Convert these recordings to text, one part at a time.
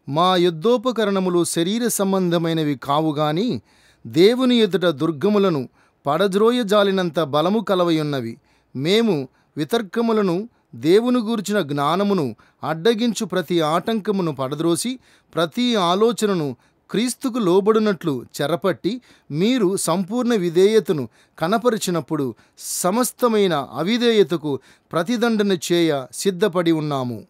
మా యుద్ధోపకరణములు శరీర సంబంధమైనవి కావు గాని దేవుని ఎదుట దుర్గములను పడద్రోయజాలినంత బలము కలవయున్నవి మేము వితర్కములను దేవుని గూర్చిన జ్ఞానమును అడ్డగించు ప్రతి ఆటంకమును పడద్రోసి ప్రతి ఆలోచనను క్రీస్తుకు లోబడినట్లు చెరపట్టి మీరు సంపూర్ణ విధేయతను కనపరిచినప్పుడు సమస్తమైన అవిధేయతకు ప్రతిదండన చేయ సిద్ధపడి ఉన్నాము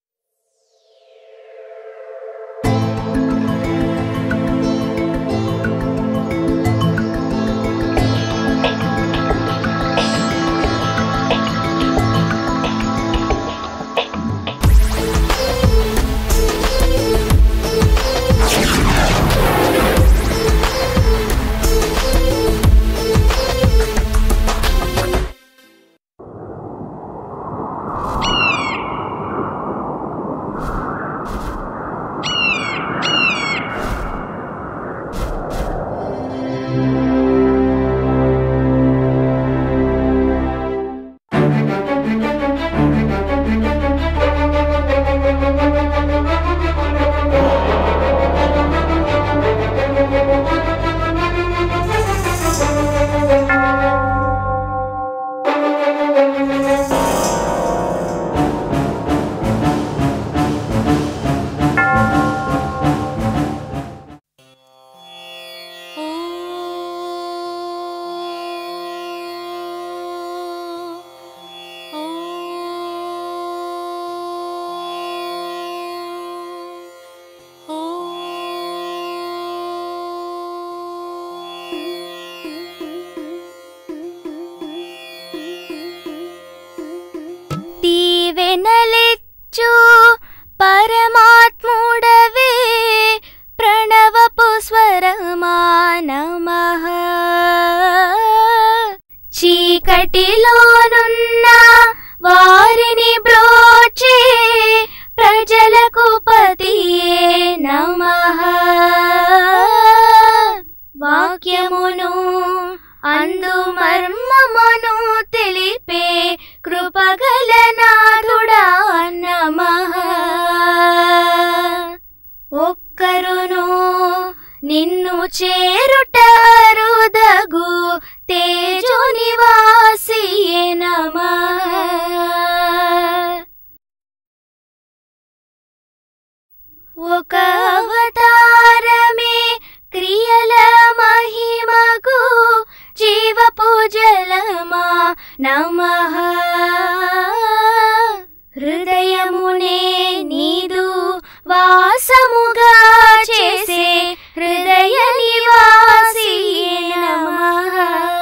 దీవెనలిచ్చు పరమాత్ముడవే ప్రణవపు స్వరమా నమః చీకటిలోనున్న వారిని బ్రోచే ప్రజలకు పతియే నమః వాక్యమును అందు మర్మమును తెలిపే కృపగలనాథుడా నమః ఒక్కరును నిన్ను చేరుట రుదగు తేజో నివాసియే నమః ఒక అవతారమే క్రియల మహిమకు జీవపు జలమా నమః హృదయమునే నీదు వాసముగా చేసే హృదయ నివాసి నమః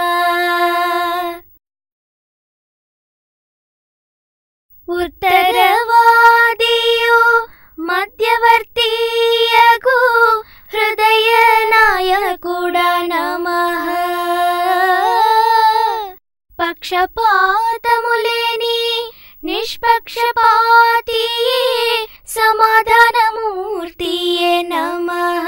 ఉత్తరవాదియు మధ్యవర్తీయగు హృదయ నాయకుడా నమః పక్షపాతములేని నిష్పక్షపాతి సమాధానమూర్తియే నమః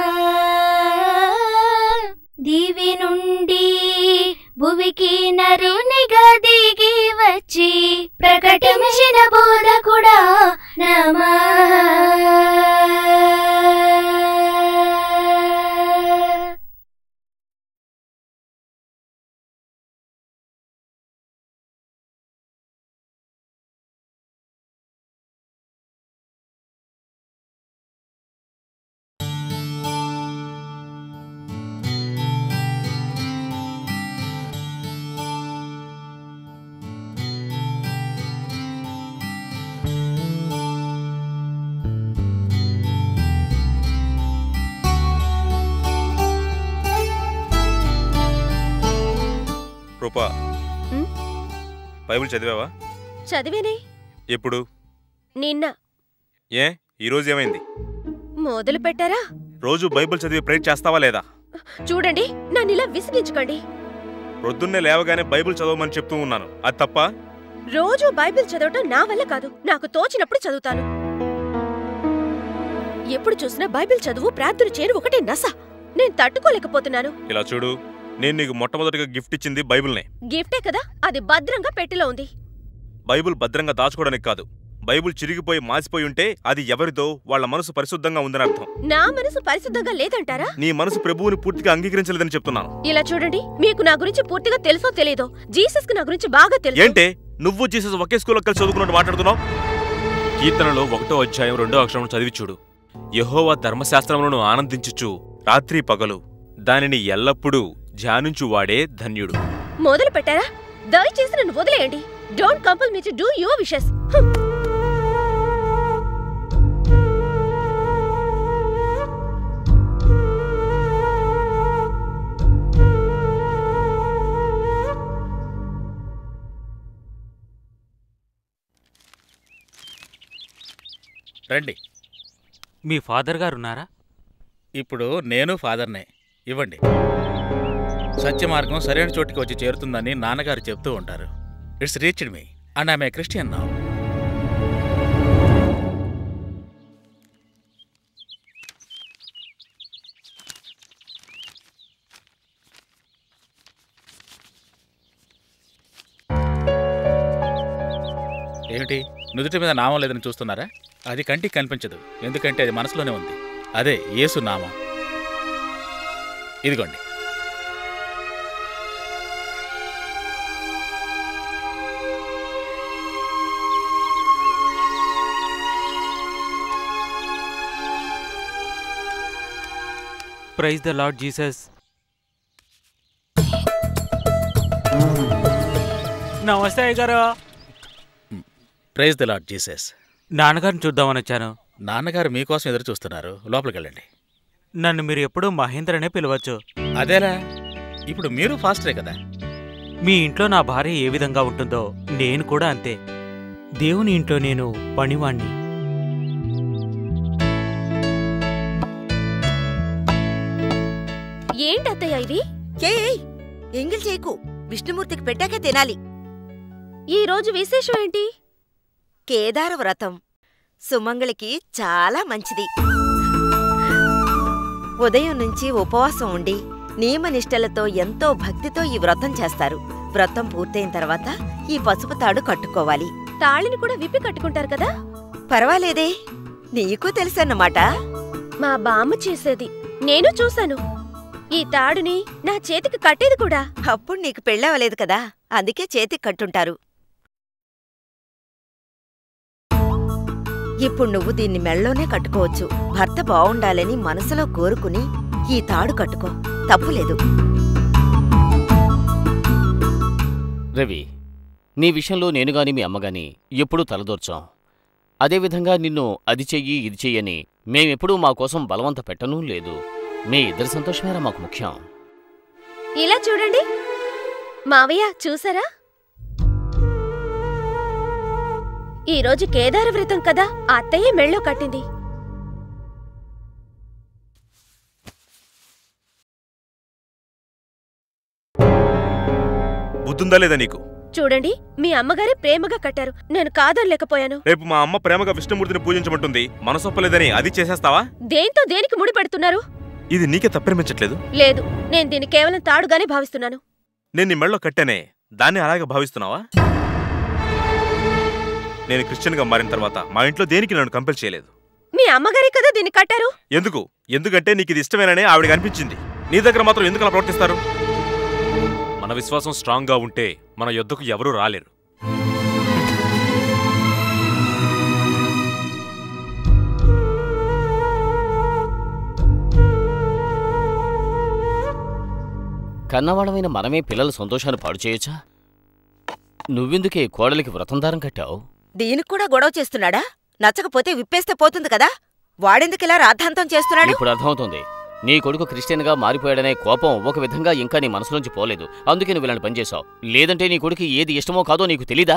దివి నుండి భువికి నరునిగా దిగి వచ్చి ప్రకటించిన బోధకుడా నమః రూపా ఉమ్? బైబిల్ చదివావా చదివేనే ఎప్పుడు నిన్న ఏ ఈరోజు ఏమైంది మొదలు పెట్టారా రోజు బైబిల్ చదివి ప్రేర్ చేస్తావా లేదా చూడండి నన్ను ఇలా విసిగించుకోండి ప్రొద్దున్నే లేవగానే బైబిల్ చదవమని చెప్తూ ఉన్నాను అది తప్ప రోజు బైబిల్ చదవటం నా వల్ల కాదు నాకు తోచినప్పుడు చదువుతాను ఎప్పుడు చూసినా బైబిల్ చదువు ప్రార్థన చేయను ఒకటే నస నేను తట్టుకోలేకపోతున్నాను ఇలా చూడు నేను నీకు మొట్టమొదటిగా గిఫ్ట్ ఇచ్చింది బైబిల్నే గిఫ్టే కదా అది భద్రంగా పెట్టెలో ఉంది బైబిల్ భద్రంగా దాచుకోవడానికి కాదు బైబిల్ చిరిగిపోయి మాసిపోయి ఉంటే అది ఎవరిదో వాళ్ళ మనసు పరిశుద్ధంగా ఉందని అర్థం నా మనసు పరిశుద్ధంగా లేదంటారా నీ మనసు ప్రభువుని పూర్తిగా అంగీకరించలేదని చెప్తున్నాను ఇలా చూడండి మీకు నా గురించి పూర్తిగా తెలుసో తెలీదో జీసస్ కి నా గురించి బాగా తెలుసు ఏంటే నువ్వు జీసస్ ఒకే స్కూల్లో కలిసి చదువుకున్నట్టు మాట్లాడుతున్నావు కీర్తనలో ఒకటో అధ్యాయం రెండో అక్షరం చదివి చూడు యెహోవా ధర్మశాస్త్రములను ఆనందించుచు రాత్రి పగలు దానిని ఎల్లప్పుడూ ధ్యానించువాడే ధన్యుడు మొదలు పెట్టారా దయచేసి నన్ను వదిలేయండి don't compel me to do your wishes రండి మీ ఫాదర్ గారు ఉన్నారా ఇప్పుడు నేను ఫాదర్నే ఇవ్వండి సత్య మార్గం సరైన చోటికి వచ్చి చేరుతుందని నాన్నగారు చెప్తూ ఉంటారు it's reached me and I'm a Christian నా ఏమిటి నుదుటి మీద నామం లేదని చూస్తున్నారా అది కంటికి కనిపించదు ఎందుకంటే అది మనసులోనే ఉంది అదే యేసు నామం ఇదిగోండి ప్రైజ్ ద లార్డ్ జీసస్ నమస్తే అయ్యగారు ప్రైజ్ ద లార్డ్ జీసస్ నాన్నగారిని చూద్దామని వచ్చాను నాన్నగారు మీకోసం ఎదురు చూస్తున్నారు లోపలికి వెళ్ళండి నన్ను మీరు ఎప్పుడూ మహేంద్రనే పిలవచ్చు అదేలా ఇప్పుడు మీరు ఫాస్టరే కదా మీ ఇంట్లో నా భార్య ఏ విధంగా ఉంటుందో నేను కూడా అంతే దేవుని ఇంట్లో నేను పనివాణ్ణి ఏంటత్తయ్య ఇవి ఏయ్ ఎంగిల్ చేయకు విష్ణుమూర్తికి పెట్టాకే తినాలి ఈ రోజు విశేషం ఏంటి కేదార వ్రతం సుమంగళికి చాలా మంచిది ఉదయం నుంచి ఉపవాసం ఉండి నియమనిష్టలతో ఎంతో భక్తితో ఈ వ్రతం చేస్తారు వ్రతం పూర్తయిన తర్వాత ఈ పసుపు తాడు కట్టుకోవాలి తాళిని కూడా విప్పి కట్టుకుంటారు కదా పర్వాలేదే నీకు తెలుసన్నమాట మా బామ్మ చేసేది నేను చూశాను ఈ తాడుని నా చేతికి కట్టేది కూడా అప్పుడు నీకు పెళ్ళవలేదు కదా అందుకే చేతికి కట్టుంటారు ఇప్పుడు నువ్వు దీన్ని మెళ్ళోనే కట్టుకోవచ్చు భర్త బావుండాలని మనసులో కోరుకుని ఈ తాడు కట్టుకో తప్పులేదు రవి నీ విషయంలో నేను గాని మీ అమ్మగాని ఎప్పుడూ తలదూర్చాం అదేవిధంగా నిన్ను అది చెయ్యి ఇది చెయ్యని మేమెప్పుడూ మా కోసం బలవంత పెట్టనూ లేదు మీ ఇద్దరి సంతోషమేరా మాకు ముఖ్యం ఇలా చూడండి మావయ్య చూసారా ఈ రోజు కేదార వ్రతం కదా ఆ అత్తయ్య మెళ్ళో కట్టింది బుద్ధుందా లేదా నీకు చూడండి మీ అమ్మగారే ప్రేమగా కట్టారు నేను కాదనలేకపోయాను రేపు మా అమ్మ ప్రేమగా విష్ణుమూర్తిని పూజించమంటుంది మనసొప్పలేదని అది చేసేస్తావా దేంతో దేనికి ముడి పెడుతున్నారు ఇది నీకే తప్పనిపించట్లేదు లేదు నేను దీన్ని కేవలం తాడుగానే భావిస్తున్నాను నేను నీ మెళ్ళో కట్టానే దాన్ని అలాగే భావిస్తున్నావా నేను క్రిస్టియన్గా మారిన తర్వాత మా ఇంట్లో దేనికి నన్ను కంపెల్ చేయలేదు మీ అమ్మగారే కదా దీన్ని కట్టారు ఎందుకు ఎందుకంటే నీకు ఇది ఇష్టమేనని ఆవిడకి అనిపించింది నీ దగ్గర మాత్రం ఎందుకు అలా ప్రవర్తిస్తారు మన విశ్వాసం స్ట్రాంగ్గా ఉంటే మన యొద్దకు ఎవరూ రాలేరు కన్నవాడమైన మనమే పిల్లల సంతోషాన్ని పాడు చేయొచ్చా నువ్వెందుకే కోడలికి వ్రతం దారం కట్టావు దీనికి కూడా గొడవ చేస్తున్నాడా నచ్చకపోతే విప్పేస్తే పోతుంది కదా వాడెందుకిలా రాద్ధాంతం చేస్తున్నాడు ఇప్పుడు అర్థమవుతుంది నీ కొడుకు క్రిస్టియన్గా మారిపోయాడనే కోపం ఒక విధంగా ఇంకా నీ మనసులోంచి పోలేదు అందుకే నువ్వు ఇలాంటి పని చేశావు లేదంటే నీ కొడుకు ఏది ఇష్టమో కాదో నీకు తెలీదా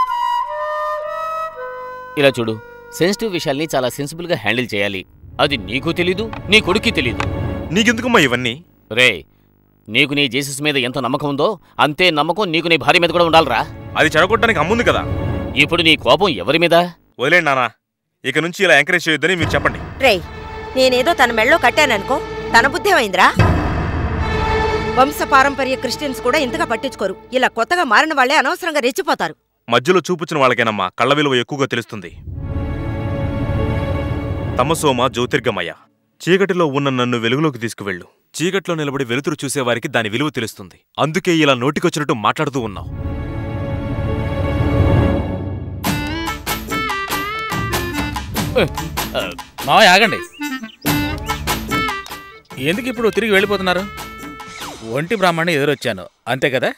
ఇలా చూడు సెన్సిటివ్ విషయాల్ని చాలా సెన్సిబుల్గా హ్యాండిల్ చేయాలి అది నీకు తెలీదు నీ కొడుక్కి తెలీదు నీకెందుకమ్మా ఇవన్నీ రే నీకు నీ జీసస్ మీద ఎంత నమ్మకం ఉందో అంతే నమ్మకం నీకు నీ భార్య మీద కూడా ఉండాలిరా అది చెడగొట్టడానికి అమ్ముంది కదా ఇప్పుడు నీ కోపం ఎవరి మీద వదిలేండి నానా ఇక నుంచి ఇలా ఎంకరేజ్ చేయొద్దని మీరు చెప్పండి రేయ్ నేనేదో తన మెళ్ళో కట్టాననుకో తన బుద్ధేమైందిరా వంశ పారంపర్య క్రిస్టియన్స్ కూడా ఇంతగా పట్టించుకోరు ఇలా కొత్తగా మారిన వాళ్ళే అనవసరంగా రెచ్చిపోతారు మధ్యలో చూపుచిన వాళ్ళకేనమ్మా కళ్ళ విలువ ఎక్కువగా తెలుస్తుంది తమసోమ జ్యోతిర్గమయ చీకటిలో ఉన్న నన్ను వెలుగులోకి తీసుకువెళ్ళు చీకట్లో నిలబడి వెలుతురు చూసేవారికి దాని విలువ తెలుస్తుంది అందుకే ఇలా నోటికొచ్చినట్టు మాట్లాడుతూ ఉన్నావు మావయ్య ఆగండి ఎందుకు ఇప్పుడు తిరిగి వెళ్ళిపోతున్నారు ఒంటి బ్రాహ్మణ్ణి ఎదురొచ్చాను అంతే కదా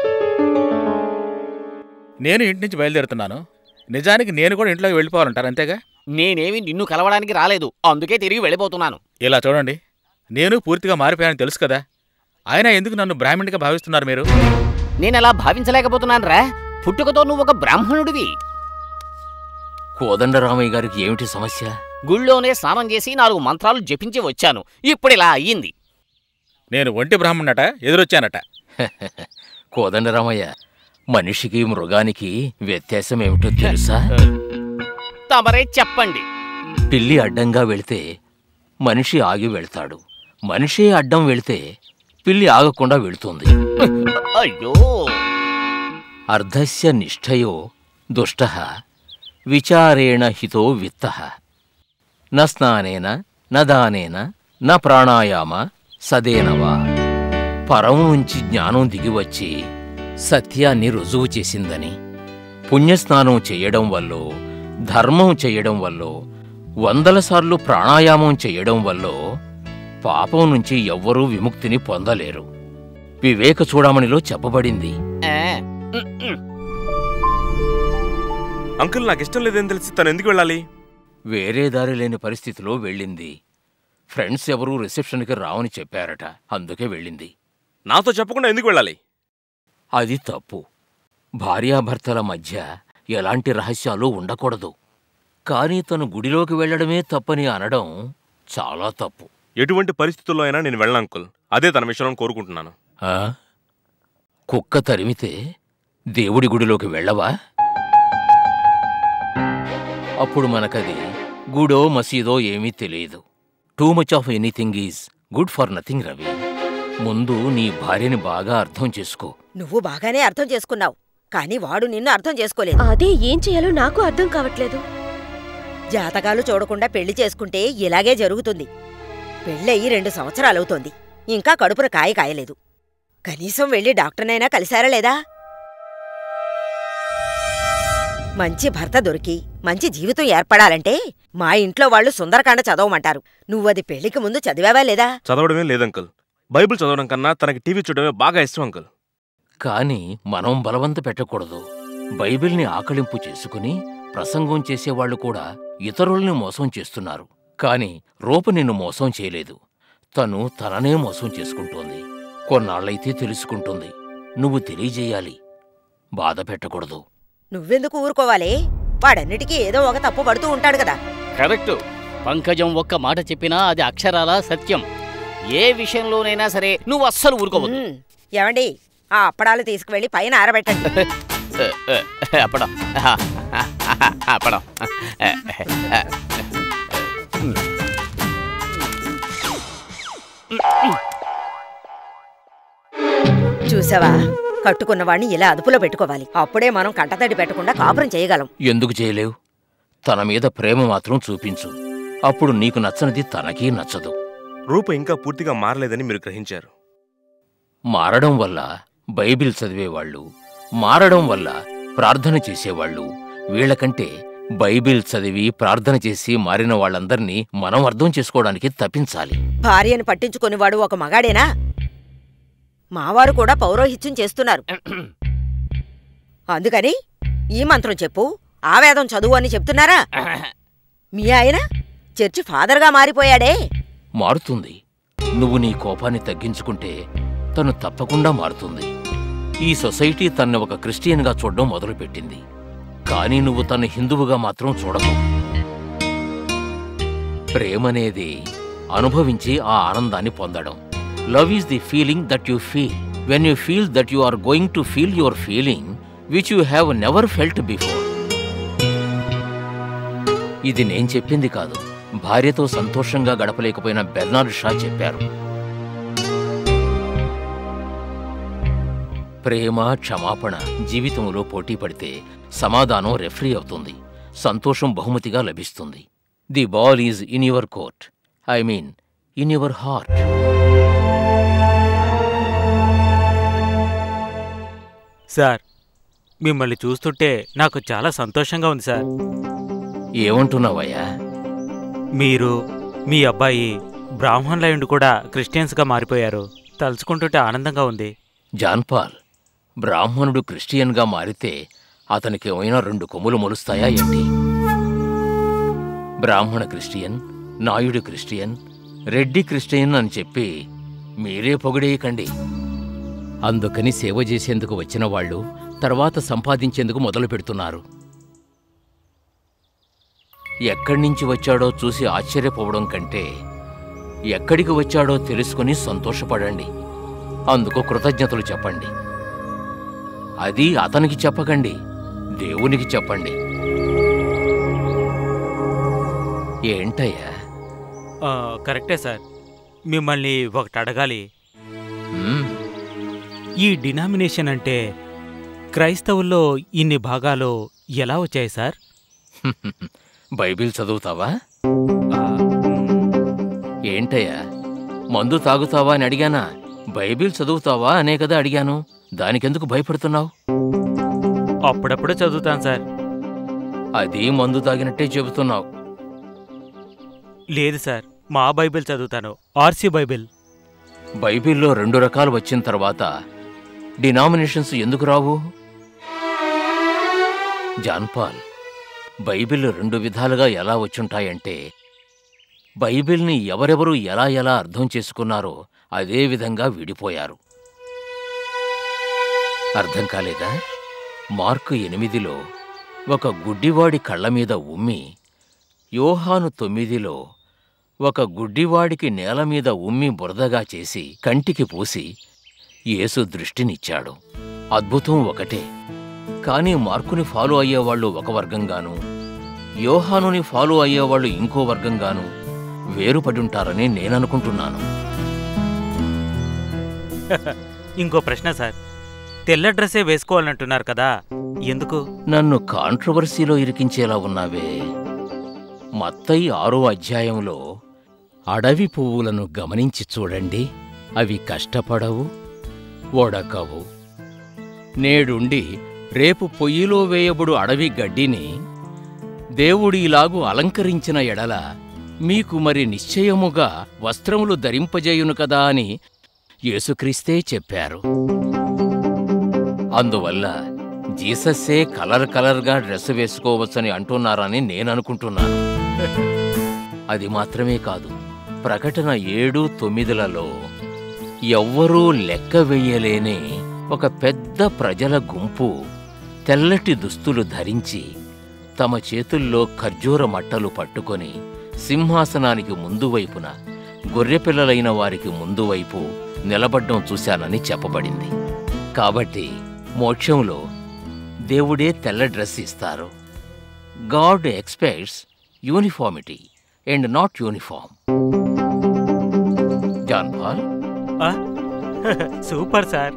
నేను ఇంటి నుంచి బయలుదేరుతున్నాను నిజానికి నేను కూడా ఇంట్లోకి వెళ్ళిపోవాలంటారు అంతేగా నేనేమి నిన్ను కలవడానికి రాలేదు అందుకే తిరిగి వెళ్ళిపోతున్నాను ఇలా చూడండి నేను పూర్తిగా మారిపోయానని తెలుసు కదా అయినా ఎందుకు నన్ను బ్రాహ్మణిగా భావిస్తున్నారు మీరు నేనలా భావించలేకపోతున్నాను రా పుట్టుకతో నువ్వు ఒక బ్రాహ్మణుడివి కోదండరామయ్య గారికి ఏమిటి సమస్య గుళ్ళోనే స్నానం చేసి నాలుగు మంత్రాలు జపించి వచ్చాను ఇప్పుడిలా అయ్యింది నేను ఒంటి బ్రాహ్మణట ఎదురొచ్చానట కోదండరామయ్య మనిషికి మృగానికి వ్యత్యాసం ఏమిటో తెలుసా తమరే చెప్పండి పిల్లి అడ్డంగా వెళితే మనిషి ఆగి వెళ్తాడు మనిషే అడ్డం వెళితే పిల్లి ఆగకుండా వెళుతుంది అయ్యో అర్ధస్య నిష్ఠయో దుష్ట విచారేణ హితో విత్త న స్నానేన న దానేన న ప్రాణాయామ సదేనవా పరం నుంచి జ్ఞానం దిగివచ్చి సత్యాన్ని రుజువు చేసిందని పుణ్యస్నానం చేయడం వల్లో ధర్మం చేయడం వల్లో వందల సార్లు ప్రాణాయామం చేయడం వల్లో పాపం నుంచి ఎవ్వరూ విముక్తిని పొందలేరు వివేక చూడమణిలో చెప్పబడింది ఆ, ఉమ్, ఉమ్. అంకుల్ నాకు ఇష్టం లేదని తెలిసి తను ఎందుకు వెళ్ళాలి వేరే దారి లేని పరిస్థితిలో వెళ్ళింది ఫ్రెండ్స్ ఎవరూ రిసెప్షన్కి రావని చెప్పారట అందుకే వెళ్ళింది నాతో చెప్పకుండా ఎందుకు వెళ్ళాలి అది తప్పు భార్యాభర్తల మధ్య ఎలాంటి రహస్యాలు ఉండకూడదు కానీ తను గుడిలోకి వెళ్ళడమే తప్పని అనడం చాలా తప్పు ఎటువంటి పరిస్థితుల్లో అయినా నేను వెళ్ళను అంకుల్ అదే తన విషయంలో కోరుకుంటున్నాను ఆ? కుక్క తరిమితే దేవుడి గుడిలోకి వెళ్ళవా అప్పుడు మనకది గుడో మసీదో ఏమీ తెలియదు too much of anything is good for nothing Ravi ముందు నీ భార్యని బాగా అర్థం చేసుకో నువ్వు బాగానే అర్థం చేసుకున్నావు కానీ వాడు నిన్ను అర్థం చేసుకోలేదు అదే ఏం చేయాలో నాకు అర్థం కావట్లేదు జాతకాలు చూడకుండా పెళ్లి చేసుకుంటే ఇలాగే జరుగుతుంది పెళ్ళయి రెండు సంవత్సరాలవుతోంది ఇంకా కడుపున కాయ కాయలేదు కనీసం వెళ్ళి డాక్టర్నైనా కలిశారా లేదా మంచి భర్త దొరికి మంచి జీవితం ఏర్పడాలంటే మా ఇంట్లో వాళ్ళు సుందరకాండ చదవమంటారు నువ్వది పెళ్లికి ముందు చదివావా లేదా చదవడమే లేదు అంకుల్ బైబిల్ చదవడం కన్నా తనకి టీవీ చూడడమే బాగా ఇష్టం అంకుల్ కాని మనం బలవంత పెట్టకూడదు బైబిల్ని ఆకలింపు చేసుకుని ప్రసంగం చేసేవాళ్లు కూడా ఇతరుల్ని మోసం చేస్తున్నారు కాని రూప నిన్ను మోసం చేయలేదు తను తననే మోసం చేసుకుంటోంది కొన్నాళ్ళైతే తెలుసుకుంటుంది నువ్వు తెలియజేయాలి బాధ పెట్టకూడదు నువ్వెందుకు ఊరుకోవాలి వాడన్నిటికీ ఏదో ఒక తప్పు పడుతూ ఉంటాడు కదా కరెక్టు పంకజం ఒక్క మాట చెప్పినా అది అక్షరాల సత్యం ఏ విషయంలోనైనా సరే నువ్వు అస్సలు ఊరుకోవద్దు ఉమ్, ఏమండి ఆ అప్పడాలు తీసుకువెళ్ళి పైన ఆరబెట్టండి అప్పడం అప్పడం చూసావా కట్టుకున్నవాణ్ణి ఇలా అదుపులో పెట్టుకోవాలి అప్పుడే మనం కంటతడి పెట్టకుండా కాపురం చేయగలం ఎందుకు చేయలేవు తన మీద ప్రేమ మాత్రం చూపించు అప్పుడు నీకు నచ్చనిది తనకీ నచ్చదు రూప ఇంకా పూర్తిగా మారలేదని మీరు గ్రహించారు మారడం వల్ల బైబిల్ చదివేవాళ్ళు మారడం వల్ల ప్రార్థన చేసేవాళ్ళు వీళ్ళకంటే బైబిల్ చదివి ప్రార్థన చేసి మారిన వాళ్ళందర్నీ మనం అర్థం చేసుకోవడానికి తప్పించాలి భార్యను పట్టించుకునేవాడు ఒక మగాడేనా మావారు కూడా పౌరోహిత్యం చేస్తున్నారు అందుకని ఈ మంత్రం చెప్పు ఆ వేదం చదువు అని చెప్తున్నారా మీ ఆయన చర్చి ఫాదర్గా మారిపోయాడే మారుతుంది నువ్వు నీ కోపాన్ని తగ్గించుకుంటే తను తప్పకుండా మారుతుంది ఈ సొసైటీ తన్ని ఒక క్రిస్టియన్గా చూడడం మొదలుపెట్టింది కానీ నువ్వు తను హిందువుగా మాత్రం చూడకు ప్రేమనేది అనుభవించి ఆ ఆనందాన్ని పొందడం love is the feeling that you feel when you feel that you are going to feel your feeling which you have never felt before ఇది నేను చెప్పింది కాదు భార్యతో సంతోషంగా గడపలేకపోయిన బెర్నార్డ్ షా చెప్పారు ప్రేమ క్షమాపణ జీవితంలో పోటీ పడితే సమాధానం రెఫరీ అవుతుంది సంతోషం బహుమతిగా లభిస్తుంది the ball is in your court I mean in your heart sir మిమ్మల్ని చూస్తుంటే నాకు చాలా సంతోషంగా ఉంది సార్ ఏమంటున్నావయ్యా మీరు మీ అబ్బాయి బ్రాహ్మణులయుండి కూడా క్రిస్టియన్స్గా మారిపోయారు తలుచుకుంటుంటే ఆనందంగా ఉంది జాన్పాల్ బ్రాహ్మణుడు క్రిస్టియన్గా మారితే అతనికి ఏమైనా రెండు కొమ్ములు మొలుస్తాయా ఏంటి బ్రాహ్మణ Christian Naidu Christian Reddy Christian అని చెప్పి మీరే పొగిడేయకండి అందుకని సేవ చేసేందుకు వచ్చిన వాళ్ళు తర్వాత సంపాదించేందుకు మొదలు పెడుతున్నారు ఎక్కడి నుంచి వచ్చాడో చూసి ఆశ్చర్యపోవడం కంటే ఎక్కడికి వచ్చాడో తెలుసుకుని సంతోషపడండి అందుకు కృతజ్ఞతలు చెప్పండి అది అతనికి చెప్పకండి దేవునికి చెప్పండి ఏంటయ్యా ఆ, కరెక్టే సార్ మిమ్మల్ని ఒకటి అడగాలి మ్మ్, ఈ డినామినేషన్ అంటే క్రైస్తవుల్లో ఇన్ని భాగాలు ఎలా వచ్చాయి సార్ బైబిల్ చదువుతావా ఆ, మ్, ఏంటయ్యా మందు తాగుతావా అని అడిగానా బైబిల్ చదువుతావా అనే కదా అడిగాను దానికెందుకు భయపడుతున్నావు అప్పుడప్పుడు చదువుతాను సార్ అది మందు తాగినట్టే చెబుతున్నావు లేదు సార్ మా బైబిల్ చదువుతాను ఆర్సీ బైబిల్ బైబిల్లో రెండు రకాలు వచ్చిన తర్వాత డినామినేషన్స్ ఎందుకు రావు జాన్పాల్ బైబిల్ రెండు విధాలుగా ఎలా వచ్చుంటాయంటే బైబిల్ని ఎవరెవరు ఎలా ఎలా అర్థం చేసుకున్నారో అదే విధంగా విడిపోయారు అర్థం కాలేదా మార్కు ఎనిమిదిలో ఒక గుడ్డివాడి కళ్ళ మీద ఉమ్మి యోహాను తొమ్మిదిలో ఒక గుడ్డివాడికి నేల మీద ఉమ్మి బురదగా చేసి కంటికి పూసి యేసు దృష్టినిచ్చాడు అద్భుతం ఒకటే కానీ మార్కుని ఫాలో అయ్యేవాళ్ళు ఒక వర్గంగాను యోహానుని ఫాలో అయ్యేవాళ్ళు ఇంకో వర్గంగాను వేరుపడుంటారని నేననుకుంటున్నాను ఇంకో ప్రశ్న సార్ తెల్ల డ్రెస్సే వేసుకోవాలంటున్నారు కదా ఎందుకు నన్ను కాంట్రవర్సీలో ఇరికించేలా ఉన్నావే మత్తయి ఆరో అధ్యాయంలో అడవి పువ్వులను గమనించి చూడండి అవి కష్టపడవు ఒడకవు నేడుండి రేపు పొయ్యిలో వేయబడు అడవి గడ్డిని దేవుడు ఇలాగు అలంకరించిన ఎడల మీకు మరి నిశ్చయముగా వస్త్రములు ధరింపజేయును కదా అని యేసుక్రీస్తే చెప్పారు అందువల్ల జీసస్సే కలర్ కలర్గా డ్రెస్ వేసుకోవచ్చని అంటున్నారని నేననుకుంటున్నాను అది మాత్రమే కాదు ప్రకటన ఏడు తొమ్మిదిలలో ఎవ్వరూ లెక్క వెయ్యలేని ఒక పెద్ద ప్రజల గుంపు తెల్లటి దుస్తులు ధరించి తమ చేతుల్లో ఖర్జూర మట్టలు పట్టుకొని సింహాసనానికి ముందు వైపున గొర్రెపిల్లలైన వారికి ముందు వైపు నిలబడ్డం చూశానని చెప్పబడింది కాబట్టి మోక్షంలో దేవుడే తెల్ల డ్రెస్ ఇస్తారు God expects uniformity and not uniform John Paul ఆ? సూపర్ సార్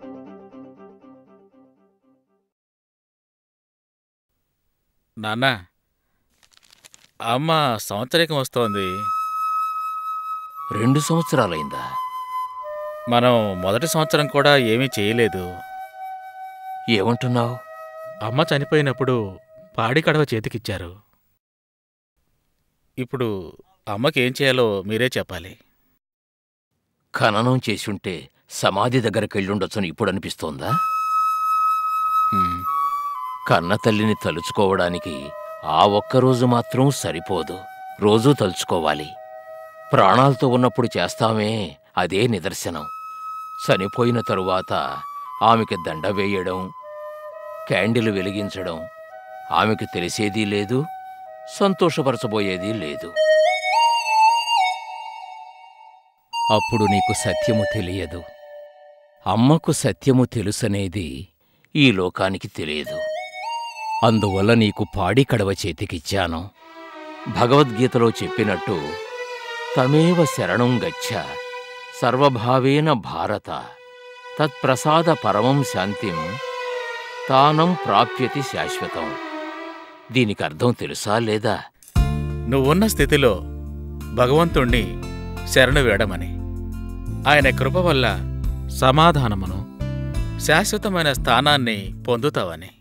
నాన్న అమ్మ సంవత్సరికం వస్తోంది రెండు సంవత్సరాలైందా మనం మొదటి సంవత్సరం కూడా ఏమీ చేయలేదు ఏమంటున్నావు అమ్మ చనిపోయినప్పుడు పాడి కడవ చేతికిచ్చారు ఇప్పుడు అమ్మకి ఏం చేయాలో మీరే చెప్పాలి ఖననం చేసుంటే సమాధి దగ్గరకెళ్ళుండొచ్చని ఇప్పుడు అనిపిస్తోందా హ్మ్. కన్న తల్లిని తలుచుకోవడానికి ఆ ఒక్కరోజు మాత్రం సరిపోదు రోజూ తలుచుకోవాలి ప్రాణాలతో ఉన్నప్పుడు చేస్తామే అదే నిదర్శనం చనిపోయిన తరువాత ఆమెకి దండ వేయడం క్యాండిల్ వెలిగించడం ఆమెకి తెలిసేదీ లేదు సంతోషపరచబోయేదీ లేదు అప్పుడు నీకు సత్యము తెలియదు అమ్మకు సత్యము తెలుసనేది ఈ లోకానికి తెలియదు అందువల్ల నీకు పాడి కడవ చేతికిచ్చాను భగవద్గీతలో చెప్పినట్టు తమేవ శరణం గచ్చ సర్వభావేన భారత తత్ప్రసాద పరమం శాంతిం తానం ప్రాప్యతి శాశ్వతం దీనికి అర్థం తెలుసా లేదా నువ్వున్న స్థితిలో భగవంతుణ్ణి శరణు వేడమని ఆయన కృప వల్ల సమాధానమును శాశ్వతమైన స్థానాన్ని పొందుతావని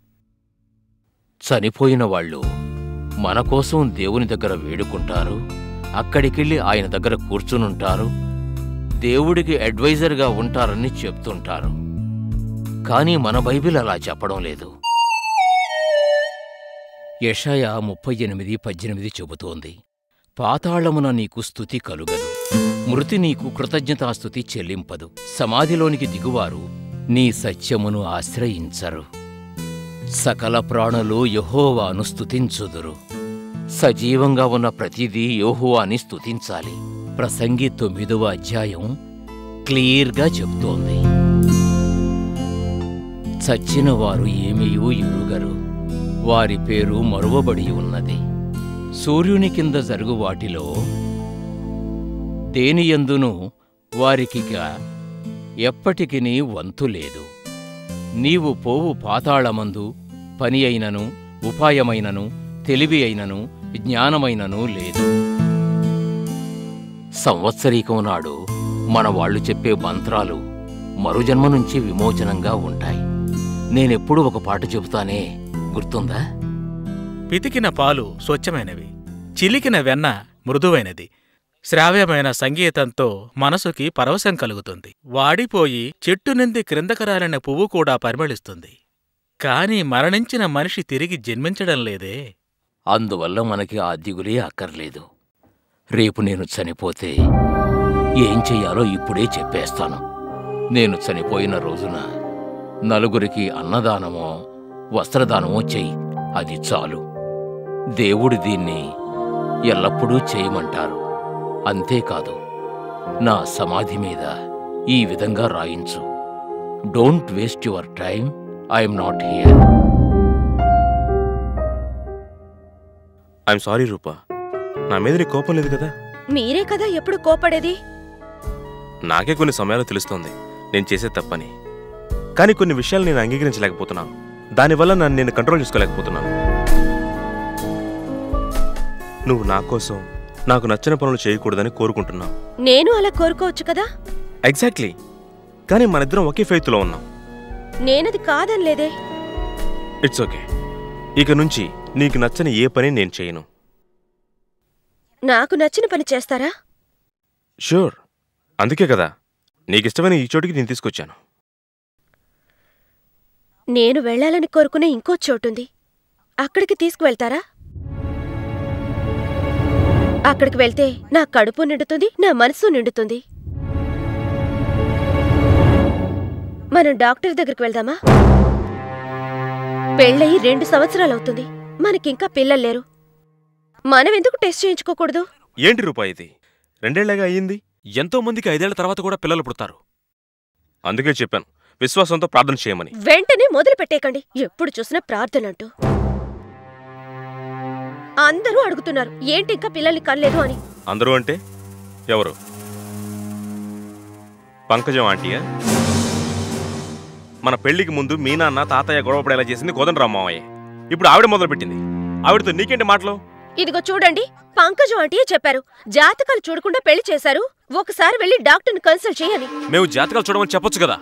చనిపోయిన వాళ్ళు మన కోసం దేవుని దగ్గర వేడుకుంటారు అక్కడికెళ్ళి ఆయన దగ్గర కూర్చునుంటారు దేవుడికి అడ్వైజర్గా ఉంటారని చెప్తుంటారు కానీ మన బైబిల్ అలా చెప్పడం లేదు యెషయా ముప్పై ఎనిమిది పద్దెనిమిది చెబుతోంది పాతాళమున నీకు స్తుతి కలుగదు మృతి నీకు కృతజ్ఞతాస్తుతి చెల్లింపదు సమాధిలోనికి దిగువారు నీ సత్యమును ఆశ్రయించరు సకల ప్రాణులు యెహోవాను స్తుతించుదురు సజీవంగా ఉన్న ప్రతిదీ యెహోవాని స్తుతించాలి ప్రసంగి తొమ్మిదవ అధ్యాయం క్లియర్గా చెప్తోంది చచ్చిన వారు ఏమీయూ ఎరుగరు వారి పేరు మరువబడి ఉన్నది సూర్యుని కింద జరుగు వాటిలో దేనియందును వారికిక ఎప్పటికినీ వంతు లేదు నీవు పోవు పాతాళమందు పని అయినను ఉపాయమైనను తెలివి అయినను జ్ఞానమైనను లేదు సంవత్సరీకం నాడు మన వాళ్ళు చెప్పే మంత్రాలు మరుజన్మ నుంచి విమోచనంగా ఉంటాయి నేనెప్పుడు ఒక పాట చెబుతానే గుర్తుందా పితికిన పాలు స్వచ్ఛమైనవి చిలికిన వెన్న మృదువైనది శ్రావ్యమైన సంగీతంతో మనసుకి పరవశం కలుగుతుంది వాడిపోయి చెట్టు నుండి క్రిందకు రాలిన పువ్వు కూడా పరిమళిస్తుంది కాని మరణించిన మనిషి తిరిగి జన్మించడం లేదే అందువల్ల మనకి ఆ దిగులే అక్కర్లేదు రేపు నేను చనిపోతే ఏం చెయ్యాలో ఇప్పుడే చెప్పేస్తాను నేను చనిపోయిన రోజున నలుగురికి అన్నదానమో వస్త్రదానమో చెయ్యి అది చాలు దేవుడు దీన్ని ఎల్లప్పుడూ చేయమంటారు అంతేకాదు నా సమాధి మీద ఈ విధంగా రాయించు don't waste your time I'm not here I'm sorry Rupa నా మీద నీ కోపం లేదు కదా మీరే కదా ఎప్పుడు కోపడేది నాకే కొన్ని సమయాలు తెలుస్తోంది నేను చేసే తప్పని కానీ కొన్ని విషయాలు నేను అంగీకరించలేకపోతున్నాను దానివల్ల నన్ను నేను కంట్రోల్ చేసుకోలేకపోతున్నాను నువ్వు నా కోసం నాకు నచ్చిన పనులు చేయకూడదని కోరుకుంటున్నావు నేను అలా కోరుకోవచ్చు కదా ఎగ్జాక్ట్లీ కానీ మనిద్దరం ఒకే ఫెయిత్లో ఉన్నాం నేనది కాదనిలేదే ఇట్స్ ఓకే ఇక నుంచి నీకు నచ్చని ఏ పని నేను చేయను నాకు నచ్చిన పని చేస్తారా షూర్ అందుకే కదా నీకిష్టమైన ఈ చోటికి నేను తీసుకొచ్చాను నేను వెళ్ళాలని కోరుకునే ఇంకో చోటుంది అక్కడికి తీసుకువెళ్తారా అక్కడికి వెళ్తే నా కడుపు నిండుతుంది నా మనసు నిండుతుంది మనం డాక్టర్ దగ్గరికి వెళ్దామా పెళ్ళయి రెండు సంవత్సరాలవుతుంది మనకింకా పిల్లలు లేరు మనం ఎందుకు టెస్ట్ చేయించుకోకూడదు ఏంటి రూపాయి ఇది రెండేళ్లగా అయ్యింది ఎంతో మందికి ఐదేళ్ల తర్వాత కూడా పిల్లలు పుడతారు అందుకే చెప్పాను విశ్వాసంతో ప్రార్థన చేయమని వెంటనే మొదలు పెట్టేకండి ఎప్పుడు చూసినా ప్రార్థనంటూ అందరూ అడుగుతున్నారు ఏంటి ఇంకా పిల్లల్ని కనలేదు అని అందరూ అంటే ఎవరు పంకజం ఆంటీయా మన పెళ్లికి ముందు మీ నాన్న తాతయ్య గొడవపడేలా చేసింది కోదండరామావయ్య ఇప్పుడు ఆవిడ మొదలుపెట్టింది ఆవిడతో నీకేంటి మాటలు ఇదిగో చూడండి పంకజం ఆంటీయే చెప్పారు జాతకాలు చూడకుండా పెళ్లి చేశారు ఒకసారి వెళ్లి డాక్టర్ని కన్సల్ట్ చేయని మేము జాతకాలు చూడమని చెప్పొచ్చు కదా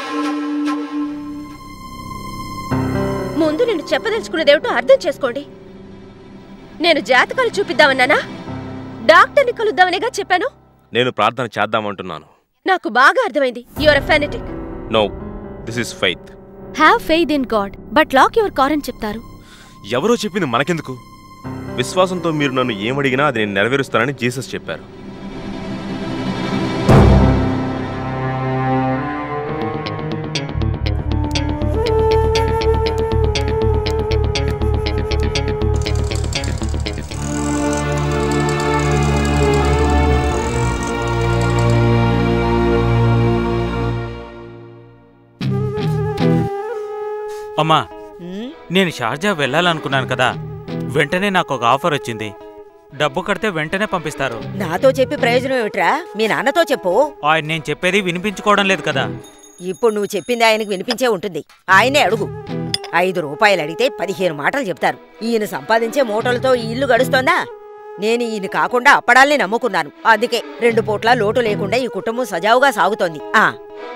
ముందు నేను చెప్పదలుచుకున్నదేమిటో అర్థం చేసుకోండి నేను జాతకాలు చూపిద్దామన్నానా డాక్టర్ని కలుద్దామనేగా చెప్పాను నేను ప్రార్థన చేద్దామంటున్నాను నాకు బాగా అర్థమైంది you're a fanatic no this is faith have faith in God but lock your car అని చెప్తారు ఎవరో చెప్పింది మనకెందుకు విశ్వాసంతో మీరు నన్ను ఏమడిగినా అది నేను నెరవేరుస్తానని జీసస్ చెప్పారు అమ్మా ఉమ్, నేను షార్జా వెళ్ళాలనుకున్నాను కదా వెంటనే నాకు ఒక ఆఫర్ వచ్చింది డబ్బు కడితే వెంటనే పంపిస్తారు నాతో చెప్పి ప్రయోజనం ఏమిట్రా మీ నాన్నతో చెప్పు ఆయన నేను చెప్పేది వినిపించుకోవడం లేదు కదా ఇప్పుడు నువ్వు చెప్పింది ఆయనకు వినిపించే ఉంటుంది ఆయనే అడుగు ఐదు రూపాయలు అడిగితే పదిహేను మాటలు చెప్తారు ఈయన సంపాదించే మూటలతో ఈ ఇల్లు గడుస్తోందా నేను ఈయన కాకుండా అప్పడాల్ని నమ్ముకున్నాను అందుకే రెండు పూట్ల లోటు లేకుండా ఈ కుటుంబం సజావుగా సాగుతోంది ఆ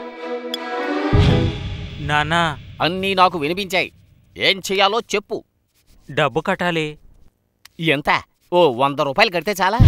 నాన్నా అన్నీ నాకు వినిపించాయి ఏం చెయ్యాలో చెప్పు డబ్బు కట్టాలి ఎంత ఓ వంద రూపాయలు కడితే చాలా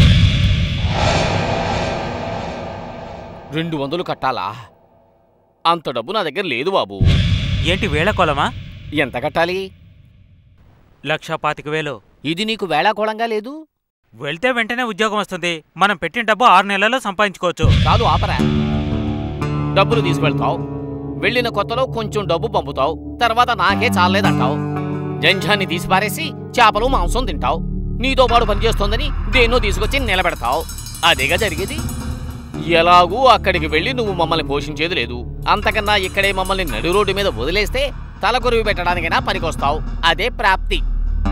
రెండు వందలు కట్టాలా అంత డబ్బు నా దగ్గర లేదు బాబు ఏంటి వేళ కొలమా ఎంత కట్టాలి లక్ష పాతిక వేలు ఇది నీకు వేళాకోళంగా లేదు వెళ్తే వెంటనే ఉద్యోగం వస్తుంది మనం పెట్టిన డబ్బు ఆరు నెలల్లో సంపాదించుకోవచ్చు కాదు ఆపరా డబ్బులు తీసుకెళ్తావు వెళ్ళిన కొత్తలో కొంచెం డబ్బు పంపుతావు తర్వాత నాకే చాలేదంటావు జంఝాన్ని తీసి పారేసి చేపలు మాంసం తింటావు నీతో పాటు పనిచేస్తోందని దేన్నో తీసుకొచ్చి నిలబెడతావు అదేగా జరిగేది ఎలాగూ అక్కడికి వెళ్ళి నువ్వు మమ్మల్ని పోషించేది లేదు అంతకన్నా ఇక్కడే మమ్మల్ని నడి రోడ్డు మీద వదిలేస్తే తలకొరివి పెట్టడానికైనా పనికొస్తావు అదే ప్రాప్తి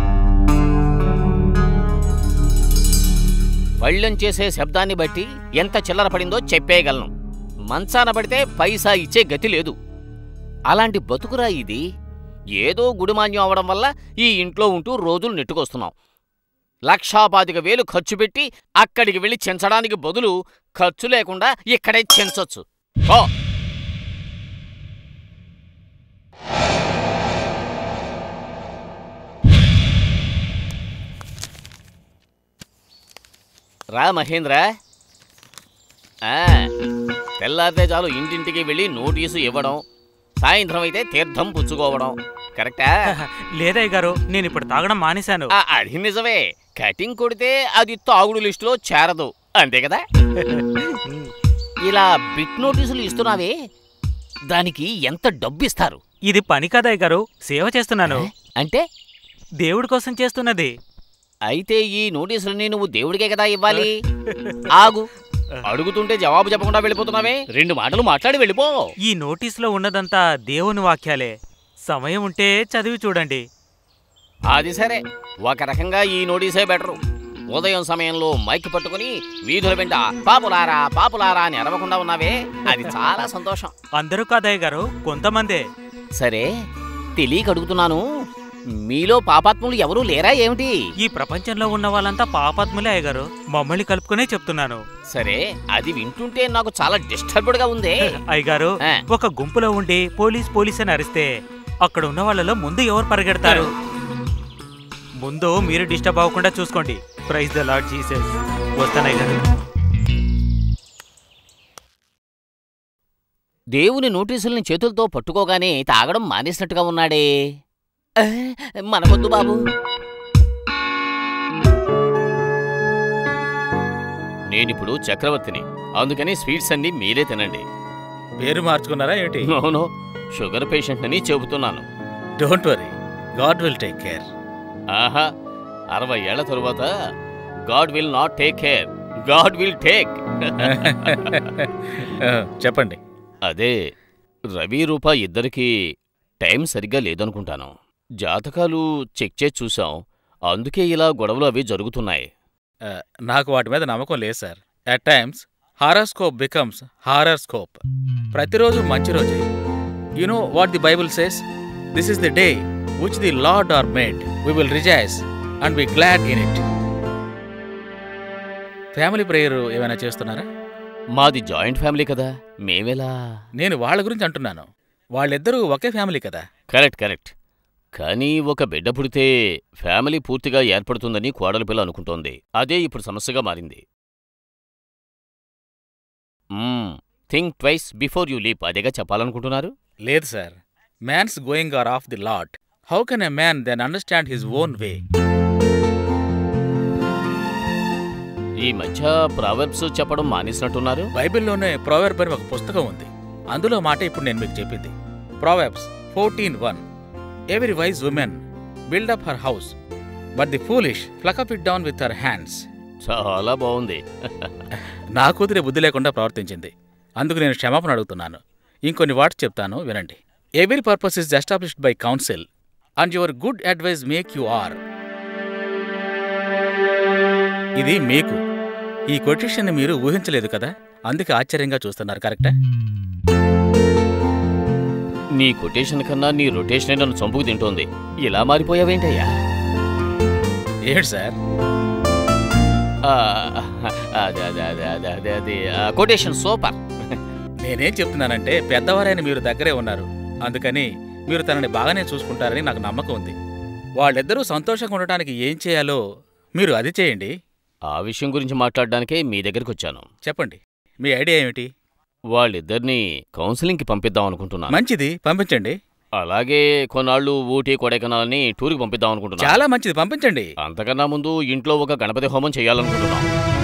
పళ్ళెం చేసే శబ్దాన్ని బట్టి ఎంత చిల్లర పడిందో చెప్పేయగలను మంచాన పడితే పైసా ఇచ్చే గతి లేదు అలాంటి బతుకురా ఇది ఏదో గుడిమాన్యం అవడం వల్ల ఈ ఇంట్లో ఉంటూ రోజులు నెట్టుకొస్తున్నాం లక్షాపాతిక వేలు ఖర్చు పెట్టి అక్కడికి వెళ్ళి చెంచడానికి బదులు ఖర్చు లేకుండా ఇక్కడే చెంచొచ్చు ఓ రా మహేంద్ర ఆ, తెల్లారితే చాలు ఇంటింటికి వెళ్ళి నోటీసు ఇవ్వడం సాయంత్రం అయితే తీర్థం పుచ్చుకోవడం కరెక్టా లేదయ్య గారు నేను ఇప్పుడు తాగడం మానేశాను ఆ, అది నిజమే కటింగ్ కొడితే అది తాగుడు లిస్టులో చేరదు అంతే కదా ఇలా బిట్ నోటీసులు ఇస్తున్నావే దానికి ఎంత డబ్బు ఇస్తారు ఇది పని కదయ్య గారు సేవ చేస్తున్నాను అంటే దేవుడి కోసం చేస్తున్నది అయితే ఈ నోటీసులని నువ్వు దేవుడికే కదా ఇవ్వాలి ఆగు అడుగుతుంటే జవాబు చెప్పకుండా వెళ్ళిపోతున్నావే రెండు మాటలు మాట్లాడి వెళ్ళిపో ఈ నోటీసులో ఉన్నదంతా దేవుని వాక్యాలే సమయం ఉంటే చదివి చూడండి అది సరే ఒక రకంగా ఈ నోటీసే బెటరు ఉదయం సమయంలో మైక్ పట్టుకుని వీధుల వెంట పాపులారా పాపులారా అని అరవకుండా ఉన్నావే అది చాలా సంతోషం అందరూ కాదయ్య గారు కొంతమందే సరే తెలియక అడుగుతున్నాను మీలో పాపాత్ములు ఎవరూ లేరా ఏమిటి ఈ ప్రపంచంలో ఉన్న వాళ్ళంతా పాపాత్ములే అయ్యగారు మమ్మల్ని కలుపుకునే చెప్తున్నాను సరే అది వింటుంటే నాకు చాలా డిస్టర్బ్డ్ గా ఉందే అయ్యగారు ఆ. ఒక గుంపులో ఉండి పోలీస్ పోలీస్ అని అరిస్తే అక్కడ ఉన్న వాళ్ళలో ముందు ఎవరు పరిగెడతారు ముందు మీరు డిస్టర్బ్ అవ్వకుండా చూసుకోండి ప్రైజ్ ద లార్డ్ జీసస్ వస్తానయ్య గారు దేవుని నోటీసుల్ని చేతులతో పట్టుకోగానే తాగడం మానేసినట్టుగా ఉన్నాడే ఆ, మనకొద్దు బాబు నేనిప్పుడు చక్రవర్తిని అందుకని స్వీట్స్ అన్ని మీరే తినండి పేరు మార్చుకున్నారా ఏంటి నోనో షుగర్ పేషెంట్ అని చెబుతున్నాను don't worry God will take care ఆహా అరవై ఏళ్ల తరువాత God will not take care God will take చెప్పండి అదే రవి రూప ఇద్దరికీ టైం సరిగ్గా లేదనుకుంటాను జాతకాలు చెక్ చేసి చూసాం అందుకే ఇలా గొడవలు అవి జరుగుతున్నాయి ఆ, నాకు వాటి మీద నమ్మకం లేదు sir at times horoscope becomes horror scope ప్రతిరోజు మంచి రోజే you know what the Bible says this is the day which the Lord are made we will rejoice and be glad in it family prayer ఏమైనా చేస్తున్నారా మాది joint family కదా మేమెలా నేను వాళ్ళ గురించి అంటున్నాను వాళ్ళిద్దరూ ఒకే ఫ్యామిలీ కదా కరెక్ట్ కరెక్ట్ కానీ ఒక బిడ్డ పుడితే ఫ్యామిలీ పూర్తిగా ఏర్పడుతుందని కోడలి పిల్ల అనుకుంటోంది అదే ఇప్పుడు సమస్యగా మారింది think twice before you leap అదేగా చెప్పాలనుకుంటున్నారు లేదు sir man's going are of the Lord how can a man then understand his own way ఈ మధ్య ప్రావెబ్స్ చెప్పడం మానేసినట్టున్నారు బైబిల్లోనే ప్రోవెర్బ్ అని ఒక పుస్తకం ఉంది అందులో మాట ఇప్పుడు నేను మీకు చెప్పింది proverbs fourteen one every wise woman build up her house but the foolish plucketh it down with her hands చాలా బాగుంది నా కూతురి బుద్ధి లేకుండా ప్రవర్తించింది అందుకు నేను క్షమాపణ అడుగుతున్నాను ఇంకొన్ని వాట్స్ చెప్తాను వినండి every purpose is established by counsel and your good advice make you are ఇది మీకు ఈ కొటేషన్ని మీరు ఊహించలేదు కదా అందుకే ఆశ్చర్యంగా చూస్తున్నారు కరెక్టా నీ కొటేషన్ కన్నా నీ రొటేషనే నన్ను చంపుకు తింటోంది ఇలా మారిపోయావేంటయ్యా ఏంటి సార్ ఆ, అదే అదే అదే అదే అదే అదే ఆ, కొటేషన్ సూపర్ నేనేం చెప్తున్నానంటే పెద్దవారైన మీరు దగ్గరే ఉన్నారు అందుకని మీరు తనని బాగానే చూసుకుంటారని నాకు నమ్మకం ఉంది వాళ్ళిద్దరూ సంతోషంగా ఉండటానికి ఏం చేయాలో మీరు అది చేయండి ఆ విషయం గురించి మాట్లాడడానికే మీ దగ్గరికి వచ్చాను చెప్పండి మీ ఐడియా ఏమిటి వాళ్ళిద్దరిని కౌన్సిలింగ్కి పంపిద్దాం అనుకుంటున్నాను మంచిది పంపించండి అలాగే కొన్నాళ్ళు ఊటీ కొడైకెనాల్ని టూర్కి పంపిద్దాం అనుకుంటున్నాను చాలా మంచిది పంపించండి అంతకన్నా ముందు ఇంట్లో ఒక గణపతి హోమం చేయాలనుకుంటున్నాం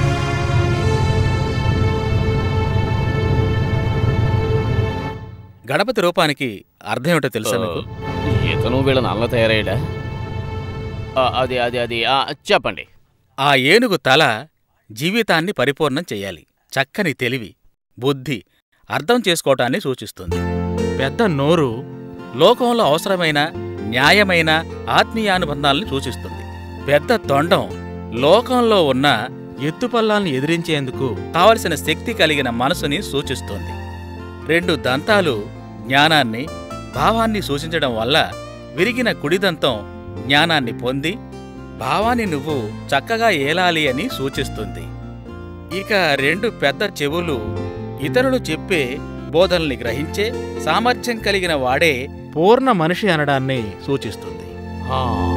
గణపతి రూపానికి అర్థం ఏమిటో తెలుసా మీకు ఇతను వీళ్ళ నాన్న తయారయ్యాడా ఆ, అది అది అది ఆ, చెప్పండి ఆ ఏనుగు తల జీవితాన్ని పరిపూర్ణం చెయ్యాలి చక్కని తెలివి బుద్ధి అర్థం చేసుకోవటాన్ని సూచిస్తుంది పెద్ద నోరు లోకంలో అవసరమైన న్యాయమైన ఆత్మీయానుబంధాలను సూచిస్తుంది పెద్ద తొండం లోకంలో ఉన్న ఎత్తుపల్లాల్ని ఎదిరించేందుకు కావలసిన శక్తి కలిగిన మనసుని సూచిస్తుంది రెండు దంతాలు జ్ఞానాన్ని భావాన్ని సూచించడం వల్ల విరిగిన కుడిదంతం జ్ఞానాన్ని పొంది భావాన్ని నువ్వు చక్కగా ఏలాలి అని సూచిస్తుంది ఇక రెండు పెద్ద చెవులు ఇతరులు చెప్పే బోధనల్ని గ్రహించే సామర్థ్యం కలిగిన వాడే పూర్ణ మనిషి అనడాన్ని సూచిస్తుంది ఆ,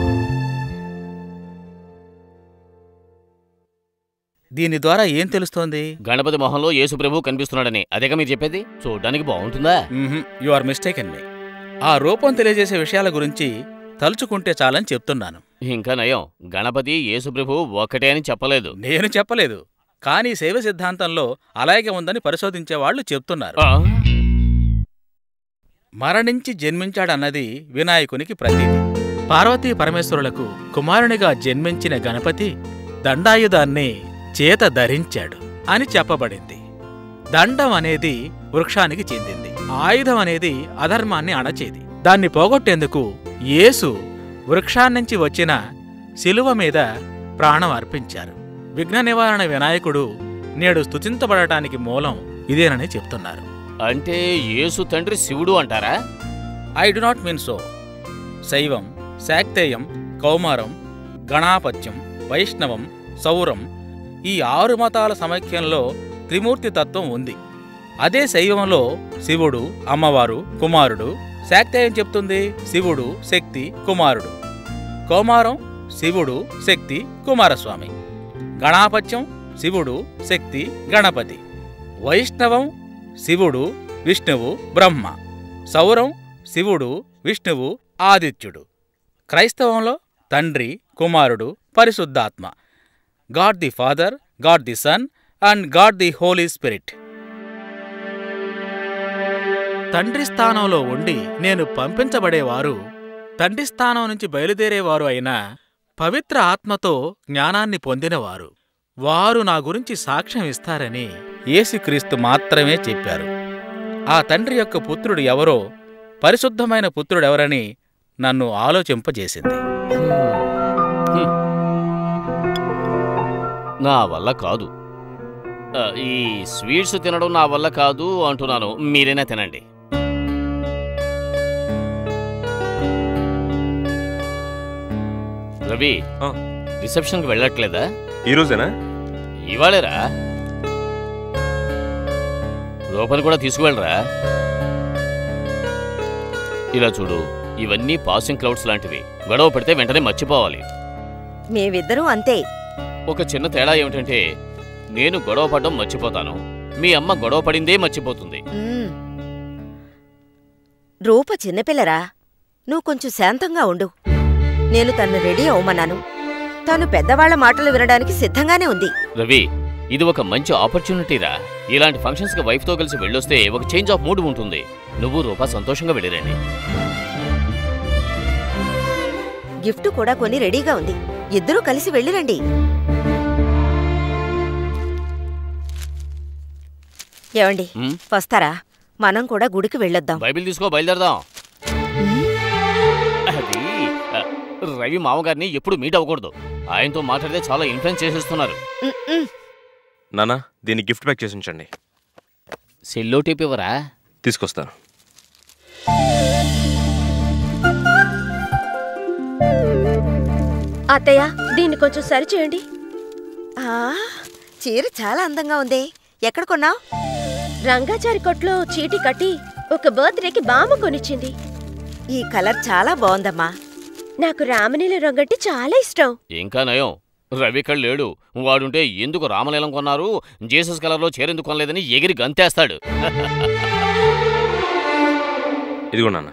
దీని ద్వారా ఏం తెలుస్తోంది గణపతి మొహంలో యేసుప్రభు కనిపిస్తున్నాడని అదేగా మీరు చెప్పేది చూడ్డానికి బాగుంటుందా యు ఆర్ మిస్టేక్ అండి ఆ రూపం తెలియజేసే విషయాల గురించి తలుచుకుంటే చాలని చెప్తున్నాను ఇంకా నయం గణపతి యేసుప్రభు ఒక్కటే అని చెప్పలేదు నేను చెప్పలేదు కానీ శైవ సిద్ధాంతంలో అలాగే ఉందని పరిశోధించే వాళ్ళు చెప్తున్నారు ఆ, మరణించి జన్మించాడన్నది వినాయకునికి ప్రతీతి పార్వతీ పరమేశ్వరులకు కుమారునిగా జన్మించిన గణపతి దండాయుధాన్ని చేత ధరించాడు అని చెప్పబడింది దండం అనేది వృక్షానికి చెందింది ఆయుధం అనేది అధర్మాన్ని అణచేది దాన్ని పోగొట్టేందుకు యేసు వృక్షాన్నించి వచ్చిన శిలువ మీద ప్రాణం అర్పించారు విఘ్న నివారణ వినాయకుడు నేడు స్తుతించబడటానికి మూలం ఇదేనని చెప్తున్నారు అంటే యేసు తండ్రి శివుడు అంటారా I do not mean so శైవం శాక్తేయం కౌమారం గణాపత్యం వైష్ణవం సౌరం ఈ ఆరు మతాల సమైక్యంలో త్రిమూర్తి తత్వం ఉంది అదే శైవంలో శివుడు అమ్మవారు కుమారుడు శాక్తేయం చెప్తుంది శివుడు శక్తి కుమారుడు కౌమారం శివుడు శక్తి కుమారస్వామి గణాపత్యం శివుడు శక్తి గణపతి వైష్ణవం శివుడు విష్ణువు బ్రహ్మ సౌరం శివుడు విష్ణువు ఆదిత్యుడు క్రైస్తవంలో తండ్రి కుమారుడు పరిశుద్ధాత్మ God the father God the son and God the holy spirit తండ్రి స్థానంలో ఉండి నేను పంపించబడేవారు తండ్రి స్థానం నుంచి బయలుదేరేవారు అయిన పవిత్ర ఆత్మతో జ్ఞానాన్ని పొందినవారు వారు నా గురించి సాక్ష్యం ఇస్తారని యేసుక్రీస్తు మాత్రమే చెప్పారు ఆ తండ్రి యొక్క పుత్రుడు ఎవరో పరిశుద్ధమైన పుత్రుడెవరని నన్ను ఆలోచింపజేసింది హ్మ్. నా వల్ల కాదు ఆ, ఈ స్వీట్స్ తినడం నా వల్ల కాదు అంటున్నాను మీరైనా తినండి రవి ఆ. రిసెప్షన్కి వెళ్ళట్లేదా ఈ రోజేనా ఇవాళేరా రూపని కూడా తీసుకువెళ్ళరా ఇలా చూడు ఇవన్నీ పాసింగ్ క్లౌడ్స్ లాంటివి గొడవ పడితే వెంటనే మర్చిపోవాలి మేమిద్దరూ అంతే ఒక చిన్న తేడా ఏమిటంటే నేను గొడవ పడడం మర్చిపోతాను మీ అమ్మ గొడవ పడిందే మర్చిపోతుంది మ్మ్. రూప చిన్నపిల్లరా నువ్వు కొంచెం శాంతంగా ఉండు నేను తను రెడీ అవ్వమన్నాను తను పెద్దవాళ్ల మాటలు వినడానికి సిద్ధంగానే ఉంది రవి ఇది ఒక మంచి ఆపర్చునిటీరా ఇలాంటి ఫంక్షన్స్కి వైఫ్తో కలిసి వెళ్ళొస్తే ఒక చేంజ్ ఆఫ్ మూడ్ ఉంటుంది నువ్వు రూపా సంతోషంగా వెళ్ళిరండి గిఫ్ట్ కూడా కొని రెడీగా ఉంది ఇద్దరూ కలిసి వెళ్ళిరండి ఏమండి ఉమ్, వస్తారా మనం కూడా గుడికి వెళ్ళొద్దాం బైబిల్ తీసుకో బయలుదేరదాం అది ఆ, రవి మామగారిని ఎప్పుడు మీట్ అవ్వకూడదు ఆయనతో మాట్లాడితే చాలా ఇన్ఫ్లుయెన్స్ చేసేస్తున్నారు ఉమ్, ఉమ్. నానా దీన్ని గిఫ్ట్ ప్యాక్ చేసి ఉంచండి సెల్లో టేప్ ఇవ్వరా తీసుకొస్తాను అత్తయ్య దీన్ని కొంచెం సరిచేయండి ఆ, చీర చాలా అందంగా ఉంది ఎక్కడ కొన్నావు రంగాచారి కొట్లో చీటీ కట్టి ఒక బర్త్డేకి బామ్మ కొనిచ్చింది ఈ కలర్ చాలా బాగుందమ్మా నాకు రామనీల రంగంటే చాలా ఇష్టం ఇంకా నయం రవి ఇక్కడ లేడు వాడుంటే ఎందుకు రామలీలం కొన్నారు జీసస్ కలర్లో చేరెందుకు కొనలేదని ఎగిరి గంతేస్తాడు ఇదిగో నాన్న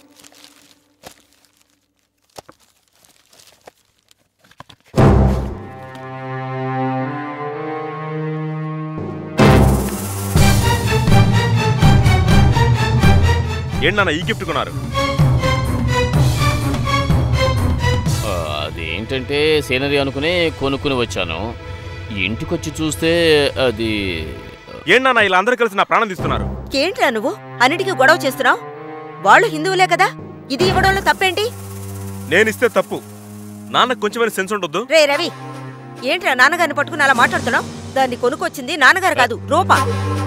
ఏంటి నాన్న ఈ గిఫ్ట్ కొన్నారు ఆ, అదేంటంటే సీనరీ అనుకునే కొనుక్కుని వచ్చాను ఇంటికొచ్చి చూస్తే అది ఏంటి నాన్న ఇలా అందరూ కలిసి నా ప్రాణం తీస్తున్నారు ఏంట్రా నువ్వు అన్నిటికీ గొడవ చేస్తున్నావు వాళ్ళు హిందువులే కదా ఇది ఇవ్వడంలో తప్పేంటి నేను ఇస్తే తప్పు నాన్నకు కొంచెమైనా సెన్స్ ఉండొద్దు రే రవి ఏంట్రా నాన్నగారిని పట్టుకుని అలా మాట్లాడుతున్నావు దాన్ని కొనుక్కొచ్చింది నాన్నగారు కాదు రూపా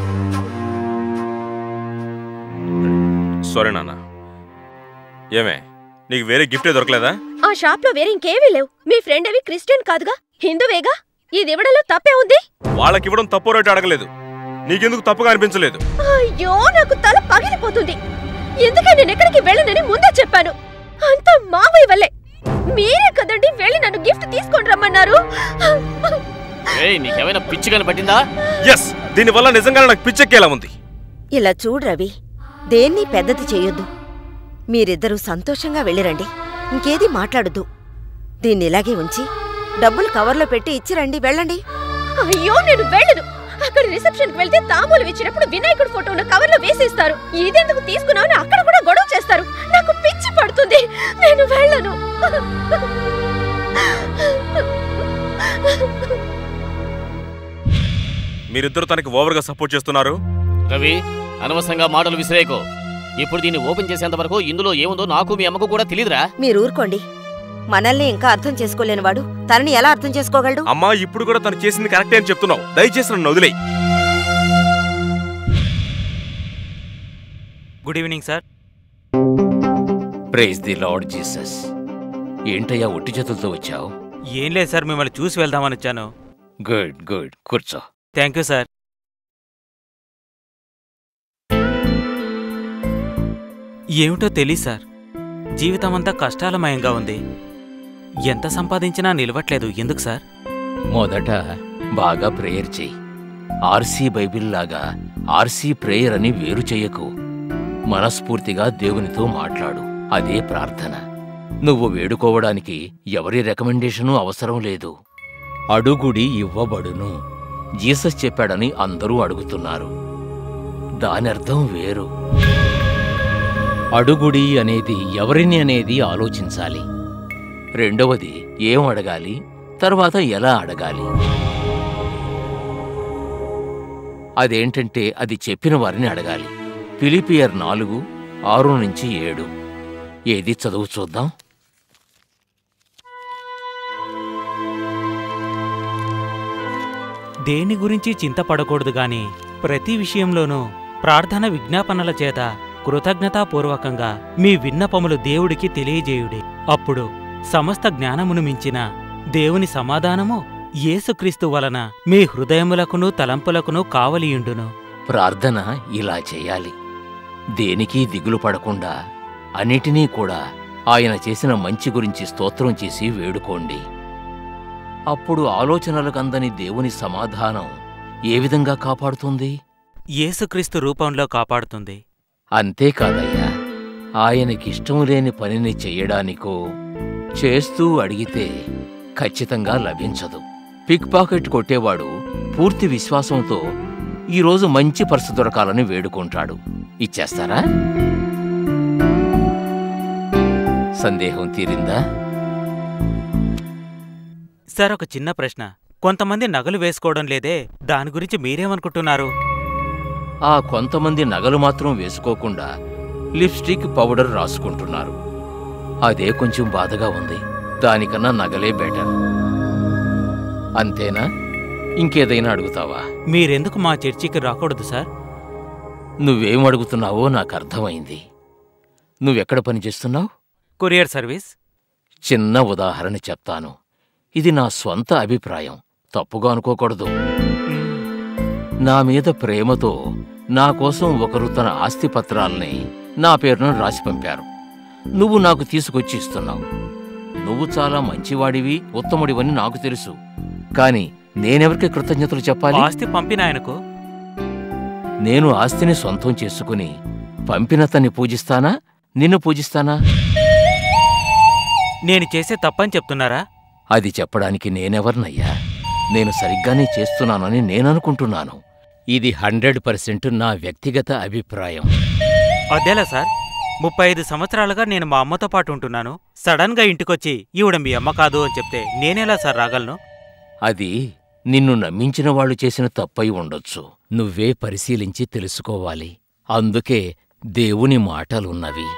సారీ నాన్న ఏమే నీకు వేరే గిఫ్టే దొరకలేదా ఆ షాప్ లో వేరే ఇంకేమీ లేవు మీ ఫ్రెండ్ అవి క్రిస్టియన్ కాదుగా హిందువేగా ఇది ఇవ్వడంలో తప్పే ఉంది వాళ్ళకి ఇవ్వడం తప్పు రేటు అడగలేదు నీకెందుకు తప్పుగా అనిపించలేదు అయ్యో నాకు తల పగిలిపోతుంది ఎందుకే నేను ఎక్కడికి వెళ్ళనని ముందే చెప్పాను అంతా మావయ్య వల్లే మీరే కదండి వెళ్ళి నన్ను గిఫ్ట్ తీసుకొని రమ్మన్నారు ఏయ్ నీకేమైనా పిచ్చి కనిపట్టిందా ఎస్ దీనివల్ల నిజంగానే నాకు పిచ్చెక్కేలా ఉంది ఇలా చూడు రవి దేన్ని పెద్దది చేయొద్దు మీరిద్దరూ సంతోషంగా వెళ్ళిరండి ఇంకేది మాట్లాడొద్దు దీన్ని ఇలాగే ఉంచి డబ్బులు కవర్లో పెట్టి ఇచ్చిరండి వెళ్ళండి అయ్యో నేను వెళ్ళను అక్కడ రిసెప్షన్ కి వెళ్తే తాంబూలం ఇచ్చినప్పుడు వినాయకుడి ఫోటో ఉన్న కవర్ లో వేసేస్తారు ఇదెందుకు తీసుకున్నావని అక్కడ కూడా గొడవ చేస్తారు నాకు పిచ్చి పడుతుంది నేను వెళ్ళను మీరిద్దరు తనకి ఓవర్గా సపోర్ట్ చేస్తున్నారు రవి అనవసరంగా మాటలు విసిరేయకు ఇప్పుడు దీన్ని ఓపెన్ చేసేంత వరకు ఇందులో ఏముందో నాకు మీ అమ్మకు కూడా తెలియదురా మీరు ఊరుకోండి మనల్ని ఇంకా అర్థం చేసుకోలేనివాడు తనని ఎలా అర్థం చేసుకోగలడు అమ్మా ఇప్పుడు కూడా తను చేసింది కరెక్టే అని చెప్తున్నావు దయచేసి నన్ను వదిలేయి good evening sir praise the Lord Jesus ఏంటయ్యా ఒట్టి చేతులతో వచ్చావు ఏం లేదు సార్ మిమ్మల్ని చూసి వెళ్దామని వచ్చాను గుడ్ గుడ్ కూర్చో థ్యాంక్ యూ సార్ ఏమిటో తెలీదు సార్ జీవితమంతా కష్టాలమయంగా ఉంది ఎంత సంపాదించినా నిలవట్లేదు ఎందుకు సార్ మొదట బాగా ప్రేయర్ చెయ్యి ఆర్సీ బైబిల్ లాగా ఆర్సీ ప్రేయర్ అని వేరు చెయ్యకు మనస్ఫూర్తిగా దేవునితో మాట్లాడు అదే ప్రార్థన నువ్వు వేడుకోవడానికి ఎవరి రికమెండేషను అవసరం లేదు అడుగుడి ఇవ్వబడును జీసస్ చెప్పాడని అందరూ అడుగుతున్నారు దానర్థం వేరు అడుగుడి అనేది ఎవరిని అనేది ఆలోచించాలి రెండవది ఏం అడగాలి తర్వాత ఎలా అడగాలి అదేంటంటే అది చెప్పిన వారిని అడగాలి ఫిలిపియర్ నాలుగు ఆరు నుంచి ఏడు ఏది చదువు చూద్దాం దేని గురించి చింతపడకూడదు గాని ప్రతి విషయంలోనూ ప్రార్థన విజ్ఞాపనల చేత కృతజ్ఞతాపూర్వకంగా మీ విన్నపములు దేవుడికి తెలియజేయుడి అప్పుడు సమస్త జ్ఞానమును మించిన దేవుని సమాధానము యేసుక్రీస్తు వలన మీ హృదయములకును తలంపులకును కావలియుండును ప్రార్థన ఇలా చేయాలి దేనికి దిగులు పడకుండా అన్నిటినీ కూడా ఆయన చేసిన మంచి గురించి స్తోత్రం చేసి వేడుకోండి అప్పుడు ఆలోచనలకందని దేవుని సమాధానం ఏ విధంగా కాపాడుతుంది యేసుక్రీస్తు రూపంలో కాపాడుతుంది అంతేకాదయ్యా ఆయనకిష్టం లేని పనిని చెయ్యడానికో చేస్తూ అడిగితే ఖచ్చితంగా లభించదు పిక్ పాకెట్ కొట్టేవాడు పూర్తి విశ్వాసంతో ఈరోజు మంచి పర్సు దొరకాలని వేడుకుంటాడు ఇచ్చేస్తారా సందేహం తీరిందా సార్ ఒక చిన్న ప్రశ్న కొంతమంది నగలు వేసుకోవడం లేదే దాని గురించి మీరేమనుకుంటున్నారు ఆ కొంతమంది నగలు మాత్రం వేసుకోకుండా లిప్స్టిక్ పౌడర్ రాసుకుంటున్నారు అదే కొంచెం బాధగా ఉంది దానికన్నా నగలే బెటర్ అంతేనా ఇంకేదైనా అడుగుతావా మీరెందుకు మా చర్చికి రాకూడదు సార్ నువ్వేం అడుగుతున్నావో నాకు అర్థమైంది నువ్వెక్కడ పనిచేస్తున్నావు కొరియర్ సర్వీస్ చిన్న ఉదాహరణ చెప్తాను ఇది నా స్వంత అభిప్రాయం తప్పుగా అనుకోకూడదు నా మీద ప్రేమతో నా కోసం ఒకరు తన ఆస్తిపత్రాల్ని నా పేరున రాసి పంపారు నువ్వు నాకు తీసుకొచ్చి ఇస్తున్నావు నువ్వు చాలా మంచివాడివి ఉత్తముడివని నాకు తెలుసు కాని నేనెవరికి కృతజ్ఞతలు చెప్పాలి ఆస్తి పంపిన ఆయనకు నేను ఆస్తిని సొంతం చేసుకుని పంపినతన్ని పూజిస్తానా నిన్ను పూజిస్తానా నేను చేసే తప్పని చెప్తున్నారా అది చెప్పడానికి నేనెవర్నయ్యా నేను సరిగ్గానే చేస్తున్నానని నేననుకుంటున్నాను ఇది హండ్రెడ్ పర్సెంట్ నా వ్యక్తిగత అభిప్రాయం అదేలా సార్ ముప్పై ఐదు సంవత్సరాలుగా నేను మా అమ్మతో పాటు ఉంటున్నాను సడన్ గా ఇంటికొచ్చి ఈవిడ మీ అమ్మ కాదు అని చెప్తే నేనెలా సార్ రాగలను అది నిన్ను నమ్మించిన వాళ్ళు చేసిన తప్పై ఉండొచ్చు నువ్వే పరిశీలించి తెలుసుకోవాలి అందుకే దేవుని మాటలున్నవి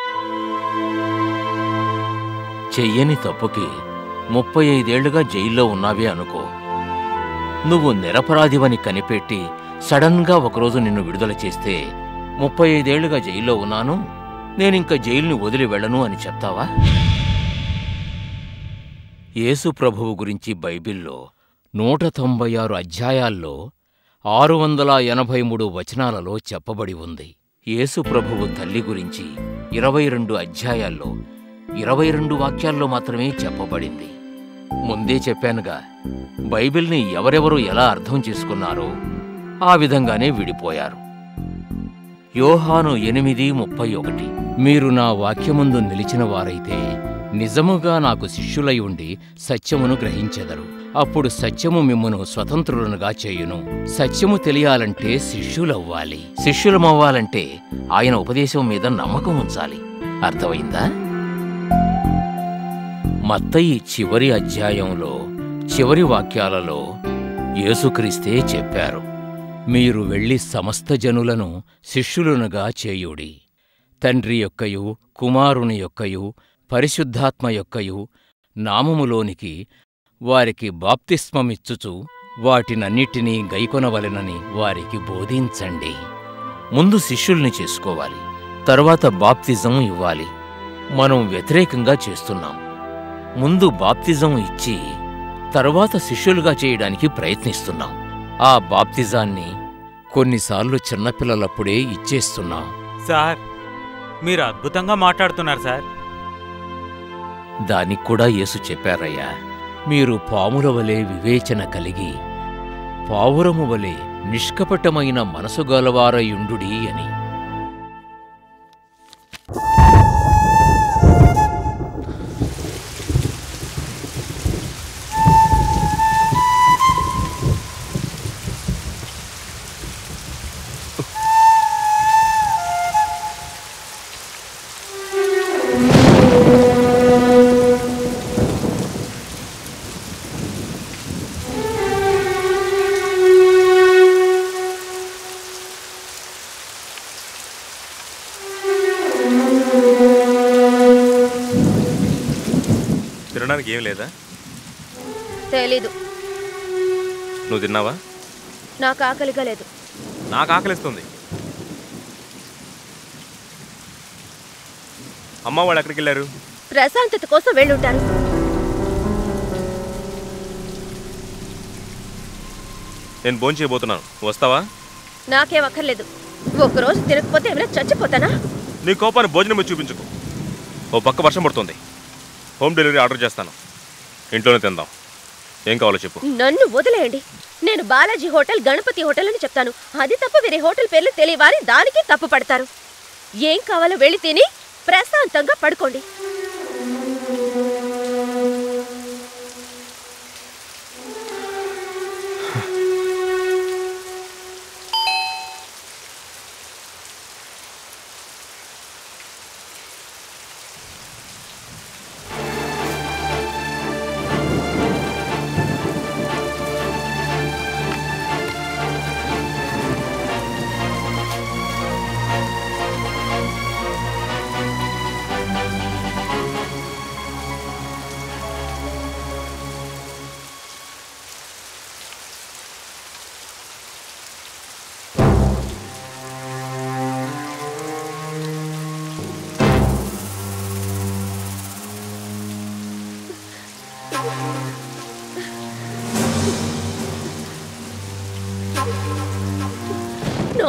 చెయ్యని తప్పుకి ముప్పై ఐదేళ్లుగా జైల్లో ఉన్నావే అనుకో నువ్వు నిరపరాధివని కనిపెట్టి సడన్గా ఒకరోజు నిన్ను విడుదల చేస్తే ముప్పై ఐదేళ్లుగా జైల్లో ఉన్నాను నేనింక జైలుని వదిలి వెళ్ళను అని చెప్తావా యేసు ప్రభువు గురించి బైబిల్లో నూట తొంభై ఆరు అధ్యాయాల్లో ఆరు వందల ఎనభై మూడు వచనాలలో చెప్పబడి ఉంది యేసు ప్రభువు తల్లి గురించి ఇరవై రెండు అధ్యాయాల్లో ఇరవై రెండు వాక్యాల్లో మాత్రమే చెప్పబడింది ముందే చెప్పానుగా బైబిల్ని ఎవరెవరు ఎలా అర్థం చేసుకున్నారో ఆ విధంగానే విడిపోయారు యోహాను ఎనిమిది ముప్పై ఒకటి మీరు నా వాక్యముందు నిలిచిన వారైతే నిజముగా నాకు శిష్యులై ఉండి సత్యమును గ్రహించెదరు అప్పుడు సత్యము మిమ్మును స్వతంత్రులనుగా చేయును సత్యము తెలియాలంటే శిష్యులవ్వాలి శిష్యులమవ్వాలంటే ఆయన ఉపదేశం మీద నమ్మకం ఉంచాలి అర్థమైందా మత్తయి చివరి అధ్యాయంలో చివరి వాక్యాలలో యేసుక్రీస్తే చెప్పారు మీరు వెళ్ళి సమస్త జనులను శిష్యులనుగా చేయుడి తండ్రి యొక్కయు కుమారుని యొక్కయు పరిశుద్ధాత్మ యొక్కయు నామములోనికి వారికి బాప్తిస్మమిచ్చుచు వాటినన్నిటినీ గైకొనవలెనని వారికి బోధించండి ముందు శిష్యుల్ని చేసుకోవాలి తరువాత బాప్తిజం ఇవ్వాలి మనం వ్యతిరేకంగా చేస్తున్నాం ముందు బాప్తిజం ఇచ్చి తరువాత శిష్యులుగా చేయడానికి ప్రయత్నిస్తున్నాం ఆ బాప్తిజాన్ని కొన్నిసార్లు చిన్నపిల్లలప్పుడే ఇచ్చేస్తున్నాం సార్ మీరు అద్భుతంగా మాట్లాడుతున్నారు సార్ దానికి కూడా యేసు చెప్పారయ్యా మీరు పాముల వలె వివేచన కలిగి పావురము వలె నిష్కపటమైన మనసు గలవారయుండుడి అని తినడానికి ఏం లేదా తెలీదు నువ్వు తిన్నావా నాకు ఆకలిగా లేదు నాకు ఆకలిస్తుంది అమ్మ వాళ్ళు ఎక్కడికి వెళ్ళారు ప్రశాంతత కోసం వెళ్ళుంటారు నేను భోజనం చేయబోతున్నాను వస్తావా నాకేం అక్కర్లేదు ఒకరోజు తినకపోతే ఏమైనా చచ్చిపోతానా నీ కోపాన్ని భోజనం మీద చూపించుకో ఓ పక్క వర్షం పడుతుంది హోమ్ డెలివరీ ఆర్డర్ చేస్తాను ఇంట్లోనే తిందాం ఏం కావాలో చెప్పు నన్ను వదిలేయండి నేను బాలాజీ హోటల్ గణపతి హోటల్ అని చెప్తాను అది తప్ప వేరే హోటల్ పేర్లు తెలియవారి దానికి తప్పు పడతారు ఏం కావాలో వెళ్ళి తిని ప్రశాంతంగా పడుకోండి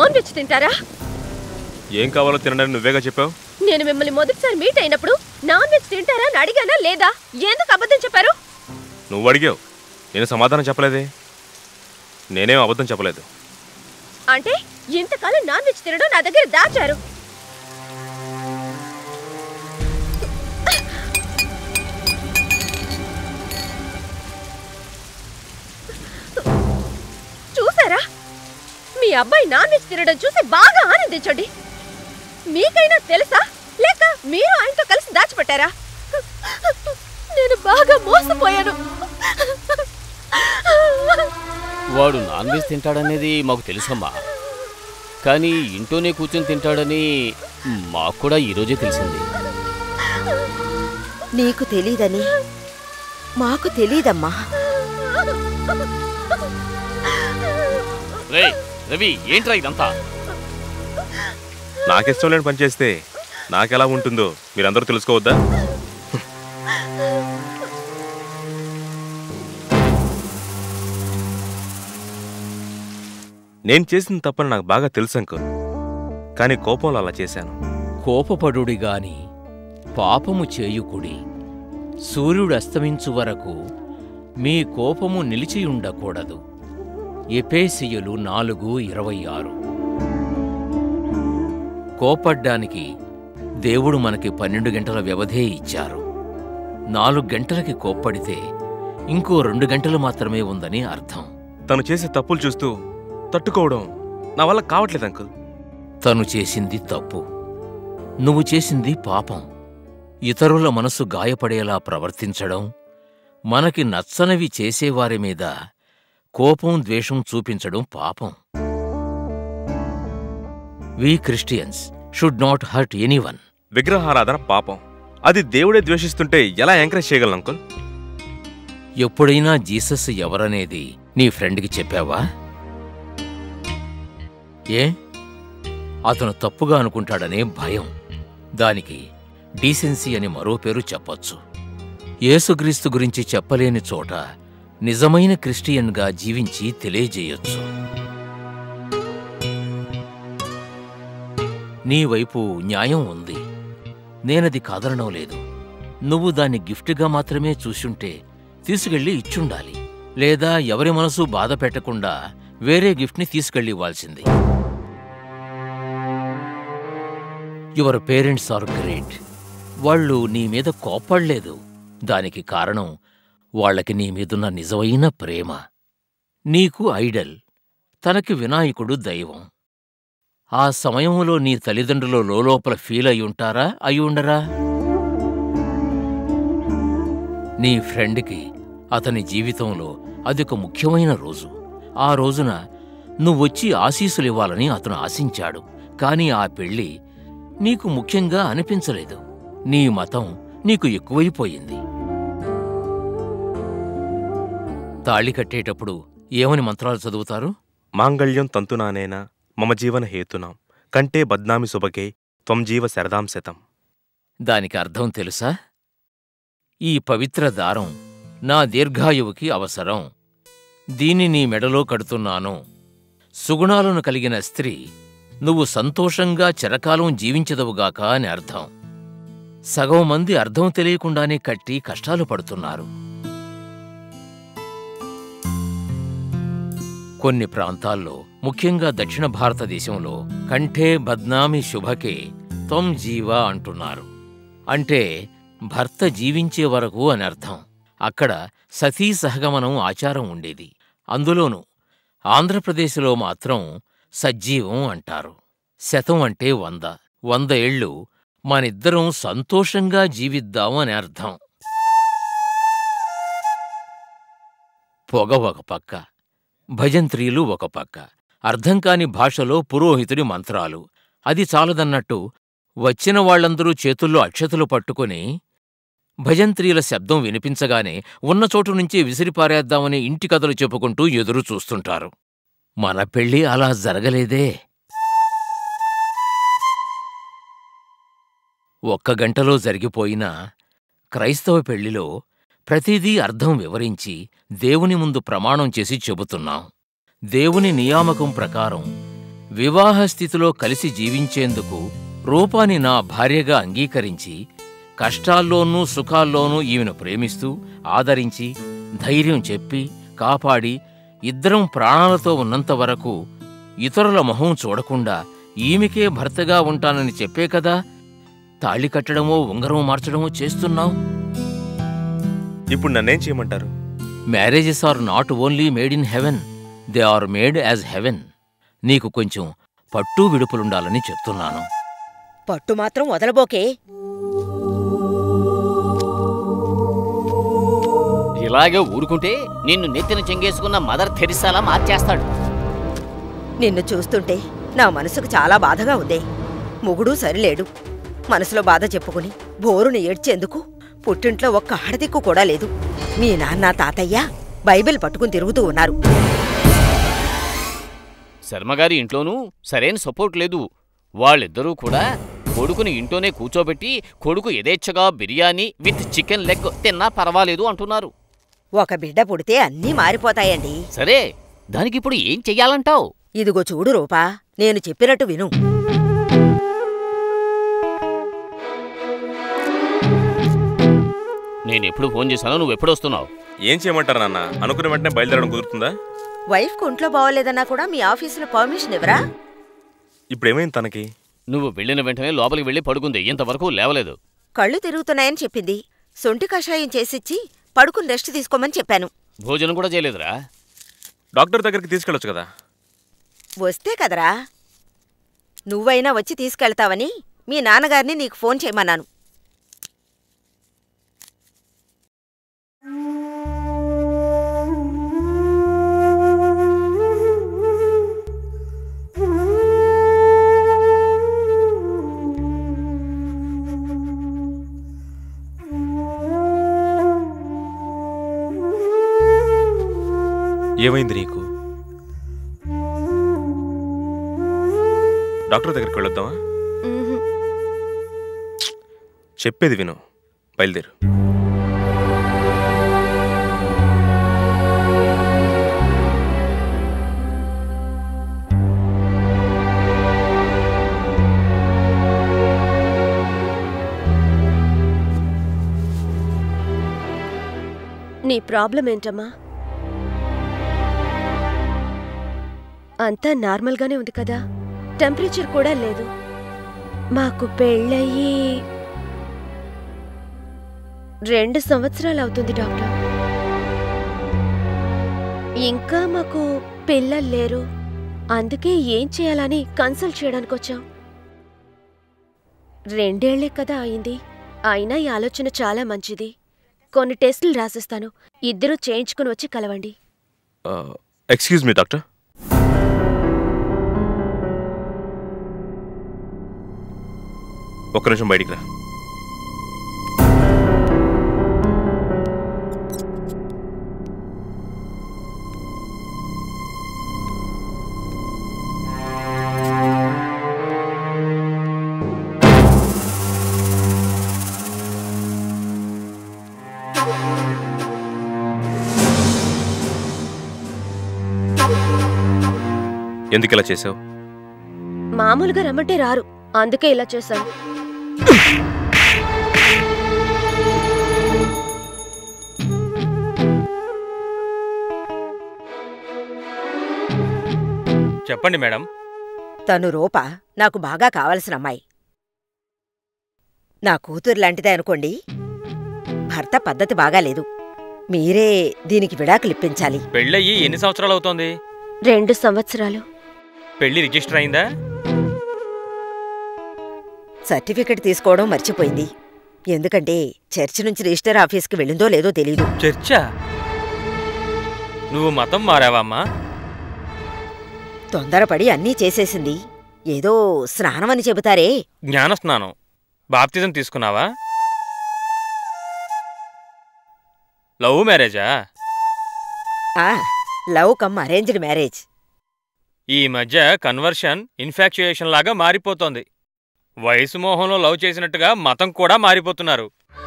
నాన్ వెజ్ తింటారా ఏం కావాలో తినడానికి నువ్వేగా చెప్పావు నేను మిమ్మల్ని మొదటిసారి మీట్ అయినప్పుడు నాన్ వెజ్ తింటారా అని అడిగానా లేదా ఎందుకు అబద్ధం చెప్పారు నువ్వు అడిగావు నేను సమాధానం చెప్పలేదే నేనేం అబద్ధం చెప్పలేదు అంటే ఇంతకాలం నాన్ వెజ్ తినడం నా దగ్గర దాచారు చూసారా మీ అబ్బాయి నాన్ వెజ్ తినడం చూసి బాగా ఆనందించండి మీకైనా తెలుసా లేక మీరు ఆయనతో కలిసి దాచిపెట్టారా నేను బాగా మోసపోయాను వాడు నాన్ వెజ్ తింటాడనేది మాకు తెలుసమ్మా కానీ ఇంట్లోనే కూర్చొని తింటాడని మాకు కూడా ఈరోజే తెలిసింది నీకు తెలీదని మాకు తెలీదమ్మా రే రవి ఏంట్రా ఇదంతా నాకిష్టం లేని పని చేస్తే నాకెలా ఉంటుందో మీరందరూ తెలుసుకోవద్దా నేను చేసిన తప్పని నాకు బాగా తెలుసు అంకుల్ కానీ కోపంలో అలా చేశాను కోపపడుడి గాని పాపము చేయుకుడి సూర్యుడు అస్తమించు వరకు మీ కోపము నిలిచియుండకూడదు ఎపేసియులు నాలుగు ఇరవై ఆరు కోపడ్డానికి దేవుడు మనకి పన్నెండు గంటల వ్యవధే ఇచ్చారు నాలుగు గంటలకి కోప్పడితే ఇంకో రెండు గంటలు మాత్రమే ఉందని అర్థం తను చేసే తప్పులు చూస్తూ తట్టుకోవడం నా వల్ల కావట్లేదు అంకుల్ తను చేసింది తప్పు నువ్వు చేసింది పాపం ఇతరుల మనసు గాయపడేలా ప్రవర్తించడం మనకి నచ్చనివి చేసేవారి మీద కోపం ద్వేషం చూపించడం పాపం we Christians should not hurt anyone విగ్రహారాధన పాపం అది దేవుడే ద్వేషిస్తుంటే ఎలా ఎంకరేజ్ చేయగలను అంకుల్ ఎప్పుడైనా జీసస్ ఎవరనేది నీ ఫ్రెండ్కి చెప్పావా ఏ అతను తప్పుగా అనుకుంటాడనే భయం దానికి డీసెన్సీ అని మరో పేరు చెప్పొచ్చు యేసుక్రీస్తు గురించి చెప్పలేని చోట నిజమైన క్రిస్టియన్గా జీవించి తెలియజేయొచ్చు నీ వైపు న్యాయం ఉంది నేనది కాదనడం లేదు నువ్వు దాన్ని గిఫ్ట్గా మాత్రమే చూసుంటే తీసుకెళ్ళి ఇచ్చుండాలి లేదా ఎవరి మనసు బాధ పెట్టకుండా వేరే గిఫ్ట్ని తీసుకెళ్ళి ఇవ్వాల్సింది యువర్ పేరెంట్స్ ఆర్ గ్రేట్ వాళ్ళు నీ మీద కోప్పడలేదు దానికి కారణం వాళ్ళకి నీ మీదున్న నిజమైన ప్రేమ నీకు ఐడల్ తనకి వినాయకుడు దైవం ఆ సమయంలో నీ తల్లిదండ్రులు లోలోపల ఫీల్ అయి ఉంటారా అయి ఉండరా నీ ఫ్రెండ్కి అతని జీవితంలో అదొక ముఖ్యమైన రోజు ఆ రోజున నువ్వొచ్చి ఆశీసులివ్వాలని అతను ఆశించాడు కాని ఆ పెళ్లి నీకు ముఖ్యంగా అనిపించలేదు నీ మతం నీకు ఎక్కువైపోయింది తాళి కట్టేటప్పుడు ఏమని మంత్రాలు చదువుతారు మాంగళ్యం తంతునానేన మమ జీవన హేతునాం కంటే బద్నామి శుభకే త్వం జీవ శరదాం శతం దానికి అర్థం తెలుసా ఈ పవిత్ర దారం నా దీర్ఘాయువుకి అవసరం దీన్ని నీ మెడలో కడుతున్నాను సుగుణాలను కలిగిన స్త్రీ నువ్వు సంతోషంగా చిరకాలం జీవించదవుగాక అని అర్థం సగం మంది అర్థం తెలియకుండానే కట్టి కష్టాలు పడుతున్నారు కొన్ని ప్రాంతాల్లో ముఖ్యంగా దక్షిణ భారతదేశంలో కంఠే బద్నామి శుభకే త్వం జీవ అంటున్నారు అంటే భర్త జీవించే వరకు అని అర్థం అక్కడ సతీ సహగమనం ఆచారం ఉండేది అందులోనూ ఆంధ్రప్రదేశ్లో మాత్రం సజ్జీవం అంటారు శతం అంటే వంద వంద ఏళ్ళు మనిద్దరం సంతోషంగా జీవిద్దాం అని అర్థం పొగ ఒక పక్క భజంత్రీలు ఒక పక్క అర్థం కాని భాషలో పురోహితుడి మంత్రాలు అది చాలదన్నట్టు వచ్చిన వాళ్ళందరూ చేతుల్లో అక్షతలు పట్టుకుని భజంత్రీల శబ్దం వినిపించగానే ఉన్న చోటు నుంచి విసిరిపారేద్దామని ఇంటి కథలు చెప్పుకుంటూ ఎదురు చూస్తుంటారు మన పెళ్ళి అలా జరగలేదే ఒక్క గంటలో జరిగిపోయినా క్రైస్తవ పెళ్లిలో ప్రతిదీ అర్థం వివరించి దేవుని ముందు ప్రమాణం చేసి చెబుతున్నాం దేవుని నియామకం ప్రకారం వివాహ స్థితిలో కలిసి జీవించేందుకు రూపాని నా భార్యగా అంగీకరించి కష్టాల్లోనూ సుఖాల్లోనూ ఈమెను ప్రేమిస్తూ ఆదరించి ధైర్యం చెప్పి కాపాడి ఇద్దరం ప్రాణాలతో ఉన్నంత వరకు ఇతరుల మొహం చూడకుండా ఈమెకే భర్తగా ఉంటానని చెప్పే కదా తాళి కట్టడమో ఉంగరం మార్చడమో చేస్తున్నావు ఇప్పుడు నన్నేం చేయమంటారు marriages are not only made in heaven they are made as heaven నీకు కొంచెం పట్టు విడుపులుండాలని చెప్తున్నాను పట్టు మాత్రం వదలబోకే ఇలాగే ఊరుకుంటే నిన్ను నెత్తిన చెంగేసుకున్న మదర్ థెరిసాలా మార్చేస్తాడు నిన్ను చూస్తుంటే నా మనసుకు చాలా బాధగా ఉంది మొగుడు సరిలేడు మనసులో బాధ చెప్పుకుని బోరుని ఏడ్చేందుకు పుట్టింట్లో ఒక్క ఆడదిక్కు కూడా లేదు మీ నాన్న తాతయ్య బైబిల్ పట్టుకుని తిరుగుతూ ఉన్నారు శర్మగారి ఇంట్లోనూ సరైన సపోర్ట్ లేదు వాళ్ళిద్దరూ కూడా కొడుకుని ఇంట్లోనే కూర్చోబెట్టి కొడుకు యథేచ్ఛగా బిర్యానీ విత్ చికెన్ లెగ్ తిన్నా పర్వాలేదు అంటున్నారు ఒక బిడ్డ పుడితే అన్నీ మారిపోతాయండి సరే దానికిప్పుడు ఏం చెయ్యాలంటావు ఇదిగో చూడు రూపా నేను చెప్పినట్టు విను నేను ఎప్పుడు ఫోన్ చేశానో నువ్వు ఎప్పుడు వస్తున్నావు ఏం చేయమంటారు నాన్న అనుకున్న వెంటనే బయలుదేరడం కుదురుతుందా వైఫ్కి ఒంట్లో బాగోలేదన్నా కూడా మీ ఆఫీసులో పర్మిషన్ ఇవ్వరా ఇప్పుడు ఏమైంది తనకి నువ్వు వెళ్ళిన వెంటనే లోపలికి వెళ్ళి పడుకుంది ఇంతవరకు లేవలేదు కళ్ళు తిరుగుతున్నాయని చెప్పింది సొంటి కషాయం చేసిచ్చి పడుకుని రెస్ట్ తీసుకోమని చెప్పాను భోజనం కూడా చేయలేదురా డాక్టర్ దగ్గరికి తీసుకెళ్ళొచ్చు కదా వస్తే కదరా నువ్వైనా వచ్చి తీసుకెళ్తావని మీ నాన్నగారిని నీకు ఫోన్ చేయమన్నాను ఏమైంది నీకు డాక్టర్ దగ్గరికి వెళ్ళొద్దామా మ్మ్హ్మ్. చెప్పేది విను బయలుదేరు నీ ప్రాబ్లం ఏంటమ్మా అంతా నార్మల్గానే ఉంది కదా టెంపరేచర్ కూడా లేదు మాకు పెళ్ళయి రెండు సంవత్సరాలు అవుతుంది డాక్టర్ ఇంకా మాకు పిల్లలు లేరు అందుకే ఏం చేయాలని కన్సల్ట్ చేయడానికి వచ్చాం రెండేళ్లే కదా అయింది అయినా ఈ ఆలోచన చాలా మంచిది కొన్ని టెస్టులు రాసిస్తాను ఇద్దరూ చేయించుకుని వచ్చి కలవండి ఎక్స్క్యూజ్ మీ డాక్టర్ ఒక్క నిమిషం బయటికి రా ఎందుకు ఇలా చేసావు మామూలుగా రమ్మంటే రారు అందుకే ఇలా చేశాను చెప్పండి మేడం తను రూప నాకు బాగా కావలసిన అమ్మాయి నా కూతురు లాంటిదే అనుకోండి భర్త పద్ధతి బాగాలేదు మీరే దీనికి విడాకులిప్పించాలి పెళ్ళయ్యి ఎన్ని సంవత్సరాలు అవుతోంది రెండు సంవత్సరాలు పెళ్లి రిజిస్టర్ అయిందా సర్టిఫికెట్ తీసుకోవడం మర్చిపోయింది ఎందుకంటే చర్చి నుంచి రిజిస్టర్ ఆఫీస్కి వెళ్ళిందో లేదో తెలీదు చర్చా నువ్వు మతం మారావమ్మా తొందరపడి అన్నీ చేసేసింది ఏదో స్నానమని చెబుతారే జ్ఞానస్నానం బాప్తిజం తీసుకున్నావా లవ్ మ్యారేజా ఆ లవ్ కమ్ అరేంజ్డ్ మ్యారేజ్ ఈ మధ్య కన్వర్షన్ ఇన్ఫాక్చుయేషన్ లాగా మారిపోతోంది వయసు మోహంలో లవ్ చేసినట్టుగా మతం కూడా మారిపోతున్నారు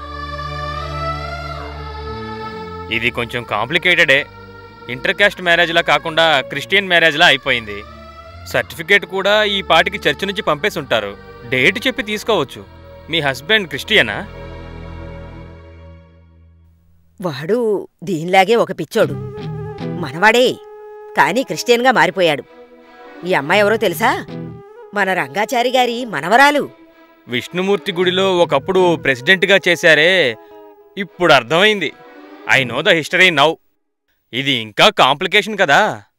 ఇది కొంచెం కాంప్లికేటెడే ఇంటర్ కాస్ట్ మ్యారేజ్లా కాకుండా క్రిస్టియన్ మ్యారేజ్లా అయిపోయింది సర్టిఫికేట్ కూడా ఈ పాటికి చర్చి నుంచి పంపేసి ఉంటారు డేట్ చెప్పి తీసుకోవచ్చు మీ హస్బెండ్ క్రిస్టియనా వాడు దీనిలాగే ఒక పిచ్చోడు మనవాడే కానీ క్రిస్టియన్గా మారిపోయాడు ఈ అమ్మాయి ఎవరో తెలుసా మన రంగాచారి గారి మనవరాలు విష్ణుమూర్తి గుడిలో ఒకప్పుడు ప్రెసిడెంట్గా చేశారే ఇప్పుడు అర్థమైంది I know the history now ఇది ఇంకా కాంప్లికేషన్ కదా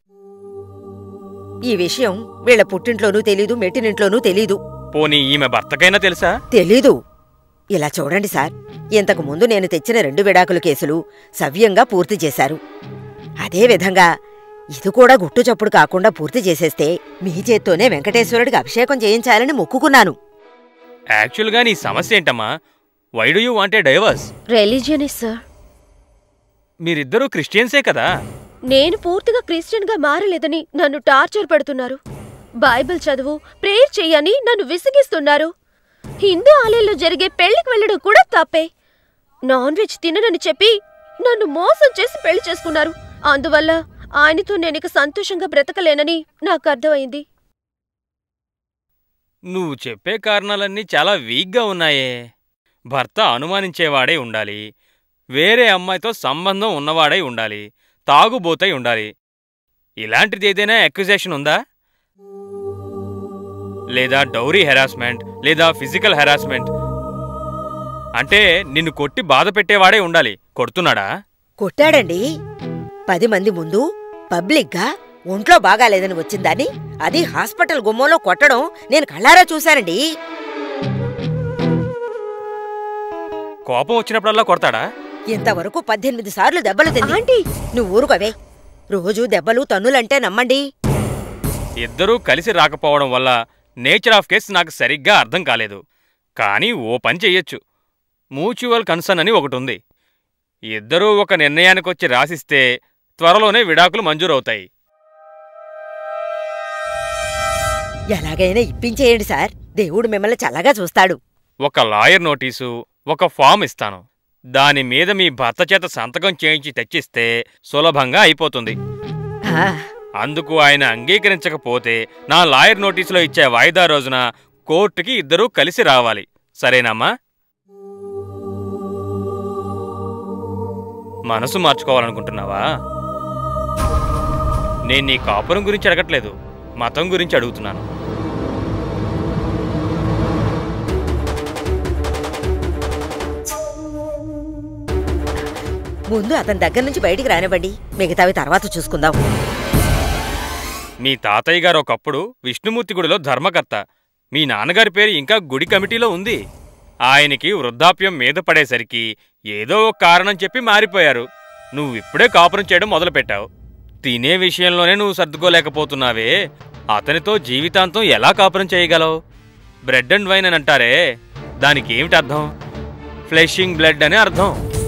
ఈ విషయం వీళ్ళ పుట్టింట్లోనూ తెలీదు మెట్టినింట్లోనూ తెలీదు పోనీ ఈమె భర్తకైనా తెలుసా తెలీదు ఇలా చూడండి సార్ ఇంతకు ముందు నేను తెచ్చిన రెండు విడాకుల కేసులు సవ్యంగా పూర్తి చేశారు అదే విధంగా ఇది కూడా గుట్టు చప్పుడు కాకుండా పూర్తి చేసేస్తే మీ చేత్తోనే వెంకటేశ్వరుడికి అభిషేకం చేయించాలని మొక్కుకున్నాను యాక్చువల్గా నీ సమస్య ఏంటమ్మా why do you want a divorce religion sir మీరిద్దరూ క్రిస్టియన్సే కదా నేను పూర్తిగా క్రిస్టియన్గా మారలేదని నన్ను టార్చర్ పెడుతున్నారు బైబిల్ చదువు ప్రేయర్ చెయ్యని నన్ను విసిగిస్తున్నారు హిందూ ఆలయంలో జరిగే పెళ్లికి వెళ్ళడం కూడా తప్పే నాన్ వెజ్ తిననని చెప్పి నన్ను మోసం చేసి పెళ్లి చేసుకున్నారు అందువల్ల ఆయనతో నేను ఇక సంతోషంగా బ్రతకలేనని నాకు అర్థమైంది నువ్వు చెప్పే కారణాలన్నీ చాలా వీక్గా ఉన్నాయే భర్త అనుమానించేవాడై ఉండాలి వేరే అమ్మాయితో సంబంధం ఉన్నవాడై ఉండాలి తాగుబోతై ఉండాలి ఇలాంటిది ఏదైనా అక్యుజేషన్ ఉందా లేదా డౌరీ హెరాస్మెంట్ లేదా ఫిజికల్ హెరాస్మెంట్ అంటే నిన్ను కొట్టి బాధ పెట్టేవాడే ఉండాలి కొడుతున్నాడా కొట్టాడండి పది మంది ముందు పబ్లిక్గా ఒంట్లో బాగాలేదని వచ్చిందని అది హాస్పిటల్ గుమ్మంలో కొట్టడం నేను కళ్ళారా చూశానండి కోపం వచ్చినప్పుడల్లా కొడతాడా ఇంతవరకు పద్దెనిమిది సార్లు దెబ్బలు తింది ఆంటీ నువ్వు ఊరుకోవే రోజు దెబ్బలు తన్నులంటే నమ్మండి ఇద్దరూ కలిసి రాకపోవడం వల్ల నేచర్ ఆఫ్ కేస్ నాకు సరిగ్గా అర్థం కాలేదు కానీ ఓ పని చెయ్యొచ్చు మ్యూచువల్ కన్సర్న్ అని ఒకటి ఉంది ఇద్దరూ ఒక నిర్ణయానికొచ్చి రాసిస్తే త్వరలోనే విడాకులు మంజూరవుతాయి ఎలాగైనా ఇప్పించేయండి సార్ దేవుడు మిమ్మల్ని చల్లగా చూస్తాడు ఒక లాయర్ నోటీసు ఒక ఫామ్ ఇస్తాను దాని మీద మీ భర్త చేత సంతకం చేయించి తెచ్చిస్తే సులభంగా అయిపోతుంది ఆ, అందుకు ఆయన అంగీకరించకపోతే నా లాయర్ నోటీసులో ఇచ్చే వాయిదా రోజున కోర్టుకి ఇద్దరూ కలిసి రావాలి సరేనమ్మా మనసు మార్చుకోవాలనుకుంటున్నావా నేను నీ కాపురం గురించి అడగట్లేదు మతం గురించి అడుగుతున్నాను ముందు అతని దగ్గర నుంచి బయటికి రానివ్వండి మిగతావి తర్వాత చూసుకుందాం మీ తాతయ్య గారు ఒకప్పుడు విష్ణుమూర్తి గుడిలో ధర్మకర్త మీ నాన్నగారి పేరు ఇంకా గుడి కమిటీలో ఉంది ఆయనకి వృద్ధాప్యం మీద పడేసరికి ఏదో ఒక కారణం చెప్పి మారిపోయారు నువ్వు ఇప్పుడే కాపురం చేయడం మొదలుపెట్టావు తినే విషయంలోనే నువ్వు సర్దుకోలేకపోతున్నావే అతనితో జీవితాంతం ఎలా కాపురం చేయగలవు బ్రెడ్ అండ్ వైన్ అని అంటారే దానికి ఏమిటి అర్థం ఫ్లెషింగ్ బ్లడ్ అని అర్థం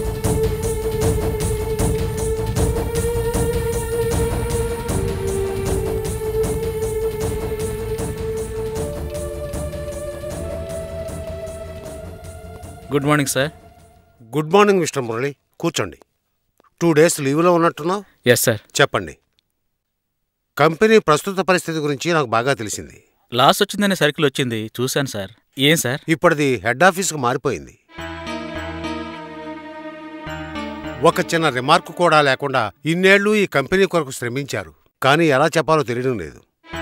good morning sir good morning mister Murali కూర్చోండి టూ డేస్ లీవ్లో ఉన్నట్టున్నావు ఎస్ సార్ చెప్పండి కంపెనీ ప్రస్తుత పరిస్థితి గురించి నాకు బాగా తెలిసింది లాస్ వచ్చిందనే సర్కిల్ వచ్చింది చూశాను సార్ ఏం సార్ ఇప్పటిది హెడ్ ఆఫీస్కు మారిపోయింది ఒక చిన్న రిమార్క్ కూడా లేకుండా ఇన్నేళ్లు ఈ కంపెనీ కొరకు శ్రమించారు కానీ ఎలా చెప్పాలో తెలియడం లేదు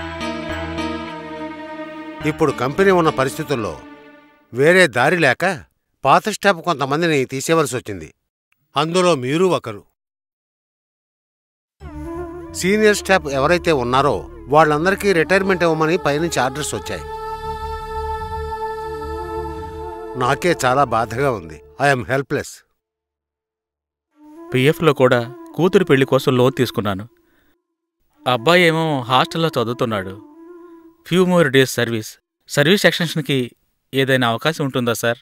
ఇప్పుడు కంపెనీ ఉన్న పరిస్థితుల్లో వేరే దారి లేక పాత స్టాఫ్ కొంతమందిని తీసేవలసి వచ్చింది అందులో మీరు ఒకరు సీనియర్ స్టాఫ్ ఎవరైతే ఉన్నారో వాళ్ళందరికీ రిటైర్మెంట్ ఇవ్వమని పైనుంచి ఆర్డర్స్ వచ్చాయి నాకే చాలా బాధగా ఉంది ఐఎమ్ హెల్ప్లెస్ పిఎఫ్లో కూడా కూతురు పెళ్లి కోసం లోన్ తీసుకున్నాను అబ్బాయి ఏమో హాస్టల్లో చదువుతున్నాడు few more days service service ఎక్స్టెన్షన్కి ఏదైనా అవకాశం ఉంటుందా సార్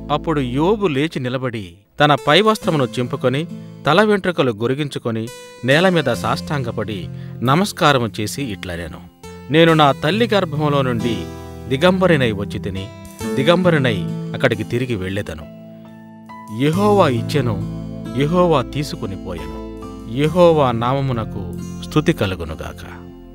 అప్పుడు యోబు లేచి నిలబడి తన పై వస్త్రమును చింపుకొని తల వెంట్రుకలు గొరిగించుకొని నేల మీద సాష్టాంగపడి నమస్కారము చేసి ఇట్లనేను నేను నా తల్లి గర్భములో నుండి దిగంబరినై వచ్చి తిని దిగంబరినై అక్కడికి తిరిగి వెళ్ళెదను యెహోవా ఇచ్చెను యెహోవా తీసుకుని పోయెను యెహోవా నామమునకు స్తుతి కలుగునుగాక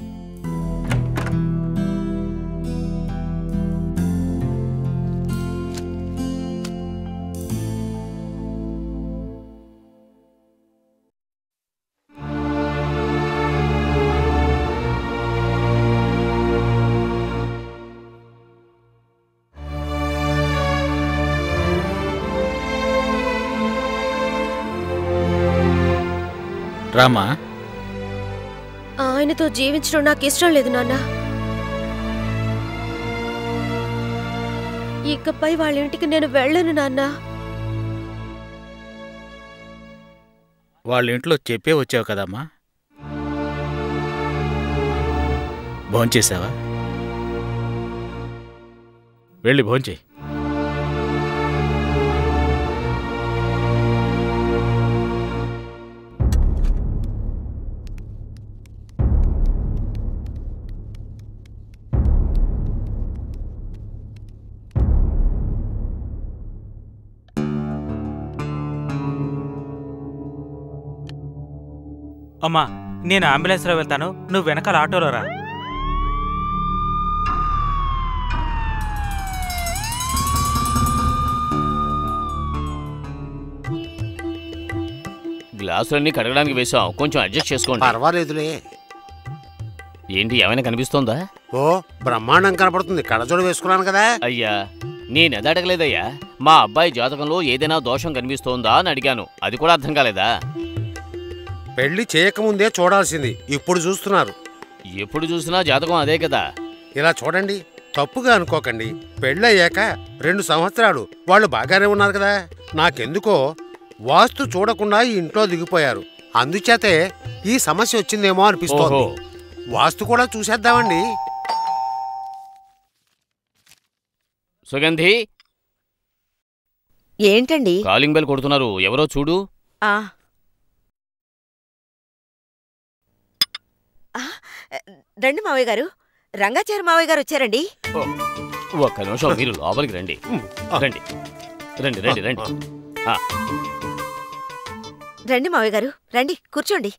రామా ఆయనతో జీవించడం నాకు ఇష్టం లేదు నాన్న ఇకపై వాళ్ళ ఇంటికి నేను వెళ్ళను నాన్న వాళ్ళ ఇంట్లో చెప్పే వచ్చావు కదమ్మా భోంచేశావా వెళ్ళి భోంచేయి అమ్మా నేను అంబులెన్స్లో వెళ్తాను నువ్వు వెనకాల ఆటోలో రా గ్లాసులన్నీ కడగడానికి వేశాం కొంచెం అడ్జస్ట్ చేసుకోండి పర్వాలేదులే ఏంటి ఏమైనా కనిపిస్తోందా ఓ బ్రహ్మాండం కనపడుతుంది కళ్ళజోడు వేసుకున్నాను కదా అయ్యా నేనది అడగలేదయ్యా మా అబ్బాయి జాతకంలో ఏదైనా దోషం కనిపిస్తోందా అని అడిగాను అది కూడా అర్థం కాలేదా పెళ్లి చేయకముందే చూడాల్సింది ఇప్పుడు చూస్తున్నారు ఎప్పుడు చూసినా జాతకం అదే కదా ఇలా చూడండి తప్పుగా అనుకోకండి పెళ్ళయ్యాక రెండు సంవత్సరాలు వాళ్ళు బాగానే ఉన్నారు కదా నాకెందుకో వాస్తు చూడకుండా ఈ ఇంట్లో దిగిపోయారు అందుచేతే ఈ సమస్య వచ్చిందేమో అనిపిస్తోంది ఓహో వాస్తు కూడా చూసేద్దామండి సుగంధి ఏంటండి కాలింగ్ బెల్ కొడుతున్నారు ఎవరో చూడు ఆ ఆ, రండి మావయ్య గారు రంగాచారి మావయ్య గారు వచ్చారండి ఒక్క నిమిషం మీరు లోపలికి రండి రండి రండి రండి రండి ఆ, రండి మావయ్య గారు రండి కూర్చోండి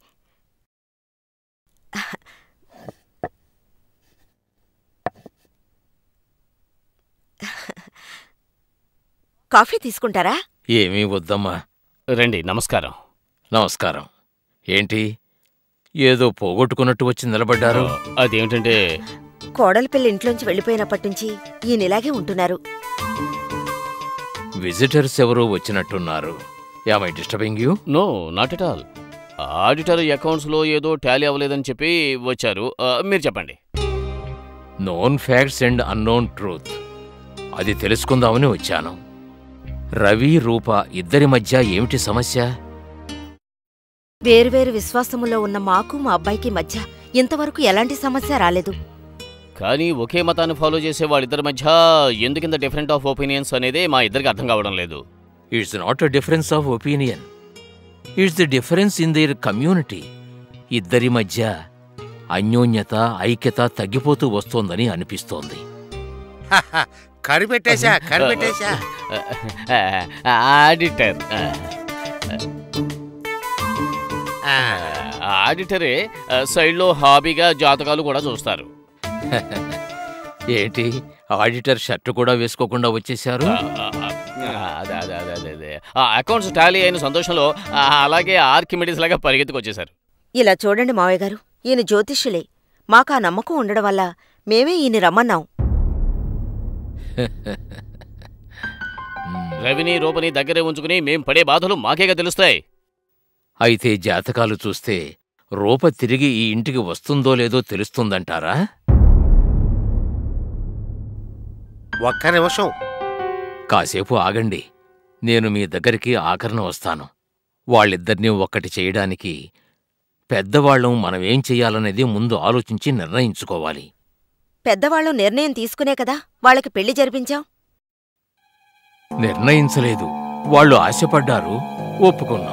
కాఫీ తీసుకుంటారా ఏమీ వద్దమ్మా రండి నమస్కారం నమస్కారం ఏంటి ఏదో పోగొట్టుకున్నట్టు వచ్చి నిలబడ్డారు అదేమిటంటే కోడలి పిల్ల ఇంట్లోంచి వెళ్ళిపోయినప్పటి నుంచి ఈయన ఇలాగే ఉంటున్నారు విజిటర్స్ ఎవరో వచ్చినట్టున్నారు am I disturbing you no not at all auditor అకౌంట్స్లో ఏదో టాలీ అవ్వలేదని చెప్పి వచ్చారు ఆ, మీరు చెప్పండి known facts and unknown truth అది తెలుసుకుందామని వచ్చాను రవి రూప ఇద్దరి మధ్య ఏమిటి సమస్య వేరువేరు విశ్వాసములో ఉన్న మాకు మా అబ్బాయికి మధ్య ఇంతవరకు ఎలాంటి సమస్య రాలేదు కానీ ఒకే మతాన్ని ఫాలో చేసే వాళ్ళిద్దరి మధ్య ఎందుకింత డిఫరెంట్ ఆఫ్ ఒపీనియన్స్ అనేదే మా ఇద్దరికి అర్థం కావడం లేదు it's not a difference of opinion it's the difference in their community ఇద్దరి మధ్య అన్యోన్యత ఐక్యత తగ్గిపోతూ వస్తోందని అనిపిస్తోంది హహ, కరిపెట్టేశా కరిపెట్టేశా ఆడిటర్ ఆ, ఆడిటరే సైడ్లో హాబీగా జాతకాలు కూడా చూస్తారు ఏంటి ఆడిటర్ షర్ట్ కూడా వేసుకోకుండా వచ్చేశారు ఆ, ఆ, ఆ, అదే అదే అదే అదే అదే ఆ అకౌంట్స్ టాలీ అయిన సంతోషంలో ఆ, అలాగే ఆర్కిమిడిస్ లాగా పరిగెత్తుకొచ్చేశారు ఇలా చూడండి మావయ్య గారు ఈయన జ్యోతిష్యులే మాకు ఆ నమ్మకం ఉండడం వల్ల మేమే ఈయన రమ్మన్నాం రవిని రూపని దగ్గరే ఉంచుకుని మేం పడే బాధలు మాకేగా తెలుస్తాయి అయితే జాతకాలు చూస్తే రూప తిరిగి ఈ ఇంటికి వస్తుందో లేదో తెలుస్తుందంటారా ఒక్క నిమిషం కాసేపు ఆగండి నేను మీ దగ్గరికి ఆఖరణ వస్తాను వాళ్ళిద్దరినీ ఒక్కటి చేయడానికి పెద్దవాళ్ళం మనమేం చెయ్యాలనేది ముందు ఆలోచించి నిర్ణయించుకోవాలి పెద్దవాళ్ళు నిర్ణయం తీసుకునే కదా వాళ్ళకి పెళ్లి జరిపించాం నిర్ణయించలేదు వాళ్ళు ఆశపడ్డారు ఒప్పుకున్నాం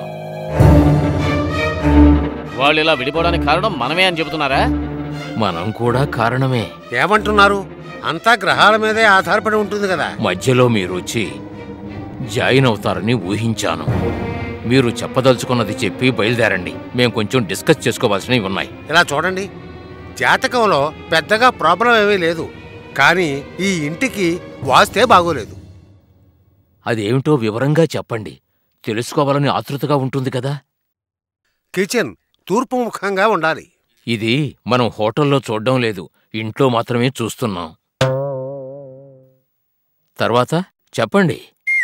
వాళ్ళు ఇలా విడిపోవడానికి కారణం మనమే అని చెబుతున్నారా మనం కూడా కారణమే ఏమంటున్నారు అంతా గ్రహాల మీదే ఆధారపడి ఉంటుంది కదా మధ్యలో మీరొచ్చి జాయిన్ అవుతారని ఊహించాను మీరు చెప్పదలుచుకున్నది చెప్పి బయలుదేరండి మేం కొంచెం డిస్కస్ చేసుకోవాల్సినవి ఉన్నాయి ఇలా చూడండి జాతకంలో పెద్దగా ప్రాబ్లం ఏమీ లేదు కానీ ఈ ఇంటికి వాస్తే బాగోలేదు అదేమిటో వివరంగా చెప్పండి తెలుసుకోవాలని ఆతృతగా ఉంటుంది కదా కిచెన్ తూర్పు ముఖంగా ఉండాలి ఇది మనం హోటల్లో చూడ్డం లేదు ఇంట్లో మాత్రమే చూస్తున్నాం తర్వాత చెప్పండి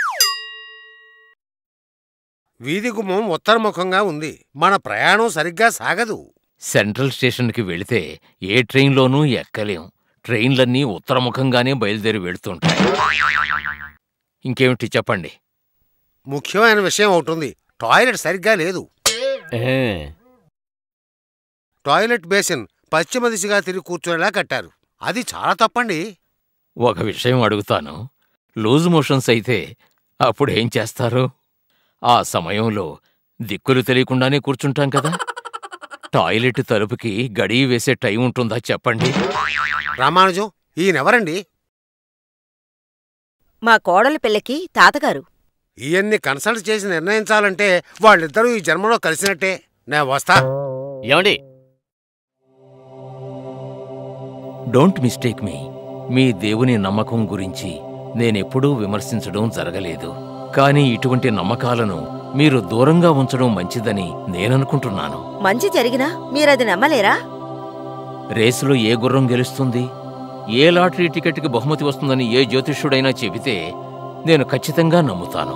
వీధి గుమ్మం ఉత్తరముఖంగా ఉంది మన ప్రయాణం సరిగ్గా సాగదు సెంట్రల్ స్టేషన్కి వెళితే ఏ ట్రైన్లోనూ ఎక్కలేం ట్రైన్లన్నీ ఉత్తరముఖంగానే బయలుదేరి వెళుతుంటాయి ఇంకేమిటి చెప్పండి ముఖ్యమైన విషయం అవుతుంది టాయిలెట్ సరిగ్గా లేదు ఏ, టాయిలెట్ బేసిన్ పశ్చిమ దిశగా తిరిగి కూర్చునేలా కట్టారు అది చాలా తప్పండి ఒక విషయం అడుగుతాను లూజ్ మోషన్స్ అయితే అప్పుడు ఏం చేస్తారు ఆ సమయంలో దిక్కులు తెలియకుండానే కూర్చుంటాం కదా టాయిలెట్ తలుపుకి గడియ వేసే టైం ఉంటుందా చెప్పండి రామానుజం ఈయనెవరండి మా కోడలి పిల్లకి తాతగారు ఇవన్నీ కన్సల్ట్ చేసి నిర్ణయించాలంటే వాళ్ళిద్దరూ ఈ జన్మలో కలిసినట్టే నేను వస్తా ఏమండి డోంట్ మిస్టేక్ మీ మీ దేవుని నమ్మకం గురించి నేనెప్పుడూ విమర్శించడం జరగలేదు కానీ ఇటువంటి నమ్మకాలను మీరు దూరంగా ఉంచడం మంచిదని నేననుకుంటున్నాను మంచి జరిగినా మీరది నమ్మలేరా రేసులో ఏ గుర్రం గెలుస్తుంది ఏ లాటరీ టికెట్కి బహుమతి వస్తుందని ఏ జ్యోతిష్యుడైనా చెబితే నేను ఖచ్చితంగా నమ్ముతాను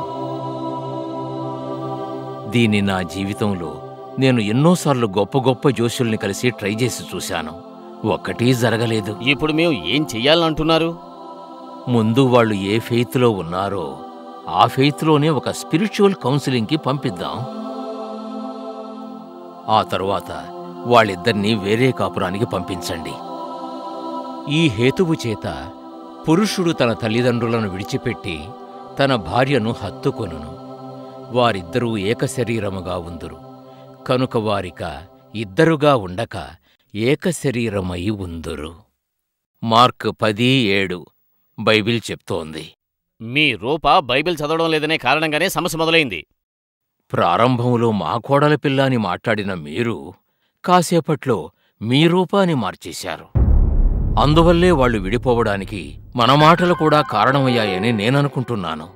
దీన్ని నా జీవితంలో నేను ఎన్నోసార్లు గొప్ప గొప్ప జోష్యుల్ని కలిసి ట్రై చేసి చూశాను ఒక్కటీ జరగలేదు ఇప్పుడు మేము ఏం చెయ్యాలంటున్నారు ముందు వాళ్ళు ఏ ఫెయిత్లో ఉన్నారో ఆ ఫెయిత్లోనే ఒక స్పిరిచువల్ కౌన్సిలింగ్కి పంపిద్దాం ఆ తరువాత వాళ్ళిద్దరినీ వేరే కాపురానికి పంపించండి ఈ హేతువు చేత పురుషుడు తన తల్లిదండ్రులను విడిచిపెట్టి తన భార్యను హత్తుకొనును వారిద్దరూ ఏకశరీరముగా ఉందురు కనుక వారిక ఇద్దరుగా ఉండక ఏకశరీరమై ఉందురు మార్క్ పది ఏడు బైబిల్ చెప్తోంది మీ రూప బైబిల్ చదవడం లేదనే కారణంగానే సమస్య మొదలైంది ప్రారంభంలో మా కోడల పిల్ల అని మాట్లాడిన మీరు కాసేపట్లో మీ రూపాన్ని మార్చేశారు అందువల్లే వాళ్ళు విడిపోవడానికి మన మాటలు కూడా కారణమయ్యాయని నేననుకుంటున్నాను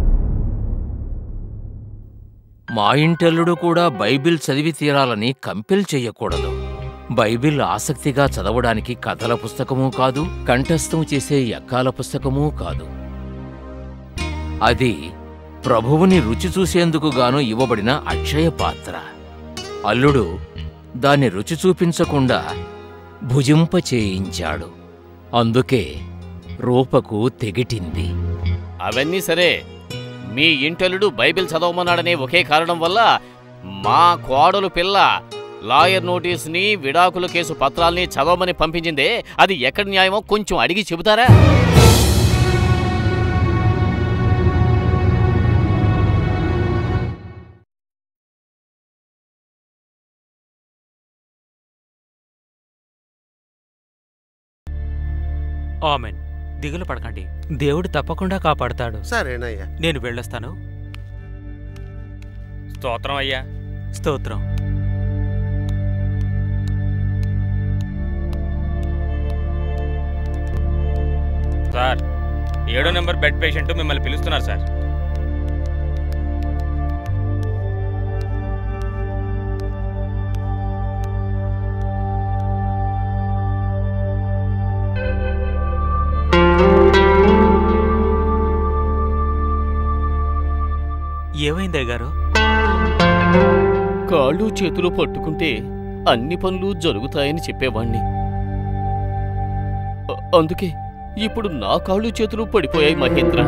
మా ఇంటల్లుడు కూడా బైబిల్ చదివి తీరాలని కంపెల్ చెయ్యకూడదు బైబిల్ ఆసక్తిగా చదవడానికి కథల పుస్తకమూ కాదు కంఠస్థం చేసే ఎక్కాల పుస్తకమూ కాదు అది ప్రభువుని రుచి చూసేందుకు గాను ఇవ్వబడిన అక్షయ పాత్ర అల్లుడు దాన్ని రుచి చూపించకుండా భుజింప చేయించాడు అందుకే రూపకు తెగిటింది అవన్నీ సరే మీ ఇంటలుడు బైబిల్ చదవమన్నాడనే ఒకే కారణం వల్ల మా కోడలు పిల్ల లాయర్ నోటీస్ని విడాకుల కేసు పత్రాల్ని చదవమని పంపించిందే అది ఎక్కడి న్యాయమో కొంచెం అడిగి చెబుతారా ఆమెన్ దిగులు పడకండి దేవుడు తప్పకుండా కాపాడుతాడు సరేనయ్యా నేను వెళ్ళొస్తాను స్తోత్రం అయ్యా స్తోత్రం సార్ ఏడో నెంబర్ బెడ్ పేషెంట్ మిమ్మల్ని పిలుస్తున్నారు సార్ ఏమైంది గారు కాళ్ళు చేతులు పట్టుకుంటే అన్ని పనులు జరుగుతాయని చెప్పేవాణ్ణి అ- అందుకే ఇప్పుడు నా కాళ్ళు చేతులు పడిపోయాయి మహేంద్ర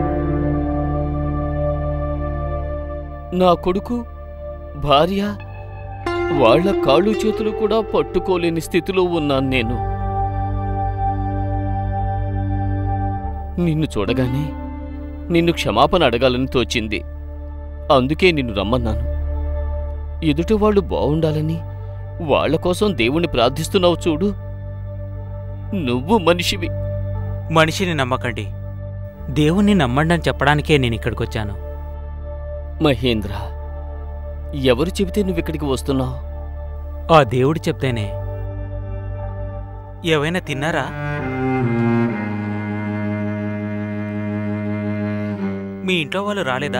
నా కొడుకు భార్య వాళ్ళ కాళ్ళు చేతులు కూడా పట్టుకోలేని స్థితిలో ఉన్నాను నేను నిన్ను చూడగానే నిన్ను క్షమాపణ అడగాలని తోచింది అందుకే నిన్ను రమ్మన్నాను ఎదుటి వాళ్ళు బావుండాలని వాళ్ళ కోసం దేవుణ్ణి ప్రార్థిస్తున్నావు చూడు నువ్వు మనిషివి మనిషిని నమ్మకండి దేవుణ్ణి నమ్మండి అని చెప్పడానికే నేను ఇక్కడికొచ్చాను మహేంద్ర ఎవరు చెబితే నువ్విక్కడికి వస్తున్నావు ఆ దేవుడు చెప్తేనే ఏవైనా తిన్నారా మీ ఇంట్లో వాళ్ళు రాలేదా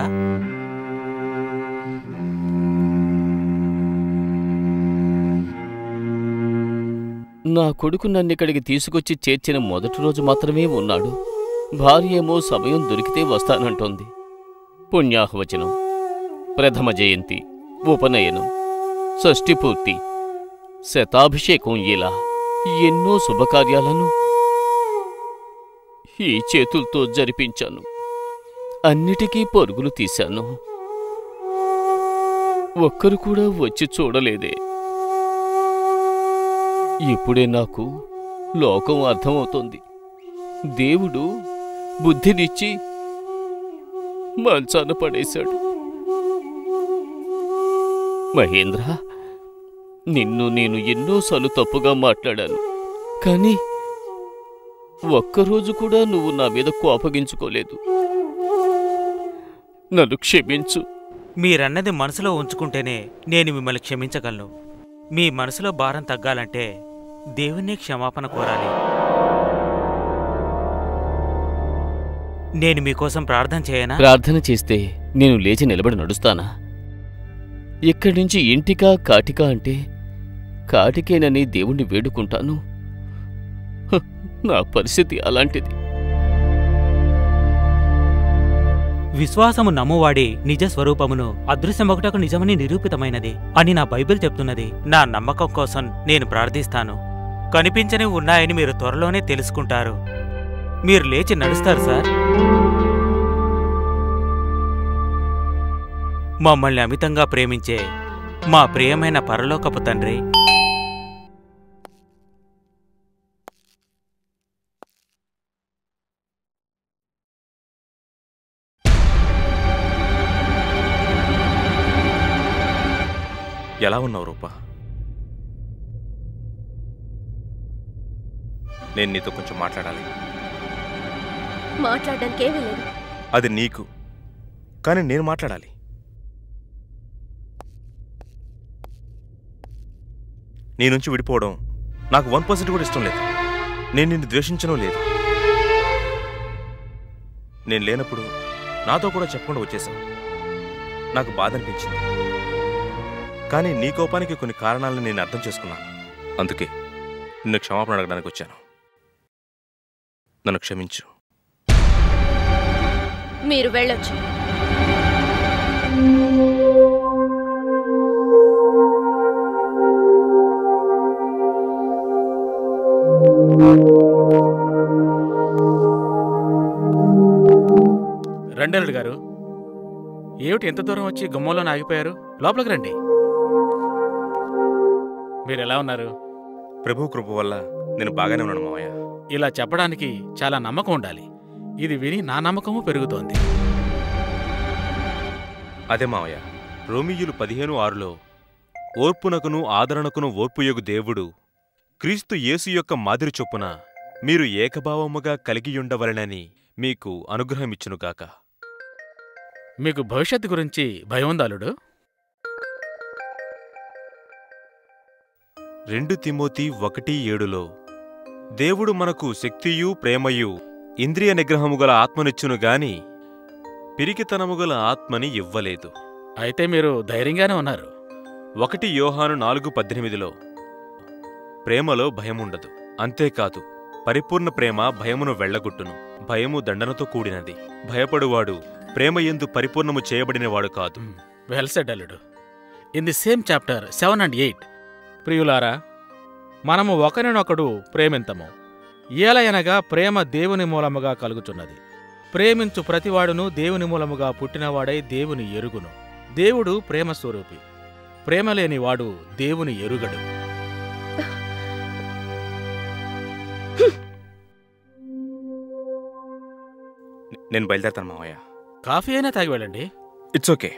నా కొడుకు నన్నిక్కడికి తీసుకొచ్చి చేర్చిన మొదటి రోజు మాత్రమే ఉన్నాడు భార్య ఏమో సమయం దొరికితే వస్తానంటోంది పుణ్యాహవచనం ప్రథమ జయంతి ఉపనయనం షష్ఠి పూర్తి శతాభిషేకం ఇలా ఎన్నో శుభకార్యాలను ఈ చేతులతో జరిపించాను అన్నిటికీ పరుగులు తీశాను ఒక్కరు కూడా వచ్చి చూడలేదే ఇప్పుడే నాకు లోకం అర్థమవుతోంది దేవుడు బుద్ధినిచ్చి మంచాన పడేశాడు మహేంద్ర నిన్ను నేను ఎన్నోసార్లు తప్పుగా మాట్లాడాను కానీ ఒక్కరోజు కూడా నువ్వు నా మీద కోపగించుకోలేదు నన్ను క్షమించు మీరన్నది మనసులో ఉంచుకుంటేనే నేను మిమ్మల్ని క్షమించగలను మీ మనసులో భారం తగ్గాలంటే దేవుణ్ణి క్షమాపణ కోరాలి నేను మీకోసం ప్రార్థన చేయనా ప్రార్థన చేస్తే నేను లేచి నిలబడి నడుస్తానా ఇక్కడి నుంచి ఇంటికా కాటికా అంటే కాటికేనని దేవుణ్ణి వేడుకుంటాను హ, నా పరిస్థితి అలాంటిది విశ్వాసము నమ్మువాడి నిజ స్వరూపమును అదృశ్యమొకటకు నిజమని నిరూపితమైనది అని నా బైబిల్ చెప్తున్నది నా నమ్మకం కోసం నేను ప్రార్థిస్తాను కనిపించని ఉన్నాయని మీరు త్వరలోనే తెలుసుకుంటారు మీరు లేచి నడుస్తారు సార్ మమ్మల్ని అమితంగా ప్రేమించే మా ప్రియమైన పరలోకపు తండ్రి ఎలా ఉన్నావు రూపా నేను నీతో కొంచెం మాట్లాడాలి మాట్లాడడానికి ఏమీ లేదు అది నీకు కానీ నేను మాట్లాడాలి నీ నుంచి విడిపోవడం నాకు వన్ పర్సెంట్ కూడా ఇష్టం లేదు నేను నిన్ను ద్వేషించడం లేదు నేను లేనప్పుడు నాతో కూడా చెప్పకుండా వచ్చేసావు నాకు బాధ అనిపించింది కానీ నీ కోపానికి కొన్ని కారణాలను నేను అర్థం చేసుకున్నాను అందుకే నిన్ను క్షమాపణ అడగడానికి వచ్చాను నన్ను క్షమించు మీరు వెళ్ళొచ్చు రండి గారు ఏమిటి ఎంత దూరం వచ్చి గుమ్మంలో ఆగిపోయారు లోపలికి రండి మీరు ఎలా ఉన్నారు ప్రభు కృప వల్ల నేను బాగానే ఉన్నాను మావయ్య ఇలా చెప్పడానికి చాలా నమ్మకం ఉండాలి ఇది విని నా నమ్మకము పెరుగుతోంది అదే మావయ్య రోమియులు పదిహేను ఆరులో ఓర్పునకును ఆదరణకును ఓర్పుయగు దేవుడు క్రీస్తు యేసు యొక్క మాదిరి చొప్పున మీరు ఏకభావముగా కలిగియుండవలెనని మీకు అనుగ్రహమిచ్చునుగాక మీకు భవిష్యత్తు గురించి భయం ఉందా అల్లుడు రెండు తిమోతి ఒకటి ఏడులో దేవుడు మనకు శక్తియు ప్రేమయు ఇంద్రియ నిగ్రహము గల ఆత్మనిచ్చును గాని పిరికితనము గల ఆత్మని ఇవ్వలేదు అయితే మీరు ధైర్యంగానే ఉన్నారు ఒకటి యోహాను నాలుగు పద్దెనిమిదిలో ప్రేమలో భయముండదు అంతేకాదు పరిపూర్ణ ప్రేమ భయమును వెళ్ళగొట్టును భయము దండనతో కూడినది భయపడువాడు ప్రేమ ఎందు పరిపూర్ణము చేయబడినవాడు కాదు వెల్ సెడ్ అల్లుడు in the same chapter seven and eight ప్రియులారా మనము ఒకరినొకడు ప్రేమింతము ఏలయనగా ప్రేమ దేవుని మూలముగా కలుగుచున్నది ప్రేమించు ప్రతివాడును దేవుని మూలముగా పుట్టినవాడై దేవుని ఎరుగును దేవుడు ప్రేమ స్వరూపి ప్రేమ లేనివాడు దేవుని ఎరుగడు నేను బయలుదేరతాను మావయ్య కాఫీ అయినా తాగి వెళ్ళండి ఇట్స్ ఓకే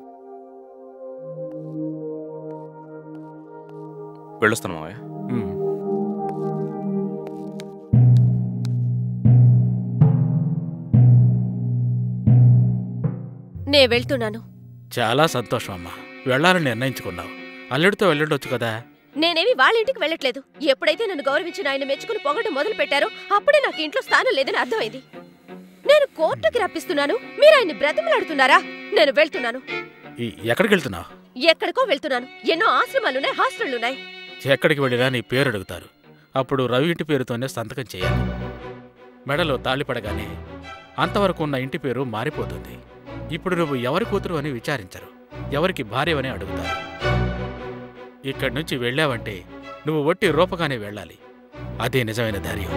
వెళ్ళొస్తాను మావయ్య మ్మ్. నే వెళ్తున్నాను చాలా సంతోషం అమ్మా వెళ్ళాలని నిర్ణయించుకున్నావు అల్లుడితో వెళ్ళొచ్చు కదా నేనేమి వాళ్ళ ఇంటికి వెళ్ళట్లేదు ఎప్పుడైతే నన్ను గౌరవించిన ఆయన మెచ్చుకుని పొగడం మొదలు పెట్టారో అప్పుడే నాకు ఇంట్లో స్థానం లేదని అర్థమైంది నేను కోర్టుకి రప్పిస్తున్నాను మీరు ఆయన్ని బ్రతిమలాడుతున్నారా నేను వెళ్తున్నాను ఈ- ఎక్కడికి వెళ్తున్నావు ఎక్కడికో వెళ్తున్నాను ఎన్నో ఆశ్రమాలున్నాయి హాస్టళ్లున్నాయి ఎక్కడికి వెళ్ళినా నీ పేరు అడుగుతారు అప్పుడు రవి ఇంటి పేరుతోనే సంతకం చేయాలి మెడలో తాళి పడగానే అంతవరకు ఉన్న ఇంటి పేరు మారిపోతుంది ఇప్పుడు నువ్వు ఎవరి కూతురు అని విచారించరు ఎవరికి భార్యవని అడుగుతారు ఇక్కడి నుంచి వెళ్ళావంటే నువ్వు ఒట్టి రూపగానే వెళ్ళాలి అదే నిజమైన ధైర్యం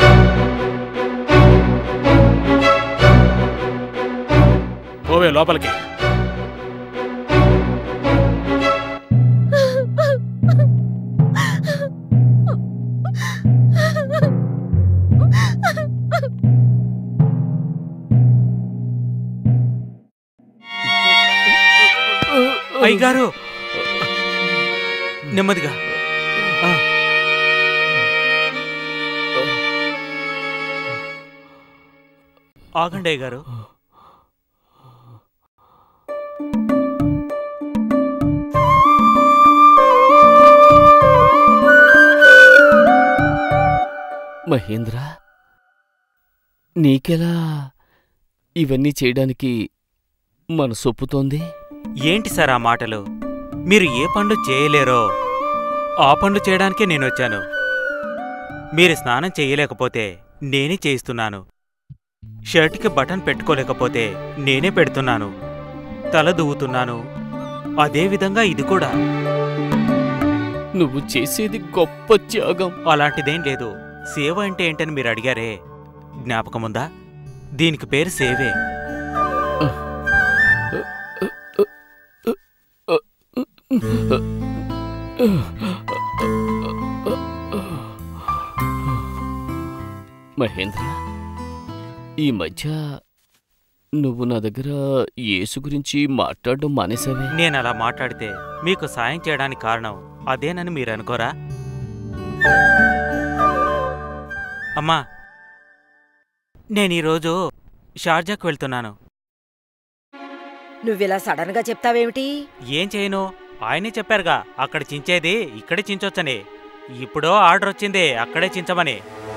పోవే లోపలికి అయ్యగారు నెమ్మదిగా ఆ. ఆగండి అయ్యగారు మహేంద్ర నీకెలా ఇవన్నీ చేయడానికి మన సొప్పుతోంది ఏంటి సార్ ఆ మాటలు మీరు ఏ పనులు చేయలేరో ఆ పనులు చేయడానికే నేను వచ్చాను మీరు స్నానం చేయలేకపోతే నేనే చేయిస్తున్నాను షర్ట్కి బటన్ పెట్టుకోలేకపోతే నేనే పెడుతున్నాను తల దువ్వుతున్నాను అదేవిధంగా ఇది కూడా నువ్వు చేసేది గొప్ప త్యాగం అలాంటిదేం లేదు సేవ అంటే ఏంటని మీరు అడిగారే జ్ఞాపకముందా దీనికి పేరు సేవే మహేంద్ర ఈ మధ్య నువ్వు నా దగ్గర యేసు గురించి మాట్లాడడం మానేసావే నేను అలా మాట్లాడితే మీకు సాయం చేయడానికి కారణం అదేనని మీరు అనుకోరా అమ్మా నేను ఈరోజు షార్జాకు వెళ్తున్నాను నువ్విలా సడన్ గా చెప్తావేమిటి ఏం చేయను ఆయనే చెప్పారుగా అక్కడ చించేది ఇక్కడే చించొచ్చని ఇప్పుడో ఆర్డర్ వచ్చింది అక్కడే చించమని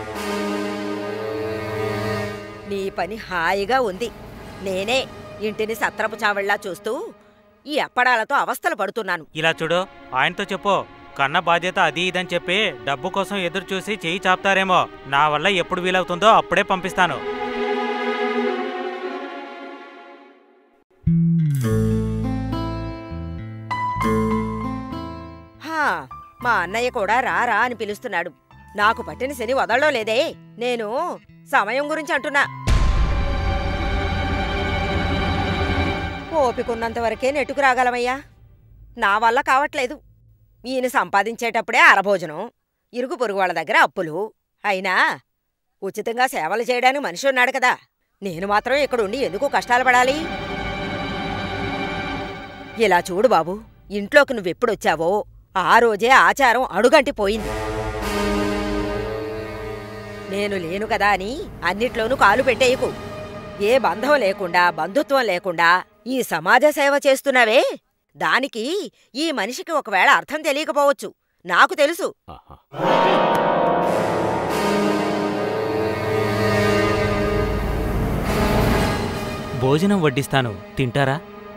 నీ పని హాయిగా ఉంది నేనే ఇంటిని సత్రపు చావళ్ళా చూస్తూ ఈ అప్పడాలతో అవస్థలు పడుతున్నాను ఇలా చూడు ఆయనతో చెప్పు కన్న బాధ్యత అది ఇదని చెప్పి డబ్బు కోసం ఎదురు చూసి చెయ్యి చాపుతారేమో నా వల్ల ఎప్పుడు వీలవుతుందో అప్పుడే పంపిస్తాను హా మా అన్నయ్య కూడా రా రా అని పిలుస్తున్నాడు నాకు పట్టిన శని వదలడం లేదే నేను సమయం గురించి అంటున్నా ఓపికన్నంత వరకే నెట్టుకు రాగలమయ్యా నా వల్ల కావట్లేదు ఈయన సంపాదించేటప్పుడే అరభోజనం ఇరుగు పొరుగు వాళ్ళ దగ్గర అప్పులు అయినా ఉచితంగా సేవలు చేయడానికి మనిషి ఉన్నాడు కదా నేను మాత్రం ఇక్కడుండి ఎందుకు కష్టాలు పడాలి ఇలా చూడు బాబు ఇంట్లోకి నువ్వెప్పుడొచ్చావో ఆ రోజే ఆచారం అడుగంటి పోయింది నేను లేను కదా అని అన్నిట్లోనూ కాలు పెట్టేయకు ఏ బంధం లేకుండా బంధుత్వం లేకుండా ఈ సమాజ సేవ చేస్తున్నావే దానికి ఈ మనిషికి ఒకవేళ అర్థం తెలియకపోవచ్చు నాకు తెలుసు ఆహా. భోజనం వడ్డిస్తాను తింటారా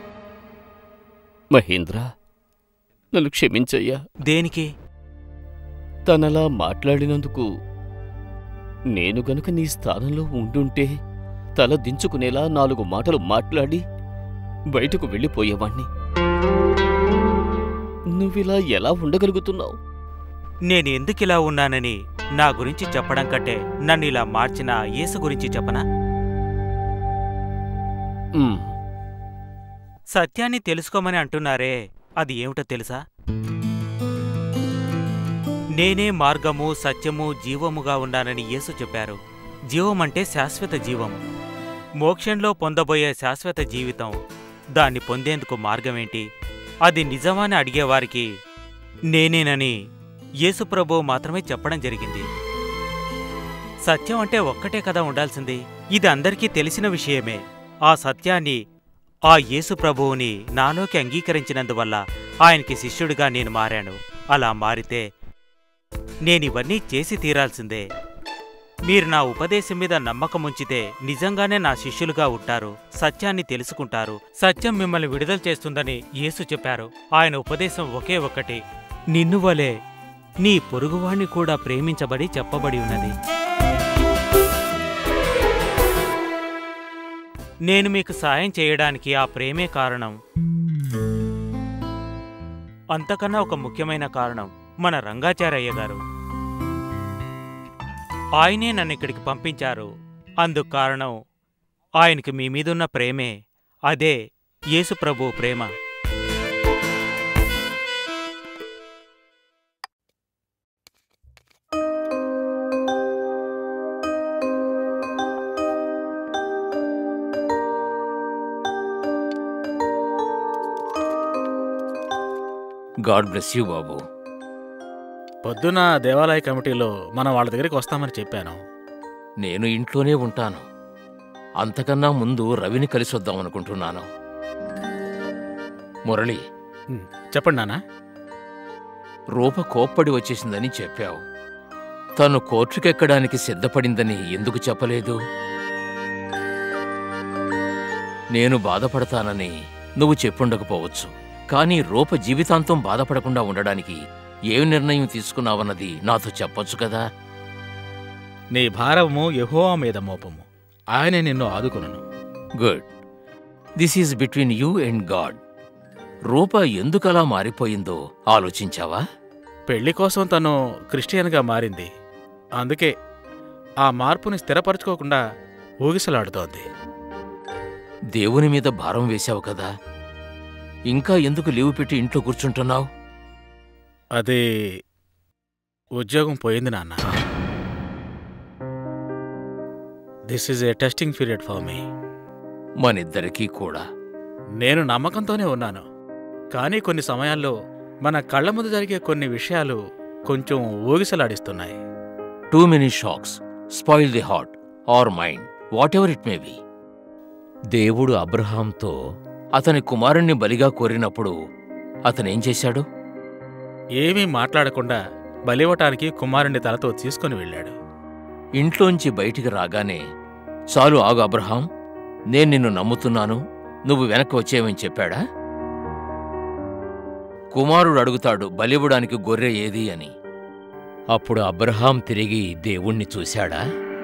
మహేంద్ర నన్ను క్షమించయ్యా దేనికి తనలా మాట్లాడినందుకు నేను గనుక నీ స్థానంలో ఉండుంటే తల దించుకునేలా నాలుగు మాటలు మాట్లాడి బయటకు వెళ్ళిపోయేవాణ్ణి నువ్విలా ఎలా ఉండగలుగుతున్నావు నేను ఎందుకిలా ఉన్నానని నా గురించి చెప్పడం కంటే నన్ను ఇలా మార్చిన యేసు గురించి చెప్పనా ఉమ్, సత్యాన్ని తెలుసుకోమని అంటున్నారే అది ఏమిటో తెలుసా నేనే మార్గము సత్యము జీవముగా ఉన్నానని యేసు చెప్పారు జీవమంటే శాశ్వత జీవము మోక్షంలో పొందబోయే శాశ్వత జీవితం దాన్ని పొందేందుకు మార్గమేంటి అది నిజమని అడిగేవారికి నేనేనని యేసుప్రభు మాత్రమే చెప్పడం జరిగింది సత్యం అంటే ఒక్కటే కదా ఉండాల్సింది ఇది అందరికీ తెలిసిన విషయమే ఆ సత్యాన్ని ఆ యేసు ప్రభువుని నాలోకి అంగీకరించినందువల్ల ఆయనకి శిష్యుడిగా నేను మారాను అలా మారితే నేనివన్నీ చేసి తీరాల్సిందే మీరు నా ఉపదేశం మీద నమ్మకం ఉంచితే నిజంగానే నా శిష్యులుగా ఉంటారు సత్యాన్ని తెలుసుకుంటారు సత్యం మిమ్మల్ని విడుదల చేస్తుందని యేసు చెప్పారు ఆయన ఉపదేశం ఒకే ఒక్కటి నిన్ను వలే నీ పొరుగువాణ్ణి కూడా ప్రేమించబడి చెప్పబడి ఉన్నది నేను మీకు సాయం చేయడానికి ఆ ప్రేమే కారణం అంతకన్నా ఒక ముఖ్యమైన కారణం మన రంగాచారయ్య గారు ఆయనే నన్ను ఇక్కడికి పంపించారు అందుకు కారణం ఆయనకి మీ మీదున్న ప్రేమే అదే యేసు ప్రభు ప్రేమ గాడ్ బ్లెస్ యూ బాబు పొద్దున దేవాలయ కమిటీలో మనం వాళ్ళ దగ్గరికి వస్తామని చెప్పాను నేను ఇంట్లోనే ఉంటాను అంతకన్నా ముందు రవిని కలిసి వద్దామనుకుంటున్నాను మురళి చెప్పండి నాన్న రూప కోప్పడి వచ్చేసిందని చెప్పావు తను కోర్టుకెక్కడానికి సిద్ధపడిందని ఎందుకు చెప్పలేదు నేను బాధపడతానని నువ్వు చెప్పుండకపోవచ్చు కానీ రూప జీవితాంతం బాధపడకుండా ఉండడానికి ఏ నిర్ణయం తీసుకున్నావన్నది నాతో చెప్పొచ్చు కదా నీ భారము యెహోవా మీద మోపము ఆయనే నిన్ను ఆదుకొనును good this is between you and God Rupa ఎందుకలా మారిపోయిందో ఆలోచించావా పెళ్లి కోసం తను క్రిస్టియన్గా మారింది అందుకే ఆ మార్పుని స్థిరపరచుకోకుండా ఊగిసలాడుతోంది దేవుని మీద భారం వేశావు కదా ఇంకా ఎందుకు లీవు పెట్టి ఇంట్లో కూర్చుంటున్నావు అది ఉద్యోగం పోయింది నాన్న this is a testing period for me మనిద్దరికీ కూడా నేను నమ్మకంతోనే ఉన్నాను కానీ కొన్ని సమయాల్లో మన కళ్ళ ముందు జరిగే కొన్ని విషయాలు కొంచెం ఊగిసలాడిస్తున్నాయి too many shocks spoil the heart or mind whatever it may be దేవుడు అబ్రహాంతో అతని కుమారుణ్ణి బలిగా కోరినప్పుడు అతనేం చేశాడు ఏమీ మాట్లాడకుండా బలివ్వటానికి కుమారుని తలతో తీసుకుని వెళ్ళాడు ఇంట్లోంచి బయటికి రాగానే చాలు ఆగు అబ్రహాం నేను నిన్ను నమ్ముతున్నాను నువ్వు వెనక్కి వచ్చేవని చెప్పాడా కుమారుడు అడుగుతాడు బలివ్వడానికి గొర్రె ఏది అని అప్పుడు అబ్రహాం తిరిగి దేవుణ్ణి చూశాడా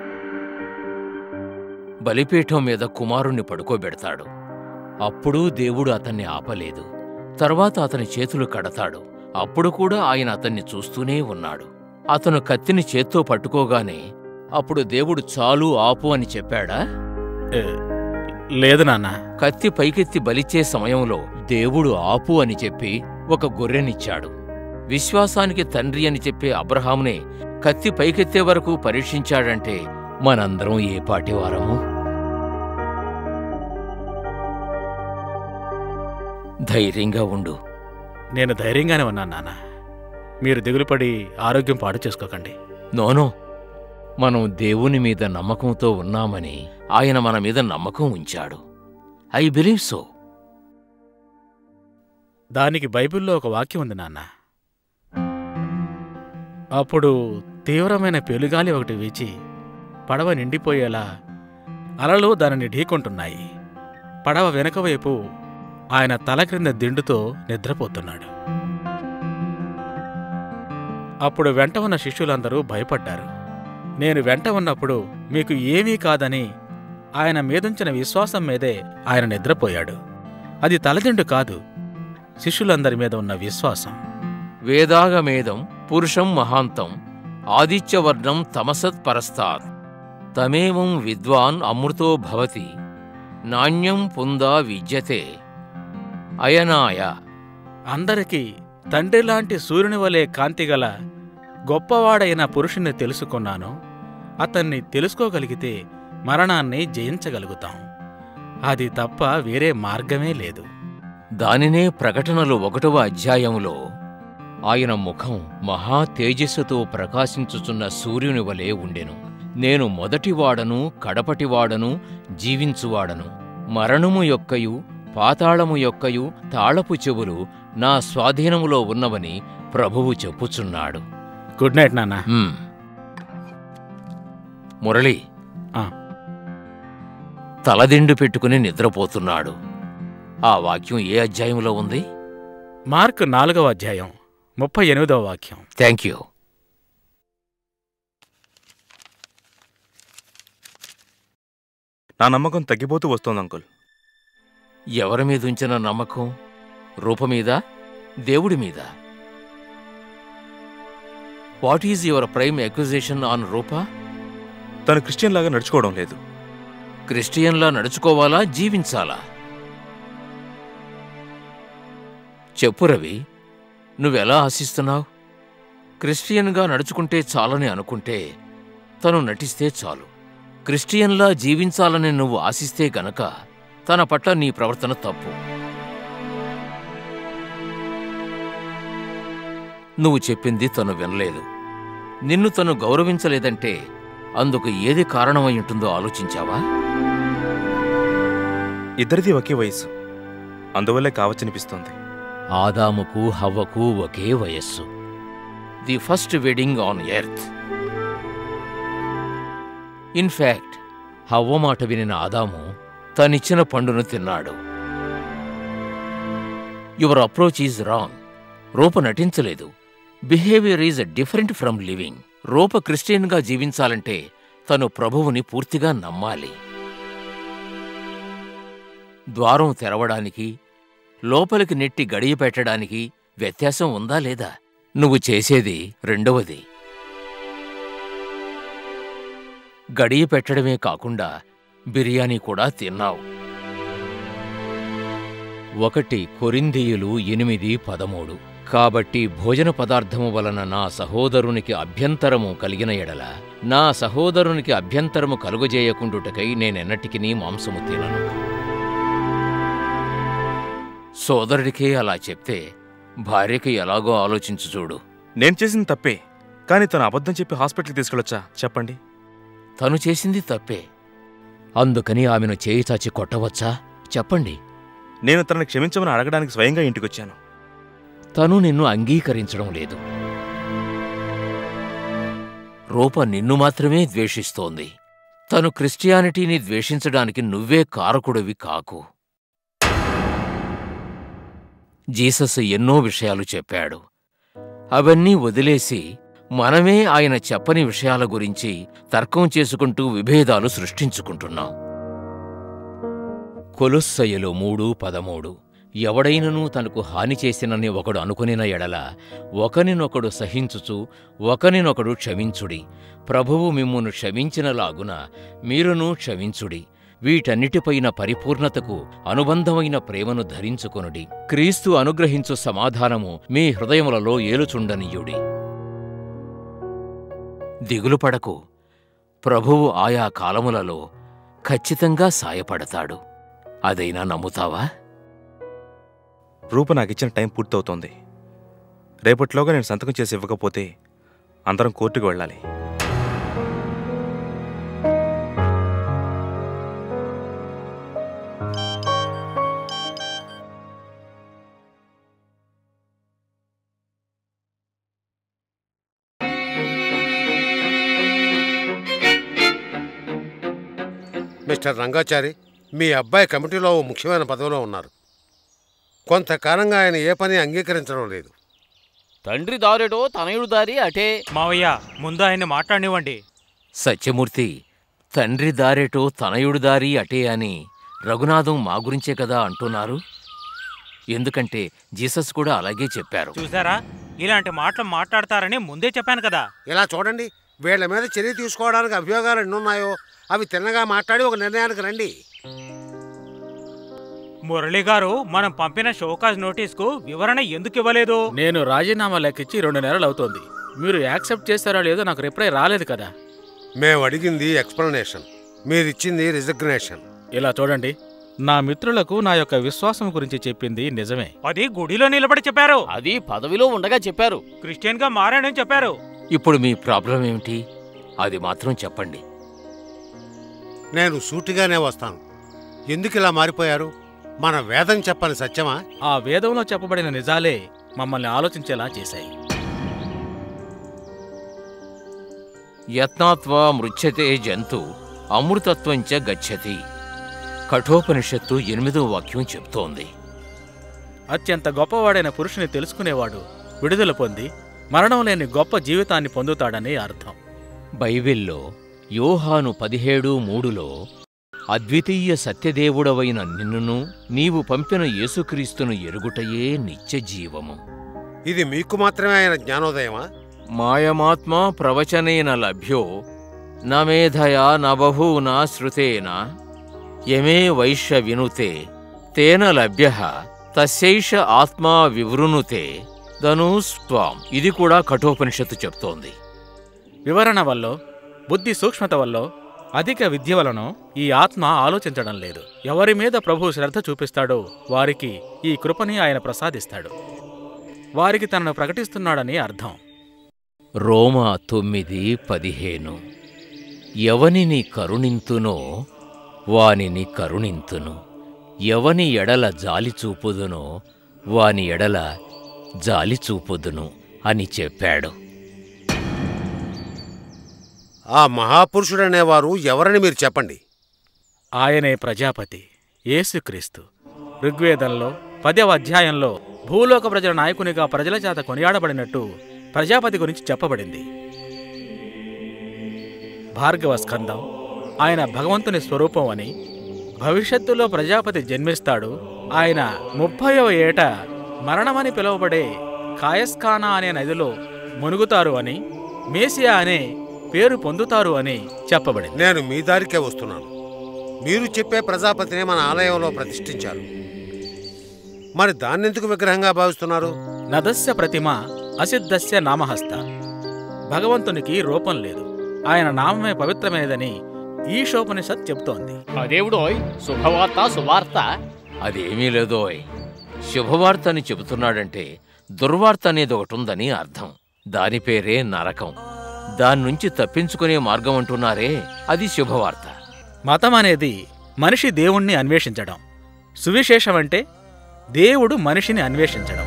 బలిపీఠం మీద కుమారుణ్ణి పడుకోబెడతాడు అప్పుడు దేవుడు అతన్ని ఆపలేదు తర్వాత అతని చేతులు కడతాడు అప్పుడు కూడా ఆయన అతన్ని చూస్తూనే ఉన్నాడు అతను కత్తిని చేత్తో పట్టుకోగానే అప్పుడు దేవుడు చాలు ఆపు అని చెప్పాడా లేదు నాన్న కత్తి పైకెత్తి బలిచ్చే సమయంలో దేవుడు ఆపు అని చెప్పి ఒక గొర్రెనిచ్చాడు విశ్వాసానికి తండ్రి అని చెప్పే అబ్రహామునే కత్తి పైకెత్తే వరకు పరీక్షించాడంటే మనందరం ఏ పాటివారము ధైర్యంగా ఉండు నేను ధైర్యంగానే ఉన్నాను నాన్న మీరు దిగులుపడి ఆరోగ్యం పాడు చేసుకోకండి నోనో మనం దేవుని మీద నమ్మకంతో ఉన్నామని ఆయన మన మీద నమ్మకం ఉంచాడు ఐ బిలీవ్ సో దానికి బైబిల్లో ఒక వాక్యం ఉంది నాన్న అప్పుడు తీవ్రమైన పెలుగాలి ఒకటి వీచి పడవ నిండిపోయేలా అలలు దానిని ఢీకొంటున్నాయి పడవ వెనక వైపు ఆయన తల క్రింద దిండుతో నిద్రపోతున్నాడు అప్పుడు వెంట ఉన్న శిష్యులందరూ భయపడ్డారు నేను వెంట ఉన్నప్పుడు మీకు ఏమీ కాదని ఆయన మీదుంచిన విశ్వాసం మీదే ఆయన నిద్రపోయాడు అది తలదిండు కాదు శిష్యులందరి మీద ఉన్న విశ్వాసం వేదాగమేదం పురుషం మహాంతం ఆదిత్యవర్ణం తమసత్ పరస్తాత్ తమేవం విద్వాన్ అమృతో భవతి నాణ్యం పుందా విద్యతే అయనాయ అందరికీ తండ్రిలాంటి సూర్యుని వలె కాంతిగల గొప్పవాడైన పురుషుణ్ణి తెలుసుకున్నాను అతన్ని తెలుసుకోగలిగితే మరణాన్ని జయించగలుగుతాం అది తప్ప వేరే మార్గమే లేదు దానినే ప్రకటనలు ఒకటవ అధ్యాయంలో ఆయన ముఖం మహా తేజస్సుతో ప్రకాశించుచున్న సూర్యుని వలె ఉండెను నేను మొదటివాడను కడపటివాడను జీవించువాడను మరణము యొక్కయు పాతాళము యొక్కయు తాళపు చెవులు నా స్వాధీనములో ఉన్నవని ప్రభువు చెప్పుచున్నాడు గుడ్ నైట్ నాన్న మ్మ్. మురళి ఆ. తలదిండు పెట్టుకుని నిద్రపోతున్నాడు ఆ వాక్యం ఏ అధ్యాయంలో ఉంది మార్క్ నాలుగవ అధ్యాయం ముప్పై ఎనిమిదవ వాక్యం థ్యాంక్ యూ నా నమ్మకం తగ్గిపోతూ వస్తోంది అంకుల్ ఎవరి మీద ఉంచిన నమ్మకం రూప మీద దేవుడి మీద what is your prime acquisition on Rupa తను క్రిస్టియన్ లాగా నడుచుకోవడం లేదు క్రిస్టియన్లా నడుచుకోవాలా జీవించాలా చెప్పు రవి నువ్వెలా ఆశిస్తున్నావు క్రిస్టియన్గా నడుచుకుంటే చాలని అనుకుంటే తను నటిస్తే చాలు క్రిస్టియన్లా జీవించాలని నువ్వు ఆశిస్తే గనక తన పట్ల నీ ప్రవర్తన తప్పు నువ్వు చెప్పింది తను వినలేదు నిన్ను తను గౌరవించలేదంటే అందుకు ఏది కారణమై ఉంటుందో ఆలోచించావా ఇద్దరిది ఒకే వయసు అందువల్లే కావచ్చనిపిస్తోంది ఆదాముకు హవ్వకు ఒకే వయస్సు the first wedding on earth in fact హవ్వ మాట వినిన ఆదాము తనిచ్చిన పండును తిన్నాడు your approach is wrong Rupa నటించలేదు behaviour is different from living Rupa క్రిస్టియన్గా జీవించాలంటే తను ప్రభువుని పూర్తిగా నమ్మాలి ద్వారం తెరవడానికి లోపలికి నెట్టి గడియ పెట్టడానికి వ్యత్యాసం ఉందా లేదా నువ్వు చేసేది రెండవది గడియ పెట్టడమే కాకుండా బిర్యానీ కూడా తిన్నావు ఒకటి కొరిందీయులు ఎనిమిది పదమూడు కాబట్టి భోజన పదార్థము వలన నా సహోదరునికి అభ్యంతరము కలిగిన ఎడల నా సహోదరునికి అభ్యంతరము కలుగజేయకుండుటకై నేనెన్నటికినీ మాంసము తినను సోదరుడికే అలా చెప్తే భార్యకి ఎలాగో ఆలోచించు చూడు నేను చేసింది తప్పే కానీ తను అబద్ధం చెప్పి హాస్పిటల్కి తీసుకెళ్ళొచ్చా చెప్పండి తను చేసింది తప్పే అందుకని ఆమెను చేయి చాచి కొట్టవచ్చా చెప్పండి నేను తనని క్షమించమని అడగడానికి స్వయంగా ఇంటికొచ్చాను తను నిన్ను అంగీకరించడం లేదు రూప నిన్ను మాత్రమే ద్వేషిస్తోంది తను క్రిస్టియానిటీని ద్వేషించడానికి నువ్వే కారకుడివి కాకు జీసస్ ఎన్నో విషయాలు చెప్పాడు అవన్నీ వదిలేసి మనమే ఆయన చెప్పని విషయాల గురించి తర్కం చేసుకుంటూ విభేదాలు సృష్టించుకుంటున్నాం కొలుస్సయ్యలు మూడు పదమూడు ఎవడైనను తనకు హాని చేసినని ఒకడు అనుకునిన ఎడల ఒకనినొకడు సహించుచు ఒకనినొకడు క్షమించుడి ప్రభువు మిమ్మును క్షమించినలాగున మీరును క్షమించుడి వీటన్నిటిపైన పరిపూర్ణతకు అనుబంధమైన ప్రేమను ధరించుకొనుడి క్రీస్తు అనుగ్రహించు సమాధానము మీ హృదయములలో ఏలుచుండనీయుడి దిగులుపడకు ప్రభువు ఆయా కాలములలో ఖచ్చితంగా సాయపడతాడు అదైనా నమ్ముతావా రూప నాకు ఇచ్చిన టైం పూర్తవుతోంది రేపటిలోగా నేను సంతకం చేసి ఇవ్వకపోతే అందరం కోర్టుకు వెళ్ళాలి మిస్టర్ రంగాచారి మీ అబ్బాయి కమిటీలో ఓ ముఖ్యమైన పదవిలో ఉన్నారు కొంతకాలంగా ఆయన ఏ పని అంగీకరించడం లేదు తండ్రి దారేటో తనయుడు దారి అటే మావయ్య ముందు ఆయన్ని మాట్లాడనివ్వండి సత్యమూర్తి తండ్రి దారేటో తనయుడు దారి అటే అని రఘునాథం మా గురించే కదా అంటున్నారు ఎందుకంటే జీసస్ కూడా అలాగే చెప్పారు చూసారా ఇలాంటి మాటలు మాట్లాడతారని ముందే చెప్పాను కదా ఇలా చూడండి వీళ్ళ మీద చర్య తీసుకోవడానికి అభియోగాలు ఎన్నున్నాయో అవి తిన్నగా మాట్లాడి ఒక నిర్ణయానికి రండి మురళి గారు మనం పంపిన షోకాజ్ నోటీస్కు వివరణ ఎందుకు ఇవ్వలేదు నేను రాజీనామా లెక్కించి రెండు నెలలు అవుతోంది మీరు యాక్సెప్ట్ చేస్తారో లేదో నాకు రిప్లై రాలేదు కదా మేము అడిగింది ఎక్స్ప్లెనేషన్ మీరిచ్చింది రిజిగ్నేషన్ ఇలా చూడండి నా మిత్రులకు నా యొక్క విశ్వాసం గురించి చెప్పింది నిజమే అది గుడిలో నిలబడి చెప్పారు అది పదవిలో ఉండగా చెప్పారు క్రిస్టియన్ గా మారాడని చెప్పారు ఇప్పుడు మీ ప్రాబ్లం ఏమిటి అది మాత్రం చెప్పండి నేను సూటిగానే వస్తాను ఎందుకు ఇలా మారిపోయారు మన వేదం చెప్పని సత్యమా ఆ వేదంలో చెప్పబడిన నిజాలే మమ్మల్ని ఆలోచించేలా చేశాయి యత్నాత్వా మృచ్యతే జంతు అమృతత్వంచ గచ్చతి కఠోపనిషత్తు ఎనిమిదో వాక్యం చెప్తోంది అత్యంత గొప్పవాడైన పురుషుని తెలుసుకునేవాడు విడుదల పొంది మరణం లేని గొప్ప జీవితాన్ని పొందుతాడని అర్థం బైబిల్లో యోహాను పదిహేడు మూడులో అద్వితీయ సత్యదేవుడవైన నిన్నును నీవు పంపిన యేసుక్రీస్తును ఎరుగుటయే నిత్య జీవము ఇది మీకు మాత్రమే ఆయన జ్ఞానోదయమా మాయమాత్మ ప్రవచనేన లభ్యో నమేధయా నబహూనా శ్రుతేన యమే వైశ్య వినుతే తేన లభ్య తస్యైష ఆత్మా వివృణుతే ధనుస్వాం ఇది కూడా కఠోపనిషత్తు చెప్తోంది వివరణ వల్ల బుద్ధి సూక్ష్మత వల్ల అధిక విద్య వలన ఈ ఆత్మ ఆలోచించడం లేదు ఎవరి మీద ప్రభు శ్రద్ధ చూపిస్తాడో వారికి ఈ కృపని ఆయన ప్రసాదిస్తాడు వారికి తనను ప్రకటిస్తున్నాడని అర్థం రోమా తొమ్మిది పదిహేను ఎవనిని కరుణింతునో వానిని కరుణింతును ఎవని ఎడల జాలి చూపుదునో వాని ఎడల జాలి చూపుదును అని చెప్పాడు ఆ మహాపురుషుడనేవారు ఎవరని మీరు చెప్పండి ఆయనే ప్రజాపతి యేసుక్రీస్తు ఋగ్వేదంలో పదవ అధ్యాయంలో భూలోక ప్రజల నాయకునిగా ప్రజల చేత కొనియాడబడినట్టు ప్రజాపతి గురించి చెప్పబడింది భార్గవ స్కందం ఆయన భగవంతుని స్వరూపం అని భవిష్యత్తులో ప్రజాపతి జన్మిస్తాడు ఆయన ముప్పైవ ఏట మరణమని పిలువబడే కాయస్కానా అనే నదిలో మునుగుతారు అని మేసియా అనే పేరు పొందుతారు అని చెప్పబడింది నేను మీ దారికే వస్తున్నాను మీరు చెప్పే ప్రజాపతిని మన ఆలయంలో ప్రతిష్ఠించారు మరి దాన్నెందుకు విగ్రహంగా భావిస్తున్నారు నదస్య ప్రతిమ అసిద్ధస్య నామహస్త భగవంతునికి రూపం లేదు ఆయన నామమే పవిత్రమైనదని ఈశోపనిషత్ చెబుతోంది అదేవుడోయ్ శుభవార్త సువార్త అదేమీ లేదోయ్ శుభవార్త అని చెబుతున్నాడంటే దుర్వార్త అనేది ఒకటి ఉందని అర్థం దాని పేరే నరకం దాన్నుంచి తప్పించుకునే మార్గం అంటున్నారే అది శుభవార్త మతం అనేది మనిషి దేవుణ్ణి అన్వేషించడం సువిశేషం అంటే దేవుడు మనిషిని అన్వేషించడం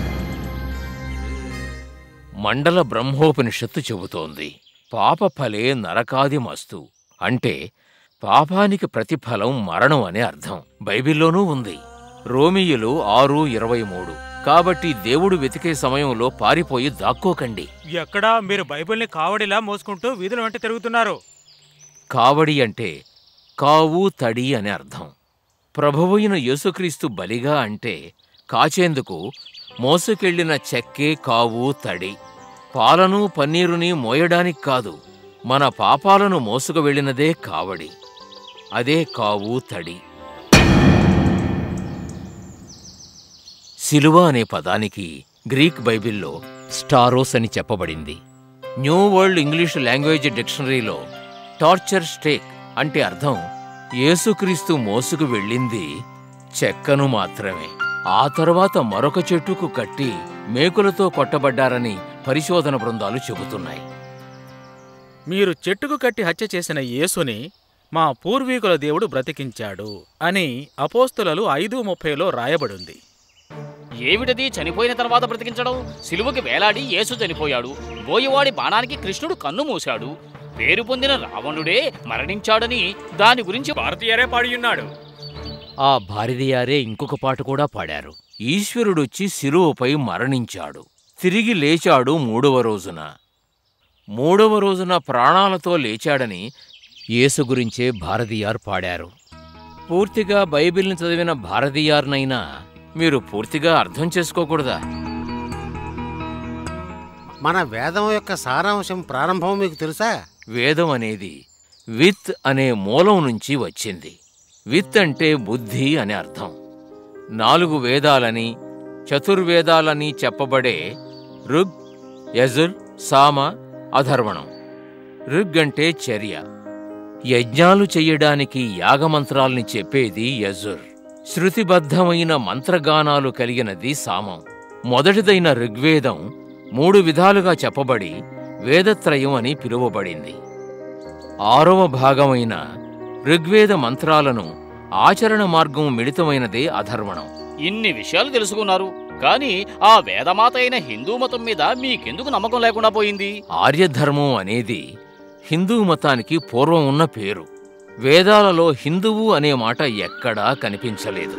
మండల బ్రహ్మోపనిషత్తు చెబుతోంది పాపఫలే నరకాదిమస్తు అంటే పాపానికి ప్రతిఫలం మరణం అనే అర్థం బైబిల్లోనూ ఉంది రోమియులు ఆరు ఇరవై మూడు కాబట్టి దేవుడు వెతికే సమయంలో పారిపోయి దాక్కోకండి ఎక్కడా మీరు బైబిల్ని కావడిలా మోసుకుంటూ వీధుల వెంట తిరుగుతున్నారు కావడి అంటే కావు తడి అని అర్థం ప్రభువైన యేసుక్రీస్తు బలిగా అంటే కాచేందుకు మోసుకెళ్లిన చెక్కే కావు తడి పాలను పన్నీరుని మోయడానికి కాదు మన పాపాలను మోసుకు వెళ్ళినదే కావడి అదే కావు తడి సిలువ అనే పదానికి గ్రీక్ బైబిల్లో స్టారోస్ అని చెప్పబడింది న్యూ వరల్డ్ ఇంగ్లీష్ లాంగ్వేజ్ డిక్షనరీలో టార్చర్ స్టేక్ అంటే అర్థం యేసుక్రీస్తు మోసుకు వెళ్ళింది చెక్కను మాత్రమే ఆ తరువాత మరొక చెట్టుకు కట్టి మేకులతో కొట్టబడ్డారని పరిశోధన బృందాలు చెబుతున్నాయి మీరు చెట్టుకు కట్టి హత్య చేసిన యేసుని మా పూర్వీకుల దేవుడు బ్రతికించాడు అని అపోస్తులలు ఐదు ముప్పైలో రాయబడింది ఏమిటది చనిపోయిన తర్వాత బ్రతికించడం సిలువకి వేలాడి యేసు చనిపోయాడు బోయవాడి బాణానికి కృష్ణుడు కన్ను మూశాడు పేరు పొందిన రావణుడే మరణించాడని దాని గురించి భారతీయరే పాడియున్నాడు ఆ భారతీయారే ఇంకొక పాట కూడా పాడారు ఈశ్వరుడొచ్చి శిలువపై మరణించాడు తిరిగి లేచాడు మూడవ రోజున మూడవ రోజున ప్రాణాలతో లేచాడని యేసు గురించే భారతీయార్ పాడారు పూర్తిగా బైబిల్ని చదివిన భారతీయార్నైనా మీరు పూర్తిగా అర్థం చేసుకోకూడదా మన వేదం యొక్క సారాంశం ప్రారంభం మీకు తెలుసా వేదం అనేది విత్ అనే మూలం నుంచి వచ్చింది విత్ అంటే బుద్ధి అని అర్థం నాలుగు వేదాలని చతుర్వేదాలని చెప్పబడే ఋగ్ యజుర్ సామ అధర్వణం ఋగ్ అంటే చర్య యజ్ఞాలు చెయ్యడానికి యాగమంత్రాల్ని చెప్పేది యజుర్ శృతిబద్ధమైన మంత్రగానాలు కలిగినది సామం మొదటిదైన ఋగ్వేదం మూడు విధాలుగా చెప్పబడి వేదత్రయం అని పిలువబడింది ఆరవ భాగమైన ఋగ్వేద మంత్రాలను ఆచరణ మార్గం మిళితమైనదే అధర్వణం ఇన్ని విషయాలు తెలుసుకున్నారు కానీ ఆ వేదమాత అయిన హిందూ మతం మీద మీకెందుకు నమ్మకం లేకుండా పోయింది ఆర్యధర్మం అనేది హిందూ మతానికి పూర్వం ఉన్న పేరు వేదాలలో హిందువు అనే మాట ఎక్కడా కనిపించలేదు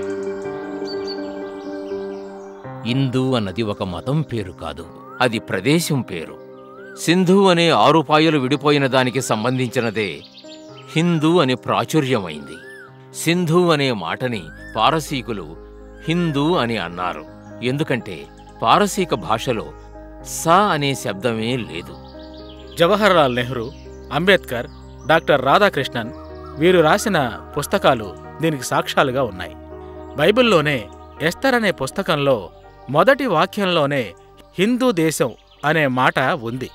ఇందు అన్నది ఒక మతం పేరు కాదు అది ప్రదేశం పేరు సింధు అనే ఆరుపాయలు విడిపోయిన దానికి సంబంధించినదే హిందూ అని ప్రాచుర్యమైంది సింధు అనే మాటని పారసీకులు హిందూ అని అన్నారు ఎందుకంటే పారసీక భాషలో స అనే శబ్దమే లేదు జవహర్లాల్ నెహ్రూ అంబేద్కర్ డాక్టర్ రాధాకృష్ణన్ వీరు రాసిన పుస్తకాలు దీనికి సాక్ష్యాలుగా ఉన్నాయి బైబిల్లోనే ఎస్తర్ అనే పుస్తకంలో మొదటి వాక్యంలోనే హిందూ దేశం అనే మాట ఉంది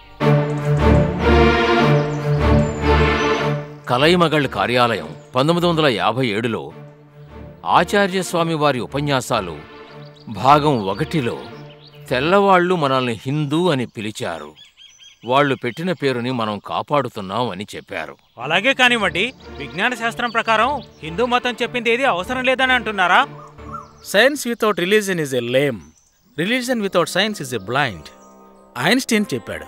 కలైమగళ్ కార్యాలయం పంతొమ్మిది వందల యాభై ఏడులో ఆచార్యస్వామి వారి ఉపన్యాసాలు భాగం ఒకటిలో తెల్లవాళ్లు మనల్ని హిందూ అని పిలిచారు వాళ్ళు పెట్టిన పేరుని మనం కాపాడుతున్నాం అని చెప్పారు అలాగే కానివ్వండి విజ్ఞాన శాస్త్రం ప్రకారం హిందూ మతం చెప్పింది ఏది అవసరం లేదని అంటున్నారా science without religion is a lame religion without science is a blind Einstein చెప్పాడు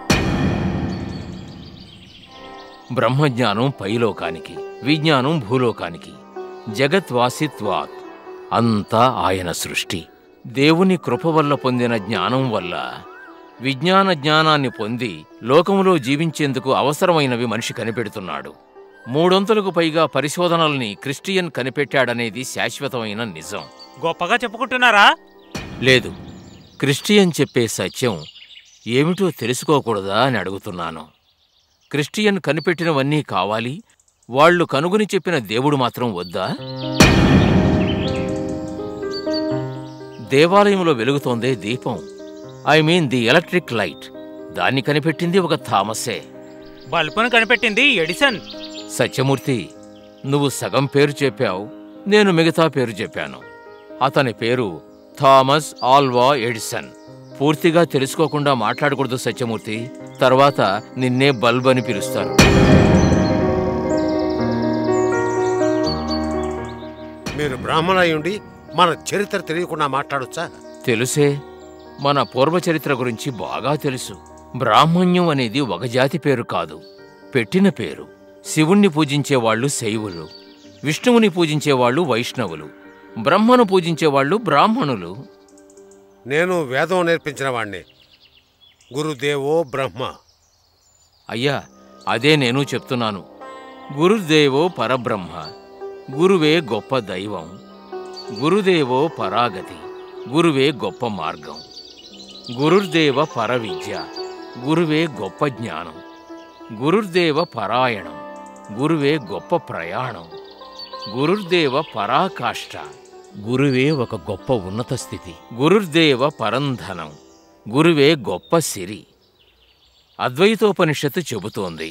బ్రహ్మజ్ఞానం పైలోకానికి విజ్ఞానం భూలోకానికి జగద్వాసిత్వాత్ అంతా ఆయన సృష్టి దేవుని కృప వల్ల పొందిన జ్ఞానం వల్ల విజ్ఞాన జ్ఞానాన్ని పొంది లోకంలో జీవించేందుకు అవసరమైనవి మనిషి కనిపెడుతున్నాడు మూడొంతులకు పైగా పరిశోధనల్ని క్రిస్టియన్ కనిపెట్టాడనేది శాశ్వతమైన నిజం గొప్పగా చెప్పుకుంటున్నారా లేదు క్రిస్టియన్ చెప్పే సత్యం ఏమిటో తెలుసుకోకూడదా అని అడుగుతున్నాను క్రిస్టియన్ కనిపెట్టినవన్నీ కావాలి వాళ్ళు కనుగొని చెప్పిన దేవుడు మాత్రం వద్దా దేవాలయంలో వెలుగుతోందే దీపం I mean the electric light దాన్ని కనిపెట్టింది ఒక థామసే బల్బును కనిపెట్టింది ఎడిసన్ సత్యమూర్తి నువ్వు సగం పేరు చెప్పావు నేను మిగతా పేరు చెప్పాను అతని పేరు థామస్ ఆల్వా ఎడిసన్ పూర్తిగా తెలుసుకోకుండా మాట్లాడకూడదు సత్యమూర్తి తర్వాత నిన్నే బల్బ్ అని పిలుస్తారు మీరు బ్రాహ్మణయుండి మన చరిత్ర తెలియకుండా మాట్లాడొచ్చా తెలుసే మన పూర్వచరిత్ర గురించి బాగా తెలుసు బ్రాహ్మణ్యం అనేది ఒక జాతి పేరు కాదు పెట్టిన పేరు శివుణ్ణి పూజించేవాళ్ళు శైవులు విష్ణువుని పూజించేవాళ్ళు వైష్ణవులు బ్రహ్మను పూజించేవాళ్ళు బ్రాహ్మణులు నేను వేదం నేర్పించిన వాణ్ణి గురుదేవో బ్రహ్మ అయ్యా అదే నేను చెప్తున్నాను గురుదేవో పరబ్రహ్మ గురువే గొప్ప దైవం గురుదేవో పరాగతి గురువే గొప్ప మార్గం గురుర్దేవ పరవిద్య గురువే గొప్ప జ్ఞానం గురుర్దేవ పరాయణం గురువే గొప్ప ప్రయాణం గురుర్దేవ పరాకాష్ట గురువే ఒక గొప్ప ఉన్నత స్థితి గురుర్దేవ పరంధనం గురువే గొప్ప సిరి అద్వైతోపనిషత్తు చెబుతోంది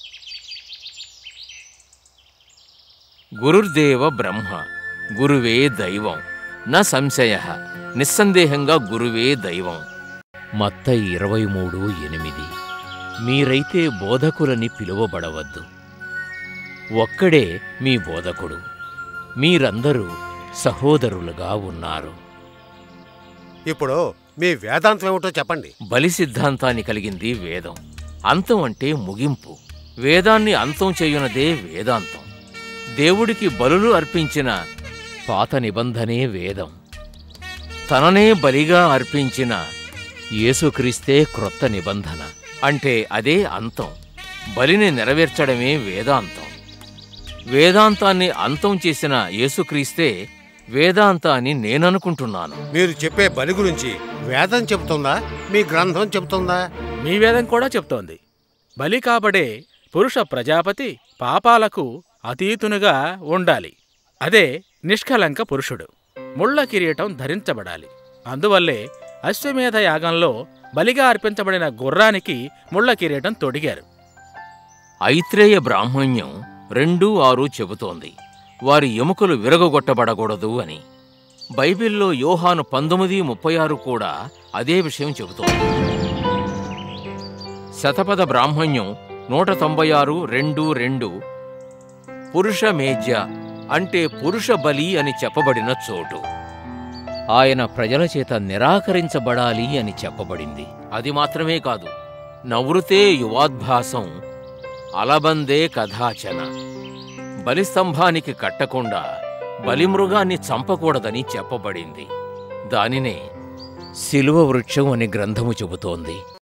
గురుర్దేవ బ్రహ్మ గురువే దైవం న సంశయ నిస్సందేహంగా గురువే దైవం మత్త ఇరవై మూడు ఎనిమిది మీరైతే బోధకులని పిలువబడవద్దు ఒక్కడే మీ బోధకుడు మీరందరూ సహోదరులుగా ఉన్నారు ఇప్పుడు మీ వేదాంతం ఏమిటో చెప్పండి బలి సిద్ధాంతాన్ని కలిగింది వేదం అంతం అంటే ముగింపు వేదాన్ని అంతం చేయునదే వేదాంతం దేవుడికి బలులు అర్పించిన పాత నిబంధనే వేదం తననే బలిగా అర్పించిన యేసుక్రీస్తే క్రొత్త నిబంధన అంటే అదే అంతం బలిని నెరవేర్చడమే వేదాంతం వేదాంతాన్ని అంతం చేసిన యేసుక్రీస్తే వేదాంత అని నేననుకుంటున్నాను మీరు చెప్పే బలి గురించి వేదం చెబుతుందా మీ గ్రంథం చెబుతుందా మీ వేదం కూడా చెప్తోంది బలి కాబడే పురుష ప్రజాపతి పాపాలకు అతీతునుగా ఉండాలి అదే నిష్కలంక పురుషుడు ముళ్ళ కిరీటం ధరించబడాలి అందువల్లే అశ్వమేధ యాగంలో బలిగా అర్పించబడిన గుర్రానికి ముళ్ళ కిరీటం తొడిగారు ఐత్రేయ బ్రాహ్మణ్యం రెండు ఆరు చెబుతోంది వారి ఎముకలు విరగొట్టబడకూడదు అని బైబిల్లో యోహాను పంతొమ్మిది ముప్పై ఆరు కూడా అదే విషయం చెబుతోంది శతపథ బ్రాహ్మణ్యం నూట తొంభై ఆరు రెండు రెండు పురుష మేజ్య అంటే పురుష బలి అని చెప్పబడిన చోటు ఆయన ప్రజల చేత నిరాకరించబడాలి అని చెప్పబడింది అది మాత్రమే కాదు నవృతే యువాద్భాసం అలబందే కథాచన బలిస్తంభానికి కట్టకుండా బలిమృగాన్ని చంపకూడదని చెప్పబడింది దానినే శిలువ వృక్షం అని గ్రంథము చెబుతోంది